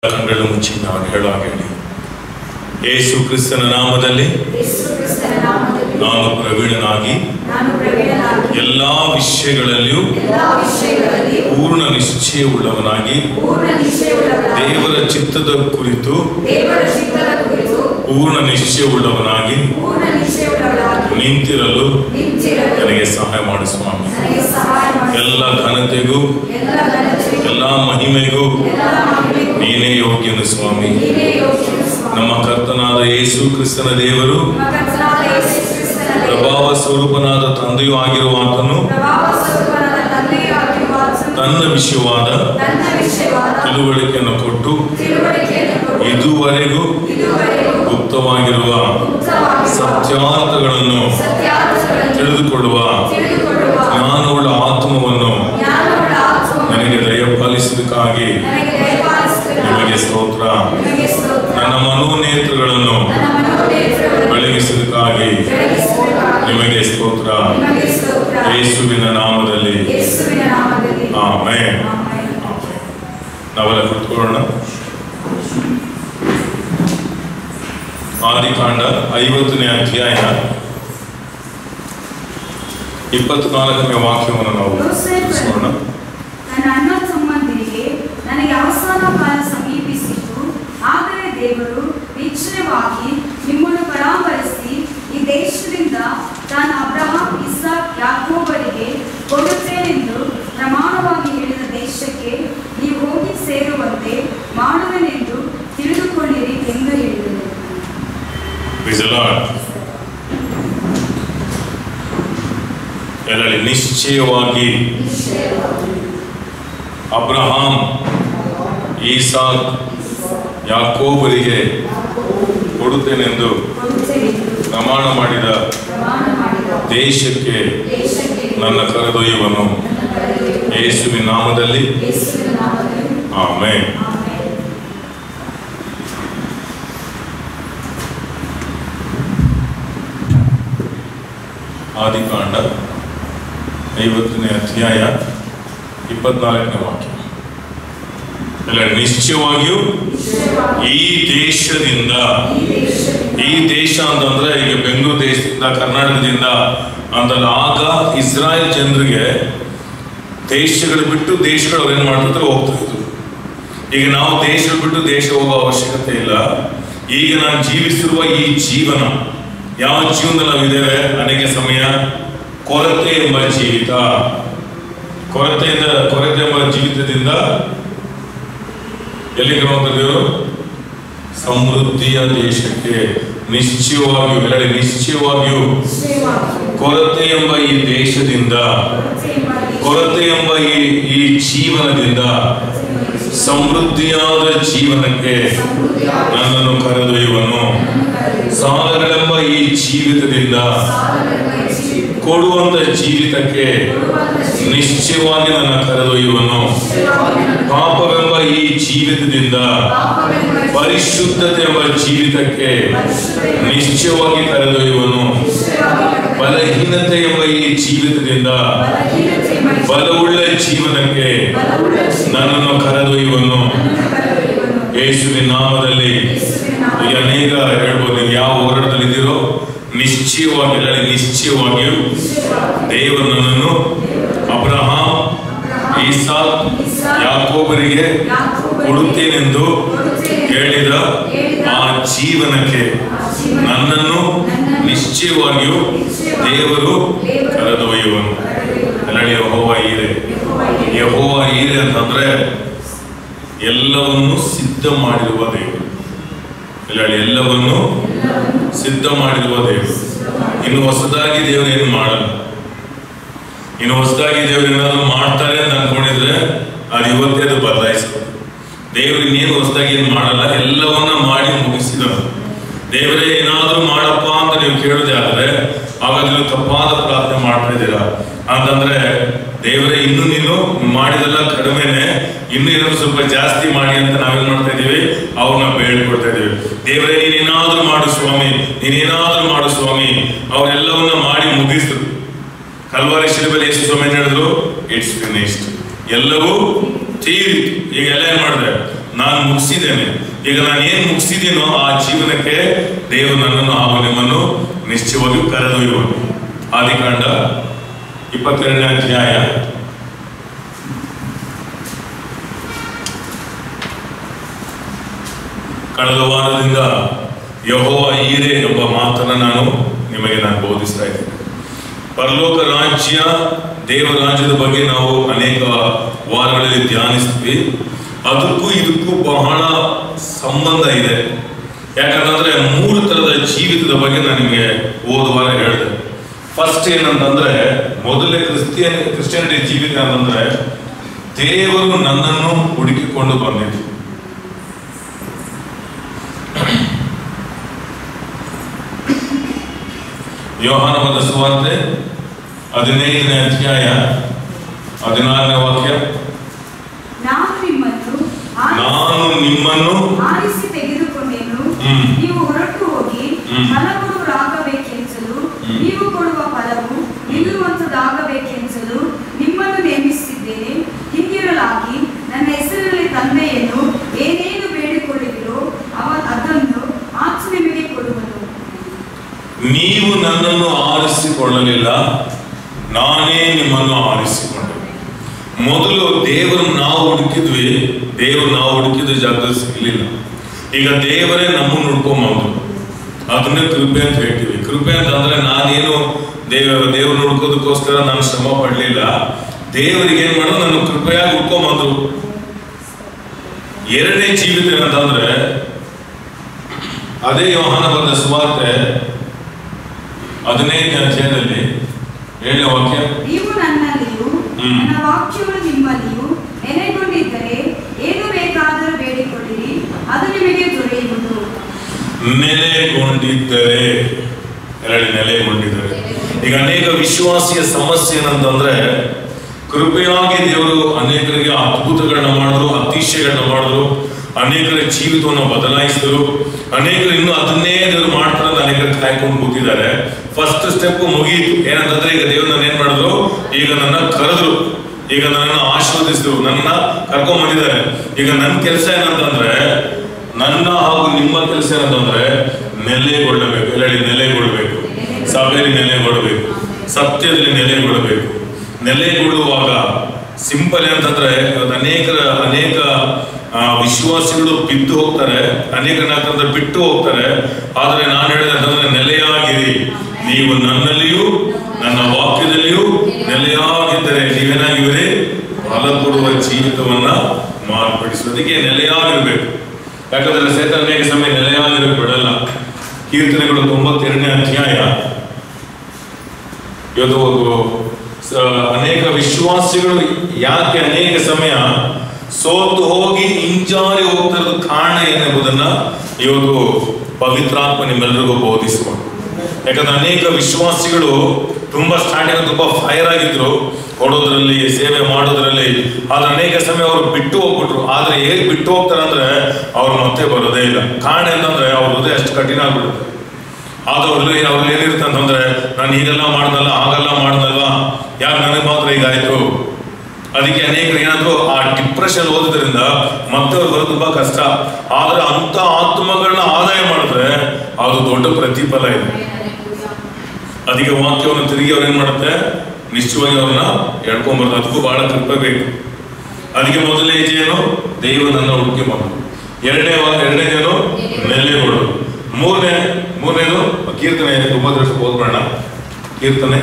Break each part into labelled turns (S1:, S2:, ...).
S1: ಕಣ್ಣುಗಳು ಮುಚ್ಚಿ ನಾವು ಹೇಳುವಾಗ ಹೇಳಿ ಯೇಸು ಕ್ರಿಸ್ತನ ನಾಮದಲ್ಲಿ
S2: ಯೇಸು ಕ್ರಿಸ್ತನ ನಾಮದಲ್ಲಿ
S1: ನಾನು ಪ್ರವೀಣನಾಗಿ
S2: ನಾನು ಪ್ರವೀಣನಾಗಿ
S1: ಎಲ್ಲಾ ವಿಷಯಗಳಲ್ಲಿಯೂ
S2: ಎಲ್ಲಾ ವಿಷಯಗಳಲ್ಲಿ
S1: ಪೂರ್ಣ ನಿಶ್ಚಯವುಳ್ಳವನಾಗಿ
S2: ಪೂರ್ಣ ನಿಶ್ಚಯವುಳ್ಳವನಾಗಿ
S1: ದೇವರ ಚಿತ್ತದ ಕುರಿತು
S2: ದೇವರ ಚಿತ್ತದ ಕುರಿತು
S1: ಪೂರ್ಣ ನಿಶ್ಚಯವುಳ್ಳವನಾಗಿ
S2: ಪೂರ್ಣ ನಿಶ್ಚಯವುಳ್ಳವನಾಗಿ
S1: ನಿಂತಿರಲು
S2: ನಿಂತಿರಲು
S1: ನನಗೆ ಸಹಾಯ ಮಾಡು ಸ್ವಾಮಿ
S2: ನನಗೆ ಸಹಾಯ ಮಾಡಿ
S1: ಎಲ್ಲ ಘನತೆಗೂ
S2: ಎಲ್ಲ ಘನತೆಗೂ
S1: ಎಲ್ಲ ಮಹಿಮೆಗೂ
S2: ಎಲ್ಲ ಮಹಿಮೆಗೂ
S1: ನೀನೇ ಯೋಗ್ಯನು ಸ್ವಾಮಿ
S2: ನೀನೇ ಯೋಗ್ಯನು ಸ್ವಾಮಿ.
S1: ನಮ್ಮ ಕರ್ತನಾದ ಯೇಸು ಕ್ರಿಸ್ತನ ದೇವರು
S2: ನಮ್ಮ ಕರ್ತನಾದ ಯೇಸು ಕ್ರಿಸ್ತನ ದೇವರು,
S1: ಪ್ರಭಾವ ಸ್ವರೂಪನಾದ ತಂದೆಯೂ ಆಗಿರುವ ಆತನು
S2: ಪ್ರಭಾವ ಸ್ವರೂಪನಾದ ತಂದೆಯೂ ಆಗಿರುವ ಆತನು
S1: ತನ್ನ ವಿಷಯವಾದ
S2: ತನ್ನ ವಿಷಯವಾದ
S1: ತಿಳುವಳಿಕೆಯನ್ನು ಕೊಟ್ಟು
S2: ತಿಳುವಳಿಕೆಯನ್ನು ಕೊಟ್ಟು
S1: ಇದುವರೆಗೂ
S2: ಇದುವರೆಗೂ
S1: ಗುಪ್ತವಾಗಿರುವ
S2: ಗುಪ್ತವಾಗಿರುವ
S1: ಸತ್ಯಾರ್ಥಗಳನ್ನು
S2: ಸತ್ಯಾರ್ಥಗಳನ್ನು
S1: ತಿಳಿದುಕೊಳ್ಳುವ
S2: ತಿಳಿದುಕೊಳ್ಳುವ
S1: ಜ್ಞಾನವುಳ್ಳ ಆತ್ಮವನ್ನು
S2: ಜ್ಞಾನವುಳ್ಳ ಆತ್ಮವನ್ನು
S1: ನನಗೆ ದಯಪಾಲಿಸುವುದಕ್ಕಾಗಿ
S2: ನನಗೆ ದಯಪಾಲಿಸಿದ
S1: ನಿಮಗೆ ಸ್ತೋತ್ರ
S2: ನಿಮಗೆ ಸ್ತೋತ್ರ.
S1: ನನ್ನ ಮನೋನೇತ್ರಗಳನ್ನು
S2: ನನ್ನ ಮನೋನೇತ್ರಗಳನ್ನು
S1: ಬೆಳಗಿಸುವುದಕ್ಕಾಗಿ
S2: ಬೆಳಗಿಸುವುದಕ್ಕಾಗಿ
S1: ನಿಮಗೆ ಸ್ತೋತ್ರ
S2: ನಿಮಗೆ ಸ್ತೋತ್ರ.
S1: ಯೇಸುವಿನ ನಾಮದಲ್ಲಿ
S2: ಯೇಸುವಿನ ನಾಮದಲ್ಲಿ
S1: ಆಮೆನ್
S2: ಆಮೆನ್.
S1: ನಾವೆಲ್ಲ ಕುತ್ಕೊಳ್ಳೋಣ ಆದಿಕಾಂಡ ಐವತ್ತನೇ ಅಧ್ಯಾಯ ಇಪ್ಪತ್ನಾಲ್ಕನೇ ವಾಕ್ಯವನ್ನು ನಾವು ತಿಳಿಸೋಣ
S2: ನನ್ನ ಅಣ್ಣ ತಮ್ಮಂದಿರಿಗೆ ನನಗೆ ಅವಸಾನ ಕಾಲ ಸಮೀಪಿಸಿತು ಆದರೆ ದೇವರು ನಿಶ್ಚಯವಾಗಿ ನಿಮ್ಮನ್ನು ಪರಾಮರಿಸಿ ಈ ದೇಶದಿಂದ ತಾನು ಅಬ್ರಹಾಂ ಇಸಾಕ್ ಯಾಕೋಬರಿಗೆ ಕೊಡುತ್ತೇನೆಂದು ಪ್ರಮಾಣವಾಗಿ ಹೇಳಿದ ದೇಶಕ್ಕೆ ನೀವು ಹೋಗಿ ಸೇರುವಂತೆ ಮಾಡುವೆನೆಂದು ತಿಳಿದುಕೊಳ್ಳಿರಿ ಎಂದು ಹೇಳಿದರು
S1: Praise the Lord. ಎಲ್ಲರಲ್ಲಿ ನಿಶ್ಚಯವಾಗಿ ಅಬ್ರಹಾಂ ಈಸಾಕ್ ಯಾಕೋಬರಿಗೆ ಕೊಡುತ್ತೇನೆಂದು
S2: ಕೊಡುತ್ತೇನೆಂದು
S1: ಪ್ರಮಾಣ ಮಾಡಿದ
S2: ಪ್ರಮಾಣ ಮಾಡಿದ
S1: ದೇಶಕ್ಕೆ
S2: ದೇಶಕ್ಕೆ
S1: ನನ್ನ ಕರೆದೊಯ್ಯುವನು
S2: ನನ್ನ ಕರೆದೊಯ್ಯುವೆನು.
S1: ಯೇಸುವಿನ ನಾಮದಲ್ಲಿ
S2: ಯೇಸುವಿನ ನಾಮದಲ್ಲಿ
S1: ಆಮೇನ್
S2: ಆಮೆನ್.
S1: ಆದಿಕಾಂಡ ಐವತ್ತನೇ ಅಧ್ಯಾಯ ಇಪ್ಪತ್ನಾಲ್ಕನೇ ವಾಕ್ಯ ಎಲ್ಲ ನಿಶ್ಚಯವಾಗಿಯೂ ಈ ದೇಶದಿಂದ
S2: ಈ ದೇಶದಿಂದ
S1: ಈ ದೇಶ ಅಂತಂದ್ರೆ ಈಗ ಬೆಂಗಳೂರು ದೇಶದಿಂದ ಕರ್ನಾಟಕದಿಂದ ಅಂತಲ್ಲ ಆಗ ಇಸ್ರಾಯೇಲ್ ಜನರಿಗೆ ದೇಶಗಳು ಬಿಟ್ಟು ದೇಶಗಳು ಅವ್ರು ಏನ್ ಮಾಡ್ತಿದ್ರು ಹೋಗ್ತಾ ಇದ್ರು ಈಗ ನಾವು ದೇಶ ಬಿಟ್ಟು ದೇಶ ಹೋಗೋ ಅವಶ್ಯಕತೆ ಇಲ್ಲ ಈಗ ನಾನು ಜೀವಿಸಿರುವ ಈ ಜೀವನ ಯಾವ ಜೀವನದಲ್ಲಿ ನಾವಿದ್ದೇವೆ ಅನೇಕ ಸಮಯ ಕೊರತೆ ಎಂಬ ಜೀವಿತ ಕೊರತೆಯಿಂದ ಕೊರತೆ ಎಂಬ ಜೀವಿತದಿಂದ ಎಲ್ಲಿಗೆ ಹೋಗ್ತಿದ್ದೇವೆ ಸಮೃದ್ಧಿಯ ದೇಶಕ್ಕೆ ನಿಶ್ಚಯವಾಗಿಯೂ ಎಲ್ಲೆಡೆ ನಿಶ್ಚಯವಾಗಿಯೂ
S2: ನಿಶ್ಚಯವಾಗಿ
S1: ಕೊರತೆ ಎಂಬ ಈ ದೇಶದಿಂದ
S2: ಕೊರತೆ ಎಂಬ ಈ
S1: ಕೊರತೆ ಎಂಬ ಈ ಈ ಜೀವನದಿಂದ ಸಮೃದ್ಧಿಯಾದ ಜೀವನಕ್ಕೆ
S2: ಸಮೃದ್ಧಿಯಾದ
S1: ನನ್ನನ್ನು ಕರೆದೊಯ್ಯುವನು ಸಾಲಗಳೆಂಬ ಈ ಜೀವಿತದಿಂದ
S2: ಸಾಲವೆಂಬ ಈ ಜೀವ-
S1: ಕೊಡುವಂತ ಜೀವಿತಕ್ಕೆ
S2: ಕೊಡುವಂತ ಜೀವ-
S1: ನಿಶ್ಚಯವಾಗಿ ನನ್ನ ಕರೆದೊಯ್ಯುವನು
S2: ನಿಶ್ಚಯವಾಗಿ ನನ್ನ
S1: ಪಾಪವೆಂಬ ಈ ಜೀವಿತದಿಂದ
S2: ಪಾಪವೆಂಬ ಈ
S1: ಪರಿಶುದ್ಧತೆ ಎಂಬ ಜೀವಿತಕ್ಕೆ
S2: ಪರಿಶುದ್ಧತೆಯ
S1: ನಿಶ್ಚಯವಾಗಿ ಕರೆದೊಯ್ಯುವನು
S2: ನಿಶ್ಚಯವಾಗಿ ನನ್ನ
S1: ಬಲಹೀನತೆ ಎಂಬ ಈ ಜೀವಿತದಿಂದ
S2: ಬಲಹೀನತೆ ಎಂಬ ಈ
S1: ಬಲವುಳ್ಳ ಜೀವನಕ್ಕೆ
S2: ಬಲವುಳ್ಳ ಜೀವ-
S1: ನನ್ನನ್ನು ಕರೆದೊಯ್ಯುವನು
S2: ನನ್ನನ್ನು ಕರೆದೊಯ್ಯುವನು.
S1: ಯೇಸುವಿನ ನಾಮದಲ್ಲಿ
S2: ಯೇಸುವಿನ
S1: ಈಗ
S2: ನಾಮದಲ್ಲಿ
S1: ಅನೇಕ ಹೇಳ್ಬೋದು ನೀವು ಯಾವ ಹೋರಾಟದಲ್ಲಿ ಇದ್ದೀರೋ ನಿಶ್ಚಯವಾಗಿ ಎಲ್ಲ ನಿಶ್ಚಯವಾಗಿಯೂ
S2: ನಿಶ್ಚಯವಾಗಿ
S1: ದೇವರು ನನ್ನನ್ನು ಅಬ್ರಹಾಂ ಈಸಾಕ್ ಯಾಕೋಬರಿಗೆ ಕೊಡುತ್ತೇನೆಂದು ಹೇಳಿದ ಆ ಜೀವನಕ್ಕೆ ನನ್ನನ್ನು ನಿಶ್ಚಯವಾಗಿಯೂ ದೇವರು ಕರೆದೊಯ್ಯುವನು ಎಲ್ಲ ಯಹೋವ ಈರೆ ಯಹೋವ ಈರೆ ಅಂತಂದ್ರೆ ಎಲ್ಲವನ್ನು ಸಿದ್ಧ ಮಾಡಿರುವ ದೇವರು ಎಲ್ಲ ಎಲ್ಲವನ್ನು ಸಿದ್ಧ ಮಾಡಿರುವ ದೇವರು ಇನ್ನು ಹೊಸದಾಗಿ ದೇವರು ಏನು ಮಾಡಲ್ಲ ಇನ್ನು ಹೊಸದಾಗಿ ದೇವರು ಏನಾದ್ರು ಮಾಡ್ತಾರೆ ಅಂತ ಅನ್ಕೊಂಡಿದ್ರೆ ಅದು ಇವತ್ತೇ ಅದು ಬದಲಾಯಿಸೋದು ದೇವರು ಇನ್ನೇನು ಹೊಸದಾಗಿ ಏನು ಮಾಡಲ್ಲ ಎಲ್ಲವನ್ನ ಮಾಡಿ ಮುಗಿಸಿದನು ದೇವರೇ ಏನಾದರೂ ಮಾಡಪ್ಪ ಅಂತ ನೀವು ಕೇಳೋದೇ ಆದ್ರೆ ಆವಾಗ ನೀವು ತಪ್ಪಾದ ಪ್ರಾರ್ಥನೆ ಮಾಡ್ತಾ ಇದ್ದೀರಾ ಅಂತಂದ್ರೆ ದೇವರೇ ಇನ್ನು ನೀನು ಮಾಡಿದೆಲ್ಲ ಕಡಿಮೆನೆ ಇನ್ನು ಏನಾದ್ರು ಸ್ವಲ್ಪ ಜಾಸ್ತಿ ಮಾಡಿ ಅಂತ ನಾವೇನ್ ಮಾಡ್ತಾ ಇದೀವಿ ಅವ್ರನ್ನ ಬೇಡ್ಕೊಡ್ತಾ ಇದೀವಿ ದೇವರೇ ನೀನೇನಾದ್ರೂ ಮಾಡು ಸ್ವಾಮಿ ನೀನೇನಾದ್ರೂ ಮಾಡು ಸ್ವಾಮಿ ಅವರೆಲ್ಲವನ್ನ ಮಾಡಿ ಮುಗಿಸಿದ್ರು ಕಲ್ವಾರಿ ಶಿಲುಬೆಯಲ್ಲಿ ಯೇಸು ಸ್ವಾಮಿ ಏನ್ ಹೇಳಿದ್ರು ಇಟ್ಸ್ ಫಿನಿಶ್ಡ್ ಎಲ್ಲವೂ ತೀರಿತು ಈಗ ಎಲ್ಲ ಏನ್ ಮಾಡಿದೆ ನಾನು ಮುಗಿಸಿದ್ದೇನೆ ಈಗ ನಾನು ಏನ್ ಮುಗಿಸಿದ್ದೀನೋ ಆ ಜೀವನಕ್ಕೆ ದೇವರು ನನ್ನನ್ನು ಹಾಗೂ ನಿಮ್ಮನ್ನು ನಿಶ್ಚಯವಾಗಿ ಕರೆದೊಯ್ಯುವನು ಆದಿಕಾಂಡ ಇಪ್ಪತ್ತೆರಡನೇ ಅಧ್ಯಾಯ ಕಳೆದ ವಾರದಿಂದ ಯಹೋವ ಈರೆ ಎಂಬ ಮಾತನ್ನ ನಾನು ನಿಮಗೆ ನಾನು ಬೋಧಿಸ್ತಾ ಇದ್ದೇನೆ ಪರಲೋಕ ರಾಜ್ಯ ದೇವರ ರಾಜ್ಯದ ಬಗ್ಗೆ ನಾವು ಅನೇಕ ವಾರಗಳಲ್ಲಿ ಧ್ಯಾನಿಸ್ತೀವಿ ಅದಕ್ಕೂ ಇದಕ್ಕೂ ಬಹಳ ಸಂಬಂಧ ಇದೆ ಯಾಕಂತಂದ್ರೆ ಮೂರು ತರದ ಜೀವಿತದ ಬಗ್ಗೆ ನಾನು ನಿಮಗೆ ಹೋದ ವಾರ ಹೇಳಿದೆ ಫಸ್ಟ್ ಏನಂತಂದ್ರೆ ಮೊದಲೇ ಕ್ರಿಸ್ಟಿಯನ್ ಕ್ರಿಸ್ಟಿಯಾನಿಟಿ ಜೀವಿತ ಅಂತಂದ್ರೆ ದೇವರು ನನ್ನನ್ನು ಹುಡುಕಿಕೊಂಡು ಬಂದಿದ್ದು ಯೋಹಾನವದ ಸುವಾರ್ತೆ ಹದಿನೈದನೇ ಅಧ್ಯಾಯ ಹದಿನಾರನೇ ವಾಕ್ಯ
S2: ನಾನು ನಿಮ್ಮನ್ನು ಆರಿಸಿ-
S1: ನಾನು ನಿಮ್ಮನ್ನು
S2: ಆರಿಸಿ ತೆಗೆದುಕೊಂಡೆನು
S1: ಹ್ಮ್.
S2: ನೀವು ಹೊರಟು ಹೋಗಿ
S1: ಹ್ಮ್.
S2: ಫಲಕೊಡುವರಾಗಬೇಕೆಂಸಲು
S1: ಹ್ಮ್.
S2: ನೀವು ಕೊಡುವ ಫಲವು ನಿಲ್ಲುವಂತದಾಗಬೇಕೆಂಸಲು ನಿಮ್ಮನ್ನು ನೇಮಿಸಿದ್ದೇನೆ ಹಿಂದಿರಲಾಗಿ ನನ್ನ ಹೆಸರಲ್ಲಿ ತಂದೆಯನ್ನು ಏನೇನು ಬೇಡಿಕೊಳ್ಳುವಿರೋ ಅವ ಅದನ್ನು ಆಚೆ ನಿಮಗೆ ಕೊಡುವನು
S1: ನೀವು ನನ್ನನ್ನು ಆರಿಸಿಕೊಳ್ಳಲಿಲ್ಲ ನಾನೇ ನಿಮ್ಮನ್ನು ಆರಿಸಿಕೊಂಡೆ ಮೊದಲು ದೇವರು ನಾವು ಹುಡುಕಿದ್ವಿ ದೇವರು ನಾವು ಹುಡುಕಿದ ಜಾಗದಲ್ಲಿ ಸಿಗಲಿಲ್ಲ ಈಗ ದೇವರೇ ನಮ್ಮನ್ನು ಹುಡ್ಕೊಂಬಂದ್ರು ಅದನ್ನೇ ಕೃಪೆ ಅಂತ ಹೇಳ್ತೀವಿ ಕೃಪೆ ಅಂತಂದ್ರೆ ನಾನೇನು ದೇವ ದೇವ್ರನ್ನ ಹುಡ್ಕೋದಕ್ಕೋಸ್ಕರ ನಾನು ಶ್ರಮ ಪಡಲಿಲ್ಲ ದೇವರಿಗೆ ಏನ್ ಮಾಡೋದು ನನ್ನ ಕೃಪೆಯಾಗಿ ಹುಡ್ಕೊಂಬಂದ್ರು ಎರಡನೇ ಜೀವಿತ ಏನಂತಂದ್ರೆ ಅದೇ ಯೋಹಾನ ಬರೆದ ಸುವಾರ್ತೆ ಹದಿನೈದನೇ ಅಧ್ಯಾಯದಲ್ಲಿ ಏಳನೇ ವಾಕ್ಯ
S2: ನೀವು ನನ್ನಲ್ಲಿಯೂ
S1: ಹ್ಮ್.
S2: ನನ್ನ ವಾಕ್ಯಗಳು ನಿಮ್ಮಲ್ಲಿಯೂ ನೆಲೆಗೊಂಡಿದ್ದರೆ ಏನು ಬೇಕಾದರೂ ಬೇಡಿಕೊಳ್ಳಿರಿ ಅದು ನಿಮಗೆ ದೊರೆಯುವುದು
S1: ನೆಲೆಗೊಂಡಿದ್ದರೆ ಎರಡು ನೆಲೆಗೊಂಡಿದ್ದಾರೆ ಈಗ ಅನೇಕ ವಿಶ್ವಾಸಿಯ ಸಮಸ್ಯೆ ಏನಂತಂದ್ರೆ ಕೃಪೆಯಾಗಿ ದೇವರು ಅನೇಕರಿಗೆ ಅದ್ಭುತಗಳನ್ನ ಮಾಡಿದ್ರು ಅತಿಶಯಗಳನ್ನ ಮಾಡಿದ್ರು ಅನೇಕರ ಜೀವಿತವನ್ನು ಬದಲಾಯಿಸಿದ್ರು ಅನೇಕರು ಇನ್ನೂ ಅದನ್ನೇ ದೇವರು ಮಾಡ್ತಾರೆ ಅಂತ ಅನೇಕರು ಕಾಯ್ಕೊಂಡು ಕೂತಿದ್ದಾರೆ ಫಸ್ಟ್ ಸ್ಟೆಪ್ ಮುಗೀತು ಏನಂತಂದ್ರೆ ಈಗ ದೇವ್ರು ನನ್ನ ಏನ್ ಮಾಡಿದ್ರು ಈಗ ನನ್ನ ಕರೆದ್ರು ಈಗ ನನ್ನನ್ನು ಆಶೀರ್ವದಿಸಿದ್ರು ನನ್ನ ಕರ್ಕೊಂಡ್ ಬಂದಿದ್ದಾರೆ ಈಗ ನನ್ನ ಕೆಲಸ ಏನಂತಂದ್ರೆ ನನ್ನ ಹಾಗೂ ನಿಮ್ಮ ಕೆಲಸ ಏನಂತಂದ್ರೆ ನೆಲೆಗೊಳ್ಳಬೇಕು ಎಲ್ಲೆಡೆ ನೆಲೆಗೊಳ್ಳಬೇಕು ಸಭೆಯಲ್ಲಿ ನೆಲೆಗೊಳ್ಳಬೇಕು ಸತ್ಯದಲ್ಲಿ ನೆಲೆಗೊಳ್ಳಬೇಕು ನೆಲೆಗೊಳ್ಳುವಾಗ ಸಿಂಪಲ್ ಏನಂತಂದ್ರೆ ಇವತ್ತು ಅನೇಕರ ಅನೇಕ ಆ, ವಿಶ್ವಾಸಿಗಳು ಬಿದ್ದು ಹೋಗ್ತಾರೆ ಅನೇಕರನ್ನ ಬಿಟ್ಟು ಹೋಗ್ತಾರೆ ಆದ್ರೆ ನಾನು ಹೇಳಿದಂತಂದ್ರೆ ನೆಲೆಯಾಗಿರಿ ನೀವು ನನ್ನಲ್ಲಿಯೂ ನನ್ನ ವಾಕ್ಯದಲ್ಲಿಯೂ ನೆಲೆಯಾಗಿದ್ದರೆ ನೀವೇನಾಗಿದ್ದೀರಿ ಫಲ ಕೊಡುವ ಜೀವಿತವನ್ನ ಮಾರ್ಪಡಿಸೋದಕ್ಕೆ ನೆಲೆಯಾಗಿರ್ಬೇಕು ಯಾಕಂದ್ರೆ ಸೇತನ ಅನೇಕ ಸಮಯ ನೆಲೆಯಾಗಿರಕ್ಕೆ ಬಿಡಲ್ಲ ಕೀರ್ತನೆಗಳು ತೊಂಬತ್ತೆರಡನೇ ಅಧ್ಯಾಯ ಇವತ್ತು ಒಂದು ಸ- ಅನೇಕ ವಿಶ್ವಾಸಿಗಳು ಯಾಕೆ ಅನೇಕ ಸಮಯ ಸೋತು ಹೋಗಿ ಹಿಂಜಾರಿ ಹೋಗ್ತಿರೋದು ಕಾರಣ ಏನೆಂಬುದನ್ನ ಇವತ್ತು ಪವಿತ್ರಾತ್ಮ ನಿಮ್ಮೆಲ್ಲರಿಗೂ ಬೋಧಿಸುವ ಯಾಕಂದ್ರೆ ಅನೇಕ ವಿಶ್ವಾಸಿಗಳು ತುಂಬಾ ಸ್ಟಾರ್ಟಿಂಗ್ ತುಂಬಾ ಫೈರ್ ಆಗಿದ್ರು ಕೊಡೋದ್ರಲ್ಲಿ ಸೇವೆ ಮಾಡೋದ್ರಲ್ಲಿ ಆದ್ರೆ ಅನೇಕ ಸಮಯ ಅವರು ಬಿಟ್ಟು ಹೋಗ್ಬಿಟ್ರು ಆದ್ರೆ ಹೇಗ್ ಬಿಟ್ಟು ಹೋಗ್ತಾರೆ ಅಂದ್ರೆ ಅವ್ರು ಮತ್ತೆ ಬರೋದೇ ಇಲ್ಲ ಕಾರಣ ಏನಂದ್ರೆ ಅವ್ರ ಹೃದಯ ಅಷ್ಟು ಕಠಿಣ ಆಗ್ಬಿಡುತ್ತೆ ಆದ್ರೆ ಅವ್ರಲ್ಲಿ ಅವ್ರಲ್ಲಿ ಏನಿರುತ್ತೆ ಅಂತಂದ್ರೆ ನಾನು ಹೀಗೆಲ್ಲ ಮಾಡ್ದಲ್ಲ ಹಾಗೆಲ್ಲ ಮಾಡ್ದಲ್ವಾ ಯಾಕೆ ನನಗೆ ಮಾತ್ರ ಹೀಗಾಯ್ತು ಅದಕ್ಕೆ ಅನೇಕರು ಏನಾದ್ರು ಆ ಡಿಪ್ರೆಷನ್ ಓದೋದ್ರಿಂದ ಮತ್ತೆ ಅವ್ರು ಬರೋದು ತುಂಬಾ ಕಷ್ಟ ಆದ್ರೆ ಅಂತ ಆತ್ಮಗಳನ್ನ ಆದಾಯ ಮಾಡಿದ್ರೆ ಅದು ದೊಡ್ಡ ಪ್ರತಿಫಲ ಇದೆ ಅದಕ್ಕೆ ವಾಕ್ಯವನ್ನು ತಿರುಗಿ ಅವ್ರು ಏನ್ ಮಾಡುತ್ತೆ ನಿಶ್ಚಯವಾಗಿ ಅವ್ರನ್ನ ಎಳ್ಕೊಂಡ್ಬರ್ದು ಅದಕ್ಕೂ ಬಹಳ ಕೃಪೆ ಬೇಕು ಅದಕ್ಕೆ ಮೊದಲನೇ ಹೆಜ್ಜೆ ಏನು ದೈವನನ್ನ ಹುಡುಕಿ ಮಾಡೋದು ಎರಡನೇ ವಾ- ಎರಡನೇದೇನು ನೆಲೆಗಳು ಮೂರನೇ ಮೂರನೇದು ಕೀರ್ತನೆ ತೊಂಬತ್ತರಷ್ಟು ಓದ್ಬೇಡ ಕೀರ್ತನೆ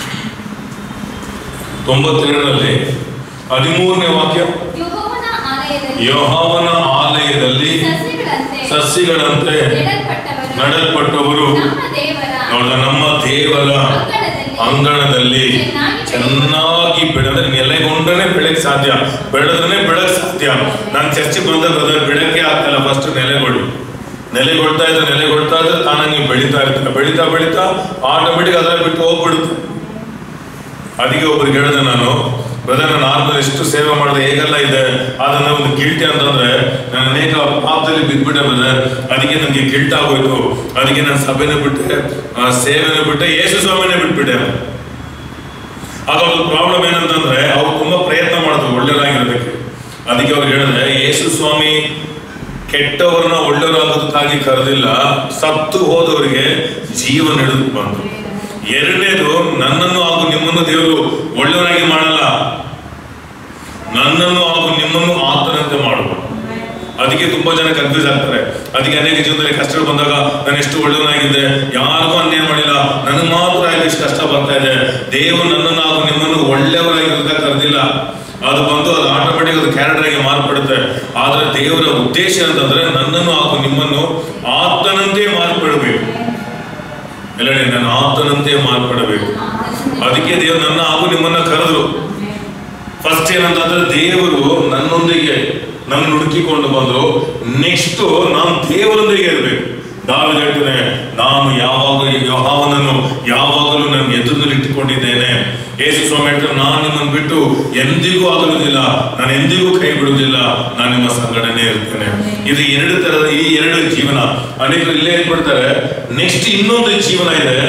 S1: ತೊಂಬತ್ತೆರಡರಲ್ಲಿ ಹದಿಮೂರನೇ ವಾಕ್ಯ
S3: ಯೆಹೋವನ ಆಲಯದಲ್ಲಿ
S1: ಯಹೋವನ ಆಲಯದಲ್ಲಿ
S3: ಸಸ್ಯಗಳಂತೆ
S1: ಸಸ್ಯಗಳಂತೆ
S3: ನೆಡಲ್ಪಟ್ಟವರು
S1: ನಡೆಲ್ಪಟ್ಟವರು
S3: ನಮ್ಮ ದೇವರ
S1: ನೋಡ ನಮ್ಮ ದೇವರ
S3: ಅಂಗಳದಲ್ಲಿ
S1: ಅಂಗಣದಲ್ಲಿ
S3: ಚೆನ್ನಾಗಿ
S1: ಚೆನ್ನಾಗಿ ಬೆಳೆದ್ರೆ ನೆಲೆಗೊಂಡನೆ ಬೆಳಕ್ ಸಾಧ್ಯ ಬೆಳೆದ್ರೆ ಬೆಳಕ್ ಸಾಧ್ಯ ನಾನು ಚರ್ಚೆ ಬಂದಾಗ ಬೆಳಗ್ಗೆ ಆಗ್ತಲ್ಲ ಫಸ್ಟ್ ನೆಲೆಗೊಳ್ಳಿ ನೆಲೆಗೊಳ್ತಾ ಇದ್ರೆ ನೆಲೆಗೊಳ್ತಾ ಇದ್ರೆ ತಾನಾಗಿ ಬೆಳೀತಾ ಇರ್ತಾರೆ ಬೆಳೀತಾ ಬೆಳೀತಾ ಆಟೋಮೆಟಿಕ್ ಅದರ ಬಿಟ್ಟು ಹೋಗ್ಬಿಡುತ್ತೆ ಅದಕ್ಕೆ ಒಬ್ರಿಗೆ ಹೇಳಿದೆ ನಾನು ಬ್ರದರ್ ನಾನು ಆರ್ಮಲ್ಲಿ ಎಷ್ಟು ಸೇವೆ ಮಾಡಿದೆ ಹೇಗೆಲ್ಲ ಇದೆ ಅದನ್ನ ಒಂದು ಗಿಲ್ಟಿ ಅಂತಂದ್ರೆ ನಾನು ಅನೇಕ ಪಾಪದಲ್ಲಿ ಬಿದ್ಬಿಟ್ಟೆ ಬ್ರದರ್ ಅದಕ್ಕೆ ನನಗೆ ಗಿಲ್ಟ್ ಆಗೋಯ್ತು ಅದಕ್ಕೆ ನಾನು ಸಭೆನೇ ಬಿಟ್ಟೆ ಆ, ಸೇವೆನೇ ಬಿಟ್ಟೆ ಯೇಸು ಸ್ವಾಮಿನೇ ಬಿಟ್ಬಿಟ್ಟೆ ಆಗ ಒಂದು ಪ್ರಾಬ್ಲಮ್ ಏನಂತಂದ್ರೆ ಅವ್ರು ತುಂಬಾ ಪ್ರಯತ್ನ ಮಾಡಿದ್ರು ಒಳ್ಳೆಯದಾಗಿರೋದಕ್ಕೆ ಅದಕ್ಕೆ ಅವ್ರು ಹೇಳಿದ್ರೆ ಯೇಸು ಸ್ವಾಮಿ ಕೆಟ್ಟವರನ್ನ ಒಳ್ಳೆಯವರಾಗೋದಕ್ಕಾಗಿ ಕರೆದಿಲ್ಲ ಸತ್ತು ಹೋದವರಿಗೆ ಜೀವ ನೀಡೋದಕ್ಕೆ ಬಂತು ಎರಡನೇದು ನನ್ನನ್ನು ಹಾಗೂ ನಿಮ್ಮನ್ನು ದೇವರು ಒಳ್ಳೆಯವರಾಗಿ ಮಾಡಲ್ಲ ನನ್ನನ್ನು ಹಾಗೂ ನಿಮ್ಮನ್ನು ಆತನಂತೆ ಮಾಡುವ ಅದಕ್ಕೆ ತುಂಬಾ ಜನ ಕನ್ಫ್ಯೂಸ್ ಆಗ್ತಾರೆ ಅದಕ್ಕೆ ಅನೇಕ ಜೀವನದಲ್ಲಿ ಕಷ್ಟಗಳು ಬಂದಾಗ ನಾನು ಎಷ್ಟು ಒಳ್ಳೆಯವನಾಗಿದ್ದೆ ಯಾರಿಗೂ ಅನ್ಯಾಯ ಮಾಡಿಲ್ಲ ನನಗೆ ಮಾತ್ರ ಯಾಕೆ ಇಷ್ಟು ಕಷ್ಟ ಬರ್ತಾ ಇದೆ ದೇವರು ನನ್ನನ್ನು ಹಾಗೂ ನಿಮ್ಮನ್ನು ಒಳ್ಳೆಯವರಾಗಿರೋದಕ್ಕೆ ಕರೆದಿಲ್ಲ ಅದು ಬಂದು ಅದು ಆಟೋಮೆಟಿಕ್ ಅದು ಕ್ಯಾರೆಕ್ಟರ್ ಆಗಿ ಮಾರ್ಪಡುತ್ತೆ ಆದ್ರೆ ದೇವರ ಉದ್ದೇಶ ಅಂತಂದ್ರೆ ನನ್ನನ್ನು ಹಾಗೂ ನಿಮ್ಮನ್ನು ಆತನಂತೆ ಮಾರ್ಪಡಬೇಕು ಎಲ್ಲ ನನ್ನ ಆತನಂತೆ ಮಾರ್ಪಡಬೇಕು ಅದಕ್ಕೆ ದೇವರು ನನ್ನ ಹಾಗೂ ನಿಮ್ಮನ್ನ ಕರೆದ್ರು ಫಸ್ಟ್ ಏನಂತಂದ್ರೆ ದೇವರು ನನ್ನೊಂದಿಗೆ ನನ್ನ ಹುಡುಕಿಕೊಂಡು ಬಂದ್ರು ನೆಕ್ಸ್ಟ್ ನಾನು ದೇವರೊಂದಿಗೆ ಇರಬೇಕು ದಾವಿದ ಹೇಳ್ತಾನೆ ನಾನು ಯಾವಾಗ ಯಹಾವನನ್ನು ಯಾವಾಗಲೂ ನನ್ನ ಎದುರಿನಲ್ಲಿ ಇಟ್ಟುಕೊಂಡಿದ್ದೇನೆ ಯೇಸು ಸ್ವಾಮಿ ಹೇಳ್ತಾರೆ ನಾನು ನಿಮ್ಮನ್ನು ಬಿಟ್ಟು ಎಂದಿಗೂ ಆಗಲುವುದಿಲ್ಲ ನಾನು ಎಂದಿಗೂ ಕೈ ಬಿಡುವುದಿಲ್ಲ ನಾನು ನಿಮ್ಮ ಸಂಘಟನೆ ಇರ್ತೇನೆ ಇದು ಎರಡು ತರದ ಈ ಎರಡು ಜೀವನ ಅನೇಕರು ಇಲ್ಲೇ ಏನ್ಬಿಡ್ತಾರೆ ನೆಕ್ಸ್ಟ್ ಇನ್ನೊಂದು ಜೀವನ ಇದೆ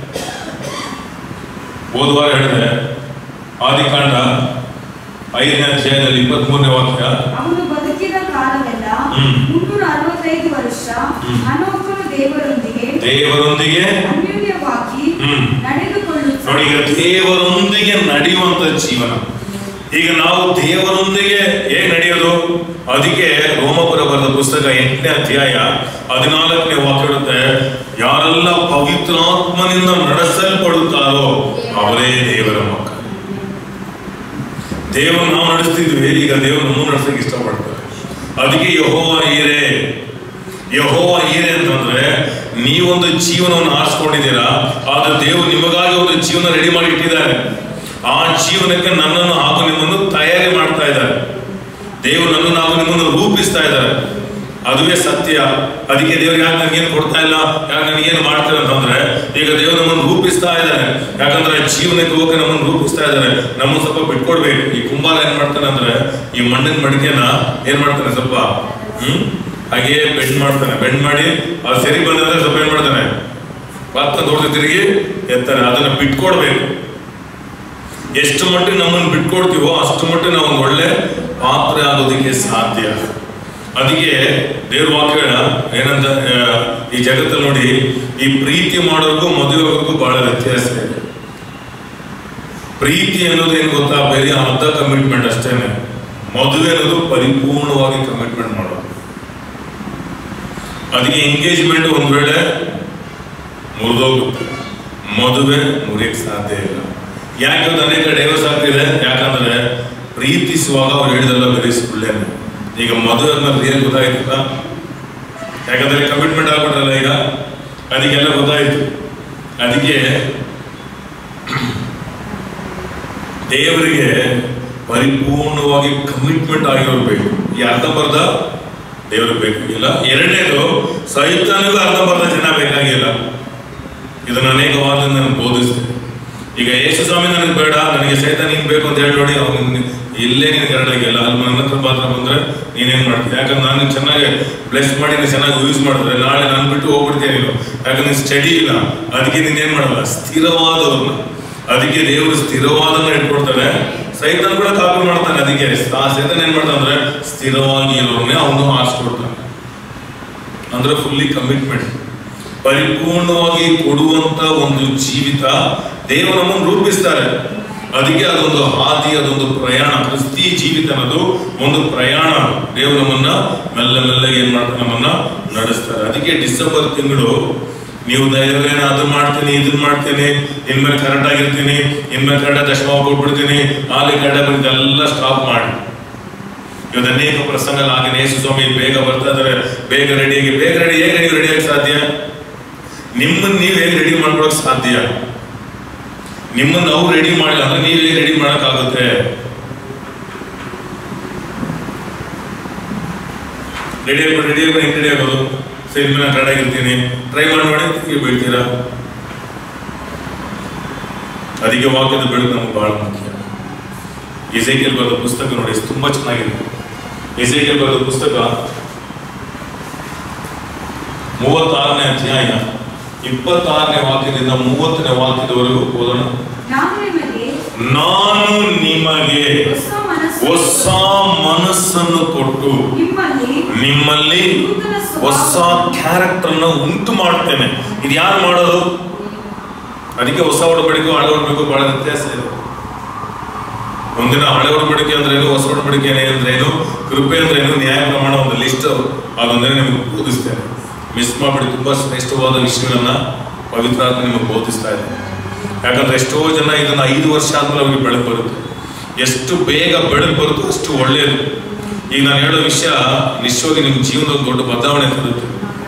S1: ಹೋದ್ವಾರ ಹೇಳಿದೆ ಆದಿಕಾಂಡ ಐದನೇ ಅಧ್ಯಾಯದಲ್ಲಿ ಇಪ್ಪತ್ತ್ ಮೂರನೇ ವಾಕ್ಯ
S2: ಅವನು ಬದುಕಿದ ಕಾಲವೆಲ್ಲ
S1: ಹ್ಮ್.
S2: ಮುನ್ನೂರ ಅರವತ್ತೈದು ವರ್ಷ
S1: ಹ್ಮ್.
S2: ಹನೋಕನು ದೇವರೊಂದಿಗೆ
S1: ದೇವರೊಂದಿಗೆ
S2: ಅನ್ಯೋನ್ಯವಾಗಿ
S1: ಹ್ಮ್.
S2: ನಡೆದುಕೊಳ್ಳುತ್ತ
S1: ನೋಡಿ ಈಗ ದೇವರೊಂದಿಗೆ ನಡೆಯುವಂತ ಜೀವನ ಈಗ ನಾವು ದೇವರೊಂದಿಗೆ ಹೇಗೆ ನಡೆಯೋದು ಅದಕ್ಕೆ ರೋಮಪುರ ಬರೆದ ಪುಸ್ತಕ ಎಂಟನೇ ಅಧ್ಯಾಯ ಹದಿನಾಲ್ಕನೇ ವಾಕ್ಯ ಹೇಳುತ್ತೆ ಯಾರೆಲ್ಲ ಪವಿತ್ರಾತ್ಮನಿಂದ ನಡೆಸಲ್ಪಡುತ್ತಾರೋ ಅವರೇ ದೇವರ ಮಕ್ಕಳು ದೇವರು ನಾವು ನಡೆಸ್ತಿದ್ವಿ ಈಗ ದೇವರು ನಮ್ಮನ್ನು ನಡೆಸಕ್ಕೆ ಇಷ್ಟಪಡ್ತಾರೆ ಅದಕ್ಕೆ ಯಹೋವ ಈರೆ ಯಹೋವ ಈರೆ ಅಂತಂದ್ರೆ ನೀವೊಂದು ಜೀವನವನ್ನು ಆರಿಸ್ಕೊಂಡಿದ್ದೀರಾ ಆದ್ರೆ ದೇವರು ನಿಮಗಾಗಿ ಒಂದು ಜೀವನ ರೆಡಿ ಮಾಡಿ ಇಟ್ಟಿದ್ದಾರೆ ಆ ಜೀವನಕ್ಕೆ ನನ್ನನ್ನು ಹಾಗೂ ನಿಮ್ಮನ್ನು ತಯಾರಿ ಮಾಡ್ತಾ ಇದ್ದಾರೆ ದೇವರು ನನ್ನನ್ನು ಹಾಗೂ ನಿಮ್ಮನ್ನು ರೂಪಿಸ್ತಾ ಇದ್ದಾರೆ ಅದುವೇ ಸತ್ಯ ಅದಕ್ಕೆ ದೇವ್ರು ಯಾಕೆ ನನಗೇನು ಕೊಡ್ತಾ ಇಲ್ಲ ಯಾಕೆ ನನಗೇನು ಮಾಡ್ತಾರೆ ಅಂತಂದ್ರೆ ಈಗ ದೇವ್ರು ನಮ್ಮನ್ನು ರೂಪಿಸ್ತಾ ಇದ್ದಾರೆ ಯಾಕಂದ್ರೆ ಜೀವನಕ್ಕೆ ಹೋಗಿ ನಮ್ಮನ್ನು ರೂಪಿಸ್ತಾ ಇದ್ದಾರೆ ನಮ್ಮನ್ನು ಸ್ವಲ್ಪ ಬಿಟ್ಕೊಡ್ಬೇಕು ಈ ಕುಂಬಾರ ಏನ್ ಮಾಡ್ತಾನೆ ಅಂದ್ರೆ ಈ ಮಣ್ಣಿನ ಮಡಿಕೆನ ಏನ್ ಮಾಡ್ತಾನೆ ಸ್ವಲ್ಪ ಹ್ಮ್ ಹಾಗೆ ಬೆಂಡ್ ಮಾಡ್ತಾನೆ ಬೆಂಡ್ ಮಾಡಿ ಅದು ಸರಿ ಬಂದ್ರೆ ಸ್ವಲ್ಪ ಏನ್ ಮಾಡ್ತಾನೆ ಮತ್ತೆ ದೊಡ್ಡ ತಿರುಗಿ ಎತ್ತಾರೆ ಅದನ್ನ ಬಿಟ್ಕೊಡ್ಬೇಕು ಎಷ್ಟು ಮಟ್ಟಿಗೆ ನಮ್ಮನ್ನು ಬಿಟ್ಕೊಡ್ತೀವೋ ಅಷ್ಟು ಮಟ್ಟಿಗೆ ನಾವು ಒಂದು ಒಳ್ಳೆ ಪಾತ್ರೆ ಆಗೋದಕ್ಕೆ ಸಾಧ್ಯ ಅದಕ್ಕೆ ದೇವ್ರ ವಾಕ್ಯ ಏನಂತ ಆ, ಈ ಜಗತ್ತಲ್ಲಿ ನೋಡಿ ಈ ಪ್ರೀತಿ ಮಾಡೋರ್ಗೂ ಮದುವೆವರೆಗೂ ಬಹಳ ವ್ಯತ್ಯಾಸ ಇದೆ ಪ್ರೀತಿ ಅನ್ನೋದು ಏನು ಗೊತ್ತಾ ಬೇರೆ ಅರ್ಧ ಕಮಿಟ್ಮೆಂಟ್ ಅಷ್ಟೇನೆ ಮದುವೆ ಅನ್ನೋದು ಪರಿಪೂರ್ಣವಾಗಿ ಕಮಿಟ್ಮೆಂಟ್ ಮಾಡೋದು ಅದಕ್ಕೆ ಎಂಗೇಜ್ಮೆಂಟ್ ಒಂದ್ ವೇಳೆ ಮುರಿದೋಗುತ್ತೆ ಮದುವೆ ಮುರಿಯಕ್ಕೆ ಸಾಧ್ಯ ಇಲ್ಲ ಯಾಕೆ ಅದು ಅನೇಕ ಡೈವರ್ಸ್ ಆಗ್ತಿದೆ ಯಾಕಂದ್ರೆ ಪ್ರೀತಿಸುವಾಗ ಅವ್ರು ಹೇಳಿದಲ್ಲ ಬರೀ ಸುಳ್ಳೇನೆ ಈಗ ಮದುವೆ ಅನ್ನೋದು ರಿಯಲ್ ಗೊತ್ತಾಯ್ತಲ್ಲ ಯಾಕಂದ್ರೆ ಕಮಿಟ್ಮೆಂಟ್ ಆಗ್ಬಿಟ್ರಲ್ಲ ಈಗ ಅದಕ್ಕೆಲ್ಲ ಗೊತ್ತಾಯ್ತು ಅದಕ್ಕೆ ದೇವರಿಗೆ ಪರಿಪೂರ್ಣವಾಗಿ ಕಮಿಟ್ಮೆಂಟ್ ಆಗಿರೋರು ಬೇಕು ಈ ಅರ್ಧಂಬರ್ಧ ದೇವ್ರಿಗೆ ಬೇಕಾಗಿಲ್ಲ ಎರಡನೇದು ಸೈತಾನಿಗೂ ಅರ್ಧಂಬರ್ಧ ಜನ ಬೇಕಾಗಿಲ್ಲ ಇದನ್ನ ಅನೇಕ ವಾರದಿಂದ ನಾನು ಬೋಧಿಸಿದೆ ಈಗ ಯೇಸು ಸ್ವಾಮಿ ನನಗೆ ಬೇಡ ನನಗೆ ಸೈತಾನ ಹಿಂಗ್ ಬೇಕು ಅಂತ ಹೇಳಿ ನೋಡಿ ಅವ್ನು ಇಲ್ಲೇ ನೀನು ಕರೆಕ್ಟಾಗಿಲ್ಲ ಅಲ್ಲಿ ನನ್ನ ಹತ್ರ ಮಾತ್ರ ಬಂದ್ರೆ ನೀನೇನ್ ಮಾಡ್ತೀಯ ಯಾಕಂದ್ರೆ ನಾನು ಚೆನ್ನಾಗಿ ಬ್ಲೆಸ್ ಮಾಡಿ ನೀನು ಚೆನ್ನಾಗಿ ಯೂಸ್ ಮಾಡಿದ್ರೆ ನಾಳೆ ನಾನು ಬಿಟ್ಟು ಹೋಗ್ಬಿಡ್ತೀನಿ ನೀನು ಯಾಕಂದ್ರೆ ನೀನು ಸ್ಟಡಿ ಇಲ್ಲ ಅದಕ್ಕೆ ನೀನ್ ಏನ್ ಮಾಡಲ್ಲ ಸ್ಥಿರವಾದವ್ರನ್ನ ಅದಕ್ಕೆ ದೇವರು ಸ್ಥಿರವಾದನ್ನ ಇಟ್ಕೊಡ್ತಾನೆ ಸೈತಾನ್ ಕೂಡ ಕಾಪಿ ಮಾಡ್ತಾನೆ ಅದಕ್ಕೆ ಆ ಸೈತಾನ ಏನ್ ಮಾಡ್ತಾನೆ ಅಂದ್ರೆ ಸ್ಥಿರವಾಗಿ ಇರೋರ್ನೇ ಅವನು ಆರಿಸ್ಕೊಡ್ತಾನೆ ಅಂದ್ರೆ ಫುಲ್ಲಿ ಕಮಿಟ್ಮೆಂಟ್ ಪರಿಪೂರ್ಣವಾಗಿ ಕೊಡುವಂತ ಒಂದು ಜೀವಿತ ದೇವರು ನಮ್ಮನ್ನು ರೂಪಿಸ್ತಾರೆ ಅದಕ್ಕೆ ಅದೊಂದು ಹಾದಿ ಅದೊಂದು ಪ್ರಯಾಣ ಕ್ರಿಸ್ತಿ ಜೀವಿತ ಅನ್ನೋದು ಒಂದು ಪ್ರಯಾಣ ದೇವರು ನಮ್ಮನ್ನ ಮೆಲ್ಲ ಮೆಲ್ಲಗೆ ಏನ್ ಮಾಡ್ತಾರೆ ನಮ್ಮನ್ನ ನಡೆಸ್ತಾರೆ ಅದಕ್ಕೆ ಡಿಸೆಂಬರ್ ತಿಂಗಳು ನೀವು ದೈವವೇನ ಅದು ಮಾಡ್ತೀನಿ ಇದನ್ನ ಮಾಡ್ತೀನಿ ಇನ್ಮೇಲೆ ಕರೆಕ್ಟ್ ಆಗಿರ್ತೀನಿ ಇನ್ಮೇಲೆ ಕರೆಕ್ಟ್ ದಶಮ ಕೊಟ್ಬಿಡ್ತೀನಿ ಅಲ್ಲಿ ಕರೆಕ್ಟ್ ಎಲ್ಲ ಸ್ಟಾಪ್ ಮಾಡಿ ಇವತ್ತು ಅನೇಕ ಪ್ರಸಂಗ ಹಾಗೆ ಯೇಸು ಸ್ವಾಮಿ ಬೇಗ ಬರ್ತಾ ಇದಾರೆ ಬೇಗ ರೆಡಿಯಾಗಿ ಬೇಗ ರೆಡಿ ಹೇಗೆ ನೀವು ರೆಡಿ ಆಗಿ ಸಾಧ್ಯ ನಿಮ್ಮನ್ನ ನೀವು ಹೇಗೆ ರೆಡಿ ಮಾಡ್ಕೊಳಕ್ ಸಾಧ್ಯ ನಿಮ್ಮನ್ನ ನಾವು ರೆಡಿ ಮಾಡಿಲ್ಲ ಅಂದ್ರೆ ನೀವು ಹೇಗೆ ರೆಡಿ ಮಾಡಕ್ಕಾಗುತ್ತೆ ರೆಡಿ ಆಗ್ಬಿಟ್ಟು ರೆಡಿ ಆಗ್ಬಿಟ್ಟು ಹೆಂಗ್ ರೆಡಿ ಆಗೋದು ಸರಿ ಇನ್ಮೇಲೆ ನಾನು ಕರೆಕ್ಟ್ ಆಗಿರ್ತೀನಿ ಟ್ರೈ ಮಾಡಿ ನೋಡಿ ನೀವು ಬೀಳ್ತೀರಾ ಅದಕ್ಕೆ ವಾಕ್ಯದ ಬೆಳಕು ನಮ್ಗೆ ಬಹಳ ಮುಖ್ಯ ಎಸೇಕಿಯಲ್ ಬರೆದ ಪುಸ್ತಕ ನೋಡಿ ತುಂಬಾ ಚೆನ್ನಾಗಿದೆ ಎಸೇಕಿಯಲ್ ಬರೆದ ಪುಸ್ತಕ ಮೂವತ್ತಾರನೇ ಅಧ್ಯಾಯ ಇಪ್ಪತ್ತಾರನೇ ವಾಕ್ಯದಿಂದ ಮೂವತ್ತನೇ ವಾಕ್ಯದವರೆಗೂ ಓದೋಣ
S2: ನಾನು ನಿಮಗೆ
S1: ನಾನು ನಿಮಗೆ
S2: ಹೊಸ ಮನಸ್ಸು
S1: ಹೊಸ ಮನಸ್ಸನ್ನು ಕೊಟ್ಟು
S2: ನಿಮ್ಮಲ್ಲಿ
S1: ನಿಮ್ಮಲ್ಲಿ ಹೊಸ ಕ್ಯಾರೆಕ್ಟರ್ ಅನ್ನ ಉಂಟು ಮಾಡ್ತೇನೆ ಇದು ಯಾರು ಮಾಡೋದು ಅದಕ್ಕೆ ಹೊಸ ಒಡಂಬಡಿಕೆ ಹಳೆ ಒಡಂಬಡಿಕೆ ಬಹಳ ವ್ಯತ್ಯಾಸ ಇದೆ ಒಂದಿನ ಹಳೆ ಒಡಂಬಡಿಕೆ ಅಂದ್ರೆ ಏನು ಹೊಸ ಒಡಂಬಡಿಕೆ ಅಂದ್ರೆ ಏನು ಕೃಪೆ ಅಂದ್ರೆ ಏನು ನ್ಯಾಯ ಪ್ರಮಾಣ ಒಂದು ಲಿಸ್ಟ್ ಅದೊಂದೇ ನಿಮಗೆ ಬೋಧಿಸ್ತೇನೆ ಮಿಸ್ ಮಾಡ್ಬಿಡಿ ತುಂಬಾ ಶ್ರೇಷ್ಠವಾದ ವಿಷಯಗಳನ್ನ ಪವಿತ್ರಾತ್ಮ ನಿಮಗೆ ಬೋಧಿಸ್ತಾ ಇದೆ ಯಾಕಂದ್ರೆ ಎಷ್ಟೋ ಜನ ಇದನ್ನ ಐದು ವರ್ಷ ಆದ್ಮೇಲೆ ಅವ್ರಿಗೆ ಬೆಳಕು ಬರುತ್ತೆ ಎಷ್ಟು ಬೇಗ ಬೆಳಕು ಬರುತ್ತೋ ಅಷ್ಟು ಒಳ್ಳೆಯದು ಈಗ ನಾನು ಹೇಳೋ ವಿಷಯ ನಿಶ್ಚಯವಾಗಿ ನಿಮ್ಮ ಜೀವನದ ದೊಡ್ಡ ಬದಲಾವಣೆ ತರುತ್ತೆ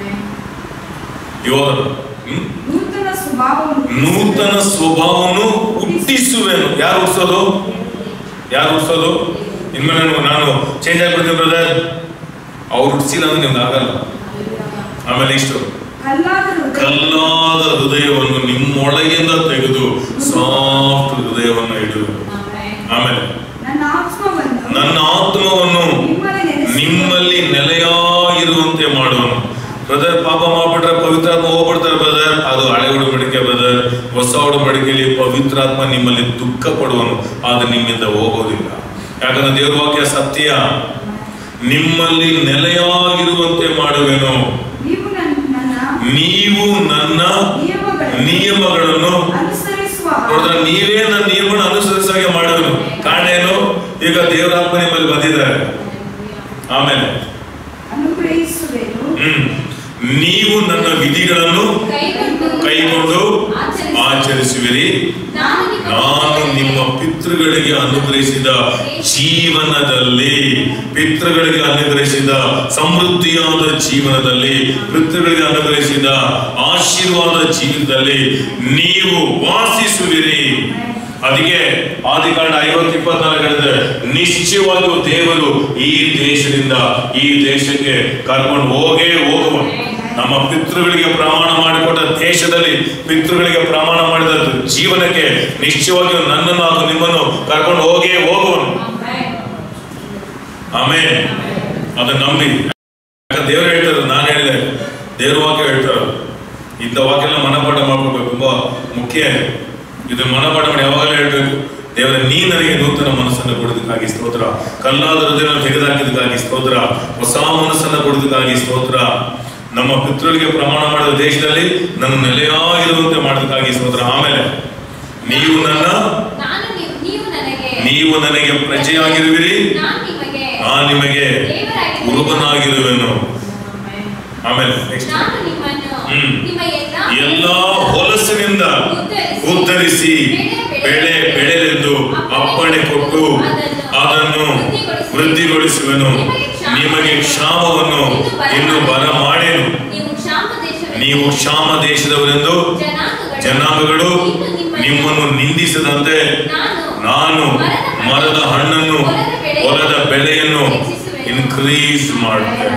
S1: ಇವಾಗ ಹ್ಮ್?
S2: ನೂತನ ಸ್ವಭಾವವನ್ನು
S1: ನೂತನ ಸ್ವಭಾವವನ್ನು ಹುಟ್ಟಿಸುವೆನು ಯಾರು ಹುಟ್ಟಿಸೋದು ಯಾರು ಹುಟ್ಟಿಸೋದು ಇನ್ಮೇಲೆ ನಾನು ನಾನು ಚೇಂಜ್ ಆಗ್ಬಿಡ್ತೀನಿ ಬ್ರದರ್ ಅವ್ರು ಹುಟ್ಟಿಸಿಲ್ಲ ಅಂದ್ರೆ ನಿಮ್ಗೆ ಆಗಲ್ಲ ಆಮೇಲೆ ಇಷ್ಟು
S2: ಕಲ್ಲಾದ ಹೃದಯ
S1: ಕಲ್ಲಾದ ಹೃದಯವನ್ನು ನಿಮ್ಮೊಳಗಿಂದ ತೆಗೆದು ಸಾಫ್ಟ್ ಹೃದಯವನ್ನು ಇಡು ಆಮೇಲೆ
S2: ನನ್ನ ಆತ್ಮವನ್ನು
S1: ನನ್ನ ಆತ್ಮವನ್ನು
S2: ನಿಮ್ಮಲ್ಲಿ ನೆಲೆಸಿ
S1: ನಿಮ್ಮಲ್ಲಿ ನೆಲೆಯಾಗಿರುವಂತೆ ಮಾಡುವನು ಬ್ರದರ್ ಪಾಪ ಮಾಡ್ಬಿಟ್ರೆ ಪವಿತ್ರಾತ್ಮ ಹೋಗ್ಬಿಡ್ತಾರೆ ಬ್ರದರ್ ಅದು ಹಳೆ ಉಡುಮಡಿಕೆ ಬ್ರದರ್ ಹೊಸ ಉಡುಮಡಿಕೆಯಲ್ಲಿ ಪವಿತ್ರಾತ್ಮ ನಿಮ್ಮಲ್ಲಿ ದುಃಖ ಪಡುವನು ಆದ್ರೆ ನಿಮ್ಮಿಂದ ಹೋಗೋದಿಲ್ಲ ಯಾಕಂದ್ರೆ ದೇವ್ರ ವಾಕ್ಯ ಸತ್ಯ ನಿಮ್ಮಲ್ಲಿ ನೆಲೆಯಾಗಿರುವಂತೆ ಮಾಡುವೆನು
S2: ನೀವು ನನ್ನ ನನ್ನ
S1: ನೀವು ನನ್ನ
S2: ನಿಯಮಗಳನ್ನು
S1: ನಿಯಮಗಳನ್ನು
S2: ಅನುಸರಿಸುವ
S1: ನೋಡಿದ್ರೆ ನೀವೇ ನನ್ನ ನಿಯಮವನ್ನು ಅನುಸರಿಸಾಗೆ ಮಾಡುವೆನು ಕಾರಣ ಏನು ಈಗ ದೇವರಾತ್ಮ ನಿಮ್ಮಲ್ಲಿ ಬಂದಿದ್ದಾರೆ ಆಮೇಲೆ
S2: ಅನುಗ್ರಹಿಸುವೆನು
S1: ಹ್ಮ್ ನೀವು ನನ್ನ ವಿಧಿಗಳನ್ನು
S3: ಕೈಗೊಂಡು
S1: ಕೈಗೊಂಡು
S3: ಆಚರಿಸಿ.
S1: ಆಚರಿಸುವಿರಿ
S3: ನಾನು ನಿಮ್ಮ
S1: ನಾನು ನಿಮ್ಮ ಪಿತೃಗಳಿಗೆ ಅನುಗ್ರಹಿಸಿದ ಜೀವನದಲ್ಲಿ ಪಿತೃಗಳಿಗೆ ಅನುಗ್ರಹಿಸಿದ ಸಮೃದ್ಧಿಯಾದ ಜೀವನದಲ್ಲಿ ಪಿತೃಗಳಿಗೆ ಅನುಗ್ರಹಿಸಿದ ಆಶೀರ್ವಾದ ಜೀವನದಲ್ಲಿ ನೀವು ವಾಸಿಸುವಿರಿ ಅದಕ್ಕೆ ಆದಿಕಾಂಡ ಐವತ್ತು ಇಪ್ಪತ್ನಾಲ್ಕು ಹೇಳಿದ್ರೆ ನಿಶ್ಚಯವಾಗಿಯೂ ದೇವರು ಈ ದೇಶದಿಂದ ಈ ದೇಶಕ್ಕೆ ಕರ್ಕೊಂಡು ಹೋಗೇ ಹೋಗುವ ನಮ್ಮ ಪಿತೃಗಳಿಗೆ ಪ್ರಮಾಣ ಮಾಡಿಕೊಟ್ಟ ದೇಶದಲ್ಲಿ ಪಿತೃಗಳಿಗೆ ಪ್ರಮಾಣ ಮಾಡಿದ ಜೀವನಕ್ಕೆ ನಿಶ್ಚಯವಾಗಿಯೂ ನನ್ನನ್ನು ಹಾಗೂ ನಿಮ್ಮನ್ನು ಕರ್ಕೊಂಡು ಹೋಗೇ ಹೋಗುವನು ಆಮೇಲೆ ಅದನ್ನ ನಂಬಿ ಯಾಕಂದ್ರೆ ದೇವರು ಹೇಳ್ತಾರೆ ನಾನು ಹೇಳಿದೆ ದೇವ್ರ ವಾಕ್ಯ ಹೇಳ್ತಾರೆ ಇಂಥ ವಾಕ್ಯ ಎಲ್ಲ ಮನಪಾಠ ಮಾಡ್ಕೋಬೇಕು ತುಂಬಾ ಮುಖ್ಯ ಇದು ಮನಪಾಠ ಮಾಡಿ ಯಾವಾಗಲೂ ಹೇಳ್ಬೇಕು ದೇವರ ನೀ ನನಗೆ ನೂತನ ಮನಸ್ಸನ್ನು ಕೊಡೋದಕ್ಕಾಗಿ ಸ್ತೋತ್ರ ಕಲ್ಲಾದ ಹೃದಯ ತೆಗೆದುಹಾಕಿದಕ್ಕಾಗಿ ಸ್ತೋತ್ರ ಹೊಸ ಮನಸ್ಸನ್ನು ಕೊಡೋದಕ್ಕಾಗಿ ಸ್ತೋತ್ರ ನಮ್ಮ ಪಿತೃಗಳಿಗೆ ಪ್ರಮಾಣ ಮಾಡಿದ ದೇಶದಲ್ಲಿ ನನ್ನ ನೆಲೆಯಾಗಿರುವಂತೆ ಮಾಡೋದಕ್ಕಾಗಿ ಸ್ತೋತ್ರ ಆಮೇಲೆ ನೀವು ನನ್ನ
S3: ನಾನು ನೀವು- ನೀವು ನನಗೆ
S1: ನೀವು ನನಗೆ ಪ್ರಜೆಯಾಗಿರುವಿರಿ
S3: ನಾನು ನಿಮಗೆ
S1: ನಾನು ನಿಮಗೆ
S3: ದೇವರಾಗಿರುವೆನು.
S1: ಕುರುಬನಾಗಿರುವೆನು ಆಮೇಲೆ ನೆಕ್ಸ್ಟ್
S3: ನಾನು ನಿಮ್ಮನ್ನು
S1: ಹ್ಮ್.
S3: ನಿಮ್ಮ ಎಲ್ಲ
S1: ಎಲ್ಲ ಹೊಲಸಿನಿಂದ ಉದ್ಧರಿಸಿ ಬೆಳೆ ಬೆಳೆಲೆಂದು ಅಪ್ಪಣೆ ಕೊಟ್ಟು ಅದನ್ನು ವೃದ್ಧಿಗೊಳಿಸುವೆನು ನಿಮಗೆ ಕ್ಷಾಮವನ್ನು ಇನ್ನು ಬರ ಮಾಡೇನು
S3: ನೀವು ಕ್ಷಾಮ ದೇಶವೆಂದು
S1: ನೀವು ಕ್ಷಾಮ ದೇಶದವರೆಂದು
S3: ಜನಾಂಗಗಳು
S1: ಜನಾಂಗಗಳು
S3: ಇನ್ನು
S1: ನಿಮ್ಮನ್ನು ನಿಂದಿಸದಂತೆ
S3: ನಾನು
S1: ನಾನು ಮರದ ಹಣ್ಣನ್ನು ಹೊಲದ ಬೆಳೆಯನ್ನು ಇನ್ಕ್ರೀಸ್ ಮಾಡುತ್ತೇನೆ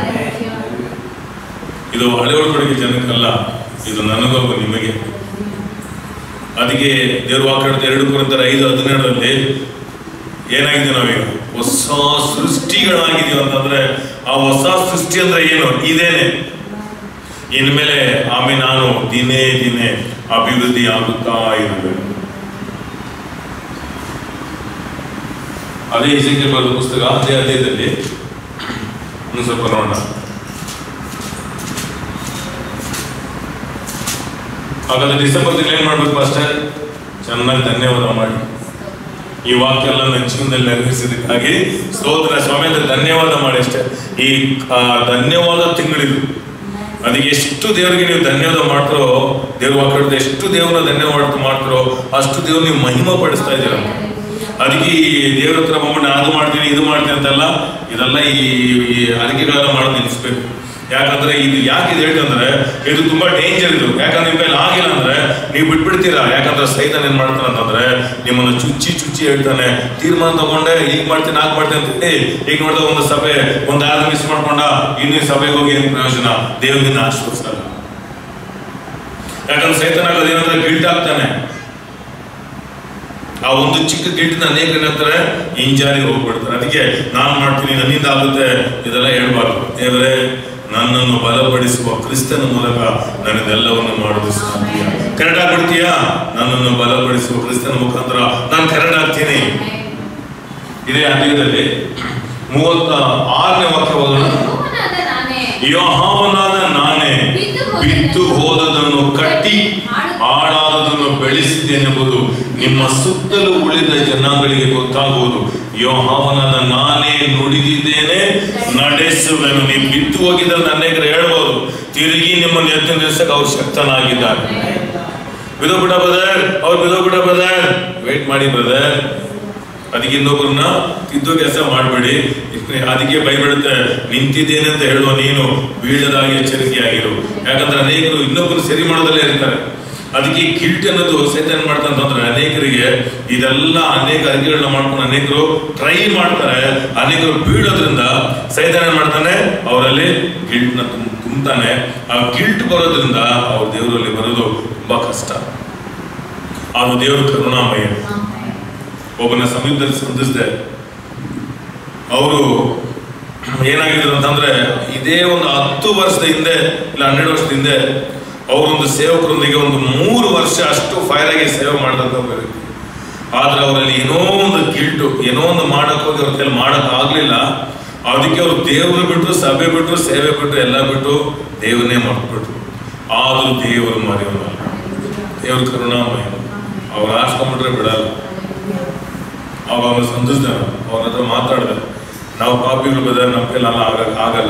S1: ಇದು ಹಳೆ ಒಳಗಡೆಗೆ ಜನಕ್ಕಲ್ಲ ಇದು ನನಗೂ ನಿಮಗೆ ಅದಕ್ಕೆ ದೇವ್ರ ವಾಕ್ಯ ಹೇಳ್ತಾ ಎರಡು ಕುರಿತರ ಐದು ಹದಿನೇಳರಲ್ಲಿ ಏನಾಗಿದೆ ನಾವೀಗ ಹೊಸ ಸೃಷ್ಟಿಗಳಾಗಿದೀವಿ ಅಂತಂದ್ರೆ ಆ ಹೊಸ ಸೃಷ್ಟಿ ಅಂದ್ರೆ ಏನು ಇದೇನೆ ಇನ್ಮೇಲೆ ಆಮೇಲೆ ನಾನು ದಿನೇ ದಿನೇ ಅಭಿವೃದ್ಧಿ ಆಗುತ್ತಾ ಇರಬೇಕು ಅದೇ ಇಸಕ್ಕೆ ಬರೆದ ಪುಸ್ತಕ ಅದೇ ಅಧ್ಯಾಯದಲ್ಲಿ ಒಂದು ಸ್ವಲ್ಪ ನೋಡೋಣ ಹಾಗಾದ್ರೆ ಡಿಸೆಂಬರ್ ತಿಂಗಳು ಏನ್ ಮಾಡ್ಬೇಕು ಅಷ್ಟೇ ಚೆನ್ನಾಗಿ ಧನ್ಯವಾದ ಮಾಡಿ ಈ ವಾಕ್ಯ ಎಲ್ಲ ನನ್ನ ಜೀವನದಲ್ಲಿ ನೆರವೇರಿಸಿದ್ದಕ್ಕಾಗಿ ಸ್ತೋತ್ರ ಸ್ವಾಮಿ ಅಂದ್ರೆ ಧನ್ಯವಾದ ಮಾಡಿ ಅಷ್ಟೇ ಈ ಆ, ಧನ್ಯವಾದ ತಿಂಗಳಿದು ಅದಕ್ಕೆ ಎಷ್ಟು ದೇವರಿಗೆ ನೀವು ಧನ್ಯವಾದ ಮಾಡ್ತಾರೋ ದೇವ್ರ ವಾಕ್ಯ ಹೇಳ್ತಾ ಎಷ್ಟು ದೇವ್ರನ್ನ ಧನ್ಯವಾದ ಮಾಡ್ತಾರೋ ಅಷ್ಟು ದೇವ್ರು ನೀವು ಮಹಿಮಾ ಪಡಿಸ್ತಾ ಇದ್ದೀರ ಅದಕ್ಕೆ ಈ ದೇವ್ರ ಹತ್ರ ಬಂದ್ಬಿಟ್ಟು ನಾನು ಅದು ಮಾಡ್ತೀನಿ ಇದು ಮಾಡ್ತೀನಿ ಅಂತೆಲ್ಲ ಇದೆಲ್ಲ ಈ ಈ ಅರಿಕೆಗಳೆಲ್ಲ ಮಾಡೋದು ನಿಲ್ಲಿಸ್ಬೇಕು ಯಾಕಂದ್ರೆ ಇದು ಯಾಕೆ ಇದು ಹೇಳ್ತಂದ್ರೆ ಇದು ತುಂಬಾ ಡೇಂಜರ್ ಇದು ಯಾಕಂದ್ರೆ ನಿಮ್ಮ ಕೈಲಿ ಆಗಿಲ್ಲ ಅಂದ್ರೆ ನೀವು ಬಿಟ್ಬಿಡ್ತೀರಾ ಯಾಕಂದ್ರೆ ಸೈತಾನ ಏನ್ ಮಾಡ್ತಾನೆ ಅಂತಂದ್ರೆ ನಿಮ್ಮನ್ನು ಚುಚ್ಚಿ ಚುಚ್ಚಿ ಹೇಳ್ತಾನೆ ತೀರ್ಮಾನ ತಗೊಂಡೆ ಈಗ ಮಾಡ್ತೀನಿ ಆಗ ಮಾಡ್ತೀನಿ ಅಂತ ಹೇಳಿ ಈಗ ನೋಡಿದ ಒಂದು ಸಭೆ ಒಂದು ಆದ ಮಿಸ್ ಮಾಡ್ಕೊಂಡ ಇನ್ನೂ ಸಭೆಗೆ ಹೋಗಿ ಏನು ಪ್ರಯೋಜನ ದೇವರಿಂದ ಆಶ್ವಸಲ್ಲ ಯಾಕಂದ್ರೆ ಸೈತಾನ ಆಗೋದು ಏನಂದ್ರೆ ಗಿಲ್ಟ್ ಆಗ್ತಾನೆ ಆ ಒಂದು ಚಿಕ್ಕ ಗಿಟ್ಟಿನ ಅನೇಕ ಏನಂತಾರೆ ಇಂಜಾರಿಗೆ ಹೋಗ್ಬಿಡ್ತಾರೆ ಅದಕ್ಕೆ ನಾನು ಮಾಡ್ತೀನಿ ನನ್ನಿಂದ ಆಗುತ್ತೆ ಇದೆಲ್ಲ ಹೇಳ್ಬಾರ್ದು ದೇವರೇ ನನ್ನನ್ನು ಬಲಪಡಿಸುವ ಕ್ರಿಸ್ತನ ಮೂಲಕ ನನಗೆಲ್ಲವನ್ನು ಮಾಡೋದು ಸಾಧ್ಯ ಕರೆಕ್ಟ್ ಆಗ್ಬಿಡ್ತೀಯಾ ನನ್ನನ್ನು ಬಲಪಡಿಸುವ ಕ್ರಿಸ್ತನ ಮುಖಾಂತರ ನಾನು ಕರೆಕ್ಟ್ ಆಗ್ತೀನಿ ಇದೇ ಅಧ್ಯಾಯದಲ್ಲಿ ಮೂವತ್ತ ಆರನೇ ವಾಕ್ಯ ಓದೋಣ
S3: ಯೆಹೋವನಾದ ನಾನೇ
S1: ಯೋಹಾವನಾದ ನಾನೇ ಬಿದ್ದು ಹೋದದನ್ನು ಕಟ್ಟಿ ಹಾಳಾದದನ್ನು ಬೆಳೆಸಿದ್ದೇನೆಂಬುದು ನಿಮ್ಮ ಸುತ್ತಲೂ ಉಳಿದ ಜನಾಂಗಗಳಿಗೆ ಗೊತ್ತಾಗುವುದು ಯೋಹಾವನಾದ ನಾನೇ ನುಡಿದಿದ್ದೇನೆ ನಡೆಸುವೆನು ನೀವು ಬಿದ್ದು ಹೋಗಿದ್ದರೆ ಅನೇಕರು ಹೇಳ್ಬೋದು ತಿರುಗಿ ನಿಮ್ಮನ್ನು ಎದ್ದು ನಿಲ್ಲಿಸಕ್ಕೆ ಅವ್ರು ಶಕ್ತನಾಗಿದ್ದಾರೆ ಬಿದೋ ಬಿಡ ಬ್ರದರ್ ಅವ್ರು ಬಿದೋ ಬಿಡ ಬ್ರದರ್ ವೇಟ್ ಮಾಡಿ ಬ್ರದರ್ ಅದಕ್ಕೆ ಇನ್ನೊಬ್ಬರನ್ನ ತಿದ್ದೋ ಕೆಲಸ ಮಾಡಬೇಡಿ ಅದಕ್ಕೆ ಬೈಬಿಡುತ್ತೆ ನಿಂತಿದ್ದೇನೆ ಅಂತ ಹೇಳುವ ನೀನು ಬೀಳದಾಗಿ ಎಚ್ಚರಿಕೆಯಾಗಿರು ಯಾಕಂದ್ರೆ ಅನೇಕರು ಇನ್ನೊಬ್ಬರು ಸರಿ ಮಾಡೋದಲ್ಲೇ ಇರ್ತಾರೆ ಅದಕ್ಕೆ ಗಿಲ್ಟ್ ಅನ್ನೋದು ಸೈತಾನ್ ಮಾಡ್ತಂತಂದ್ರೆ ಅನೇಕರಿಗೆ ಇದೆಲ್ಲ ಅನೇಕ ಅರಿಕೆಗಳನ್ನ ಮಾಡ್ಕೊಂಡು ಅನೇಕರು ಟ್ರೈ ಮಾಡ್ತಾರೆ ಅನೇಕರು ಬೀಳೋದ್ರಿಂದ ಸೈತಾನ್ ಏನ್ ಮಾಡ್ತಾನೆ ಅವರಲ್ಲಿ ಗಿಲ್ಟ್ನ ತುಂಬ್ತಾನೆ ಆ ಗಿಲ್ಟ್ ಬರೋದ್ರಿಂದ ಅವ್ರ ದೇವರಲ್ಲಿ ಬರೋದು ತುಂಬಾ ಕಷ್ಟ ಅದು ದೇವರು ಕರುಣಾಮಯ ಒಬ್ಬನ ಸಮೀಪದಲ್ಲಿ ಸಂಧಿಸಿದೆ ಅವರು ಏನಾಗಿದ್ರು ಅಂತಂದ್ರೆ ಇದೇ ಒಂದು ಹತ್ತು ವರ್ಷದ ಹಿಂದೆ ಇಲ್ಲ ಹನ್ನೆರಡು ವರ್ಷದ ಹಿಂದೆ ಅವರೊಂದು ಸೇವಕರೊಂದಿಗೆ ಒಂದು ಮೂರು ವರ್ಷ ಅಷ್ಟು ಫೈರ್ ಆಗಿ ಸೇವೆ ಮಾಡಿದಂತ ವ್ಯಕ್ತಿ ಆದ್ರೆ ಅವರಲ್ಲಿ ಏನೋ ಒಂದು ಗಿಲ್ಟು ಏನೋ ಒಂದು ಮಾಡಕ್ ಹೋಗಿ ಅವ್ರ ಕೈಲಿ ಮಾಡಕ್ ಆಗ್ಲಿಲ್ಲ ಅದಕ್ಕೆ ಅವ್ರು ದೇವರು ಬಿಟ್ಟು ಸಭೆ ಬಿಟ್ಟು ಸೇವೆ ಬಿಟ್ಟು ಎಲ್ಲ ಬಿಟ್ಟು ದೇವರನ್ನೇ ಮಾಡ್ಬಿಟ್ರು ಆದ್ರೂ ದೇವರು ಮಾರಿಯವನಲ್ಲ ದೇವ್ರ ಕರುಣಾಮಯ ಅವ್ರು ಆರ್ಸ್ಕೊಂಡ್ಬಿಟ್ರೆ ಬಿಡಲ್ಲ ಅವಾಗ ಅವನು ಸಂಧಿಸ್ದ ಅವ್ರ ಹತ್ರ ಮಾತಾಡ್ದ ನಾವು ಪಾಪಿಗಳು ಬದ ನಮ್ಮ ಕೈಲೆಲ್ಲ ಆಗ ಆಗಲ್ಲ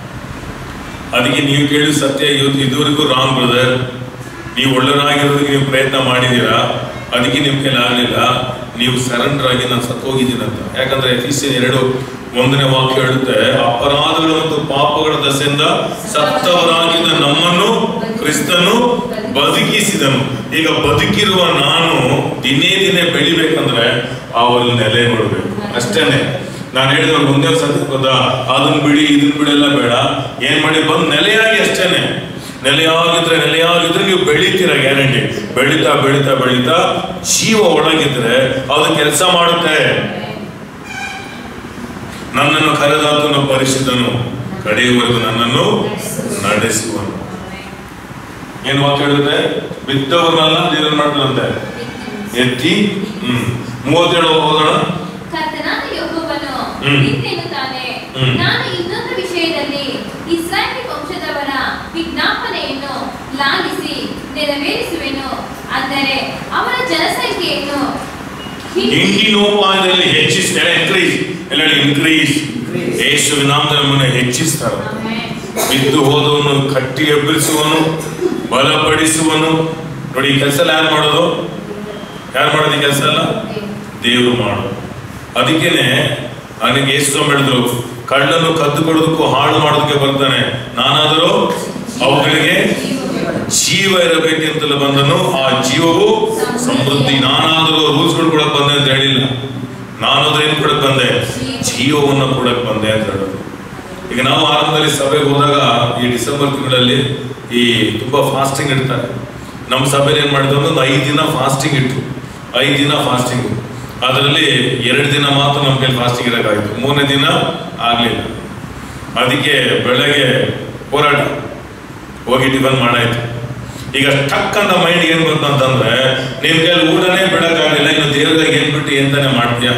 S1: ಅದಕ್ಕೆ ನೀವು ಕೇಳಿದ ಸತ್ಯ ಇವತ್ತು ಇದುವರೆಗೂ ರಾಂಗ್ ಬ್ರದರ್ ನೀವು ಒಳ್ಳೆಯರಾಗಿರೋದಕ್ಕೆ ನೀವು ಪ್ರಯತ್ನ ಮಾಡಿದ್ದೀರಾ ಅದಕ್ಕೆ ನಿಮ್ಮ ಕೈಲಿ ಆಗಲಿಲ್ಲ ನೀವು ಸರೆಂಡರ್ ಆಗಿ ನಾನು ಸತ್ತೋಗಿದ್ದೀನಿ ಅಂತ ಯಾಕಂದ್ರೆ ಎಫಿಸಿಯನ್ ಎರಡು ಒಂದನೇ ವಾಕ್ಯ ಹೇಳುತ್ತೆ ಅಪರಾಧಗಳು ಮತ್ತು ಪಾಪಗಳ ದಸೆಯಿಂದ ಸತ್ತವರಾಗಿದ್ದ ನಮ್ಮನ್ನು ಕ್ರಿಸ್ತನು ಬದುಕಿಸಿದನು ಈಗ ಬದುಕಿರುವ ನಾನು ದಿನೇ ದಿನೇ ಬೆಳಿಬೇಕಂದ್ರೆ ಅವರಲ್ಲಿ ನೆಲೆ ಕೊಡಬೇಕು ಅಷ್ಟೇನೆ ನಾನು ಹೇಳಿದ್ರೆ ಒಂದೇ ಸತಿ ಗೊತ್ತಾ ಅದನ್ನ ಬಿಡಿ ಇದನ್ನ ಬಿಡಿ ಎಲ್ಲ ಬೇಡ ಏನ್ ಮಾಡಿ ಬಂದು ನೆಲೆಯಾಗಿ ಅಷ್ಟೇನೆ ನೆಲೆಯಾಗಿದ್ರೆ ನೆಲೆಯಾಗಿದ್ರೆ ನೀವು ಬೆಳಿತೀರ ಗ್ಯಾರಂಟಿ ಬೆಳೀತಾ ಬೆಳೀತಾ ಬೆಳೀತಾ ಜೀವ ಒಳಗಿದ್ರೆ ಅದು ಕೆಲಸ ಮಾಡುತ್ತೆ ನನ್ನನ್ನು ಕರೆದಾತನು ಪರಿಶುದ್ಧನು ಕಡೆಯವರೆಗೂ ನನ್ನನ್ನು ನಡೆಸುವನು ಏನು ವಾಕ್ಯ ಹೇಳಿದ್ರೆ ಬಿದ್ದವರನ್ನೆಲ್ಲ ದೇವ್ರು ಮಾಡ್ತಾರಂತೆ ಎತ್ತಿ ಹ್ಮ್ ಮೂವತ್ತೇಳು ಓದೋಣ
S3: ಕರ್ತನಾದ ಯೆಹೋವನು
S1: ಹ್ಮ್.
S3: ಇಂತೆನ್ನುತ್ತಾನೆ,
S1: ಹ್ಮ್.
S3: ನಾನು ಇನ್ನೊಂದು ವಿಷಯದಲ್ಲಿ ಇಸ್ರಾಯೇಲ್ ವಂಶದವರ ವಿಜ್ಞಾಪನೆಯನ್ನು ಲಾಲಿಸಿ ನೆರವೇರಿಸುವೆನು ಅಂದರೆ ಅವರ ಜನಸಂಖ್ಯೆಯನ್ನು ಹಿಂಡಿ-
S1: ಹಿಂದಿನೋಪಾಯದಲ್ಲಿ ಹೆಚ್ಚಿಸ್ತಾರೆ ಇನ್ಕ್ರೀಸ್ ಎಲ್ಲ ಇನ್ಕ್ರೀಸ್ ಯೇಸುವಿನ ನಾಮದಲ್ಲಿ ನಮ್ಮನ್ನು ಹೆಚ್ಚಿಸ್ತಾರೆ
S3: ಆಮೆನ್.
S1: ಬಿದ್ದು ಹೋದವನು ಕಟ್ಟಿ ಎಬ್ಬರಿಸುವನು ಬಲಪಡಿಸುವನು ನೋಡಿ ಈ ಕೆಲಸ ಎಲ್ಲ ಯಾರು ಮಾಡೋದು ಯಾರು ಮಾಡೋದು ಈ ಕೆಲಸ ಎಲ್ಲ ದೇವರು ಮಾಡೋದು ಅದಕ್ಕೇನೆ ನನಗೆ ಯೇಸು ಹೇಳಿದ್ರು ಕಳ್ಳನ್ನು ಕದ್ದು ಕೊಡೋದಕ್ಕೂ ಹಾಳು ಮಾಡೋದಕ್ಕೆ ಬರ್ತಾನೆ ನಾನಾದರೂ ಅವುಗಳಿಗೆ ಜೀವ ಇರಬೇಕೆಂತಲೇ ಬಂದನು ಆ ಜೀವವು ಸಮೃದ್ಧಿ ನಾನಾದರೂ ರೂಲ್ಸ್ಗಳು ಕೊಡಕ್ ಬಂದೆ ಅಂತ ಹೇಳಿಲ್ಲ ನಾನಾದ್ರೂ ಏನ್ ಕೊಡಕ್ ಬಂದೆ ಜೀವವನ್ನ ಕೊಡಕ್ ಬಂದೆ ಅಂತ ಹೇಳೋದು ಈಗ ನಾವು ಆರಂಭದಲ್ಲಿ ಸಭೆಗೆ ಹೋದಾಗ ಈ ಡಿಸೆಂಬರ್ ತಿಂಗಳಲ್ಲಿ ಈ ತುಂಬಾ ಫಾಸ್ಟಿಂಗ್ ಇಡ್ತಾರೆ ನಮ್ಮ ಸಭೆಯಲ್ಲಿ ಏನ್ ಮಾಡಿದ್ರು ಅಂದ್ರೆ ಒಂದು ಐದು ದಿನ ಫಾಸ್ಟಿಂಗ್ ಇಟ್ರು ಐದು ದಿನ ಫಾಸ್ಟಿಂಗ್ ಅದರಲ್ಲಿ ಎರಡು ದಿನ ಮಾತ್ರ ನಮ್ಮ ಕೈಲಿ ಫಾಸ್ಟಿಂಗ್ ಇರೋಕ್ಕಾಗಿತ್ತು ಮೂರನೇ ದಿನ ಆಗ್ಲಿಲ್ಲ ಅದಕ್ಕೆ ಬೆಳಗ್ಗೆ ಹೋರಾಟ ಹೋಗಿ ಟಿಫನ್ ಮಾಡಾಯ್ತು ಈಗ ಟಕ್ ಅಂತ ಮೈಂಡ್ ಏನ್ ಬಂತು ಅಂತಂದ್ರೆ ನಿಮ್ ಕೈಲಿ ಊಟನೇ ಬಿಡಕ್ಕಾಗಲಿಲ್ಲ ಇನ್ನು ದೇವ್ರದಾಗ ಏನ್ ಬಿಟ್ಟು ಏನ್ ತಾನೇ ಮಾಡ್ತೀಯ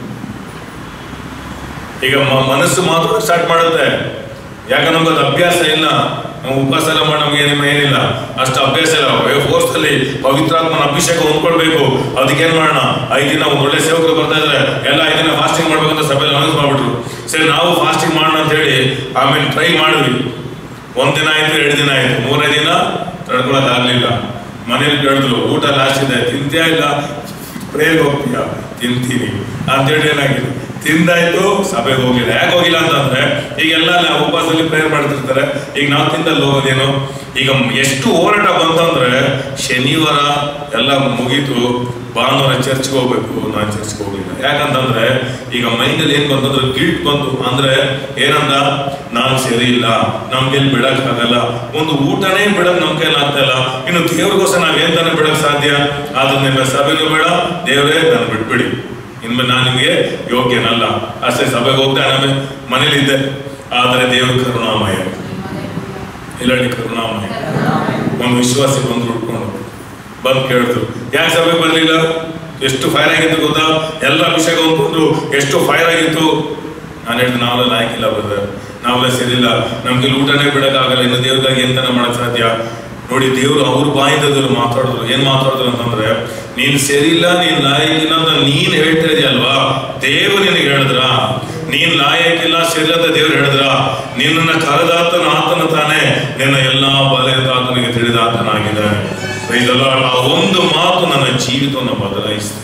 S1: ಈಗ ಮ- ಮನಸ್ಸು ಮಾತ್ರ ಸ್ಟಾರ್ಟ್ ಮಾಡುತ್ತೆ ಯಾಕಂದ್ರೆ ನಮ್ಗೆ ಅದು ಅಭ್ಯಾಸ ಇಲ್ಲ ನಾವು ಉಪವಾಸ ಎಲ್ಲ ಮಾಡಿ ನಮ್ಗೆ ಏನಿಲ್ಲ ಏನಿಲ್ಲ ಅಷ್ಟು ಅಭ್ಯಾಸ ಇಲ್ಲ ಫೋರ್ಸ್ ಅಲ್ಲಿ ಪವಿತ್ರಾತ್ಮನ ಅಭಿಷೇಕ ಹೊಂದ್ಕೊಳ್ಬೇಕು ಅದಕ್ಕೆ ಏನ್ ಮಾಡೋಣ ಐದು ದಿನ ಒಂದ್ ಒಳ್ಳೆ ಸೇವಕರು ಬರ್ತಾ ಇದ್ರೆ ಎಲ್ಲ ಐದು ದಿನ ಫಾಸ್ಟಿಂಗ್ ಮಾಡ್ಬೇಕಂತ ಸಭೆಯಲ್ಲಿ ಅನೌನ್ಸ್ ಮಾಡ್ಬಿಟ್ರು ಸರಿ ನಾವು ಫಾಸ್ಟಿಂಗ್ ಮಾಡೋಣ ಅಂತ ಹೇಳಿ ಆಮೇಲೆ ಟ್ರೈ ಮಾಡಿದ್ವಿ ಒಂದ್ ದಿನ ಆಯ್ತು ಎರಡು ದಿನ ಆಯ್ತು ಮೂರನೇ ದಿನ ತಡ್ಕೊಳಕ್ ಆಗ್ಲಿಲ್ಲ ಮನೇಲಿ ಕೇಳಿದ್ರು ಊಟ ಲಾಸ್ಟ್ ಇದೆ ತಿಂತ್ಯಾ ಇಲ್ಲ ಪ್ರೇಯರ್ಗೆ ಹೋಗ್ತೀಯಾ ತಿಂತೀನಿ ಅಂತೇಳಿ ಏನಾಗಿದೆ ತಿಂದಾಯ್ತು ಸಭೆಗೆ ಹೋಗಿಲ್ಲ ಯಾಕೆ ಹೋಗಿಲ್ಲ ಅಂತಂದ್ರೆ ಈಗೆಲ್ಲ ನಾವು ಉಪವಾಸದಲ್ಲಿ ಪ್ರೇಯರ್ ಮಾಡ್ತಿರ್ತಾರೆ ಈಗ ನಾವು ತಿಂದಲ್ಲಿ ಹೋಗೋದೇನು ಈಗ ಎಷ್ಟು ಹೋರಾಟ ಬಂತಂದ್ರೆ ಶನಿವಾರ ಎಲ್ಲ ಮುಗೀತು ಭಾನುವಾರ ಚರ್ಚ್ಗೆ ಹೋಗ್ಬೇಕು ನಾನು ಚರ್ಚ್ಗೆ ಹೋಗ್ಲಿಲ್ಲ ಯಾಕಂತಂದ್ರೆ ಈಗ ಮೈಂಡಲ್ಲಿ ಏನ್ ಬಂತಂದ್ರೆ ಗಿಲ್ಟ್ ಬಂತು ಅಂದ್ರೆ ಏನಂದ ನಾನ್ ಸರಿ ಇಲ್ಲ ನಮ್ ಕೈಲಿ ಬಿಡಕ್ ಆಗಲ್ಲ ಒಂದು ಊಟನೇ ಬಿಡಕ್ ನಮ್ ಕೈಲಿ ಆಗ್ತಾ ಇಲ್ಲ ಇನ್ನು ದೇವ್ರಿಗೋಸ್ಕರ ನಾವ್ ಏನ್ ತಾನೇ ಬಿಡಕ್ ಸಾಧ್ಯ ಆದ್ರೆ ನಿಮ್ಮ ಸಭೆನೂ ಬೇಡ ದೇವರೇ ನಾನು ಬಿಟ್ಬಿಡಿ ಇನ್ಮೇಲೆ ನಾನು ನಿಮಗೆ ಯೋಗ್ಯನಲ್ಲ ಅಷ್ಟೇ ಸಭೆಗೆ ಹೋಗ್ತಾ ಆಮೇಲೆ ಮನೇಲಿದ್ದೆ ಆದರೆ ದೇವ್ರ ಕರುಣಾಮಯ ಇಲ್ಲ ಕರುಣಾಮಯ ಒಂದು ವಿಶ್ವಾಸಿ ಬಂದು ಹುಡ್ಕೊಂಡು ಬಂದು ಕೇಳಿದ್ರು ಯಾಕೆ ಸಭೆಗೆ ಬರ್ಲಿಲ್ಲ ಎಷ್ಟು ಫೈರ್ ಆಗಿತ್ತು ಗೊತ್ತಾ ಎಲ್ಲ ವಿಷಯ ಹೊಂದ್ಕೊಂಡು ಎಷ್ಟು ಫೈರ್ ಆಗಿತ್ತು ನಾನು ಹೇಳಿದೆ ನಾವೆಲ್ಲ ಲಾಯ್ಕಿಲ್ಲ ಬ್ರದರ್ ನಾವೆಲ್ಲ ಸರಿಯಿಲ್ಲ ನಮ್ಗೆ ಊಟನೇ ಬಿಡಕ್ಕಾಗಲ್ಲ ಇನ್ನು ದೇವ್ರಿಗಾಗಿ ಎಂತನ ಮಾಡಕ್ ಸಾಧ್ಯ ನೋಡಿ ದೇವ್ರು ಅವ್ರ ಬಾಯಿಂದ ದೇವ್ರು ಮಾತಾಡಿದ್ರು ಏನ್ ಮಾತಾಡಿದ್ರು ಅಂತಂದ್ರೆ ನೀನ್ ಸರಿಯಿಲ್ಲ ನೀನ್ ಲಾಯಕ್ಕಿಲ್ಲ ಅಂತ ನೀನ್ ಹೇಳ್ತಾ ಇದೆಯಲ್ವಾ ದೇವ್ರು ನಿನಗೆ ಹೇಳಿದ್ರ ನೀನ್ ಲಾಯಕ್ಕಿಲ್ಲ ಸರಿಯಿಲ್ಲ ಅಂತ ದೇವ್ರು ಹೇಳಿದ್ರ ನಿನ್ನನ್ನ ಕರೆದಾತನ ಆತನ ತಾನೇ ನಿನ್ನ ಎಲ್ಲಾ ಬಲೆಯಿಂದ ಆತನಿಗೆ ತಿಳಿದ ಆತನಾಗಿದ್ದಾನೆ Praise the Lord. ಆ ಒಂದು ಮಾತು ನನ್ನ ಜೀವಿತವನ್ನು ಬದಲಾಯಿಸಿದೆ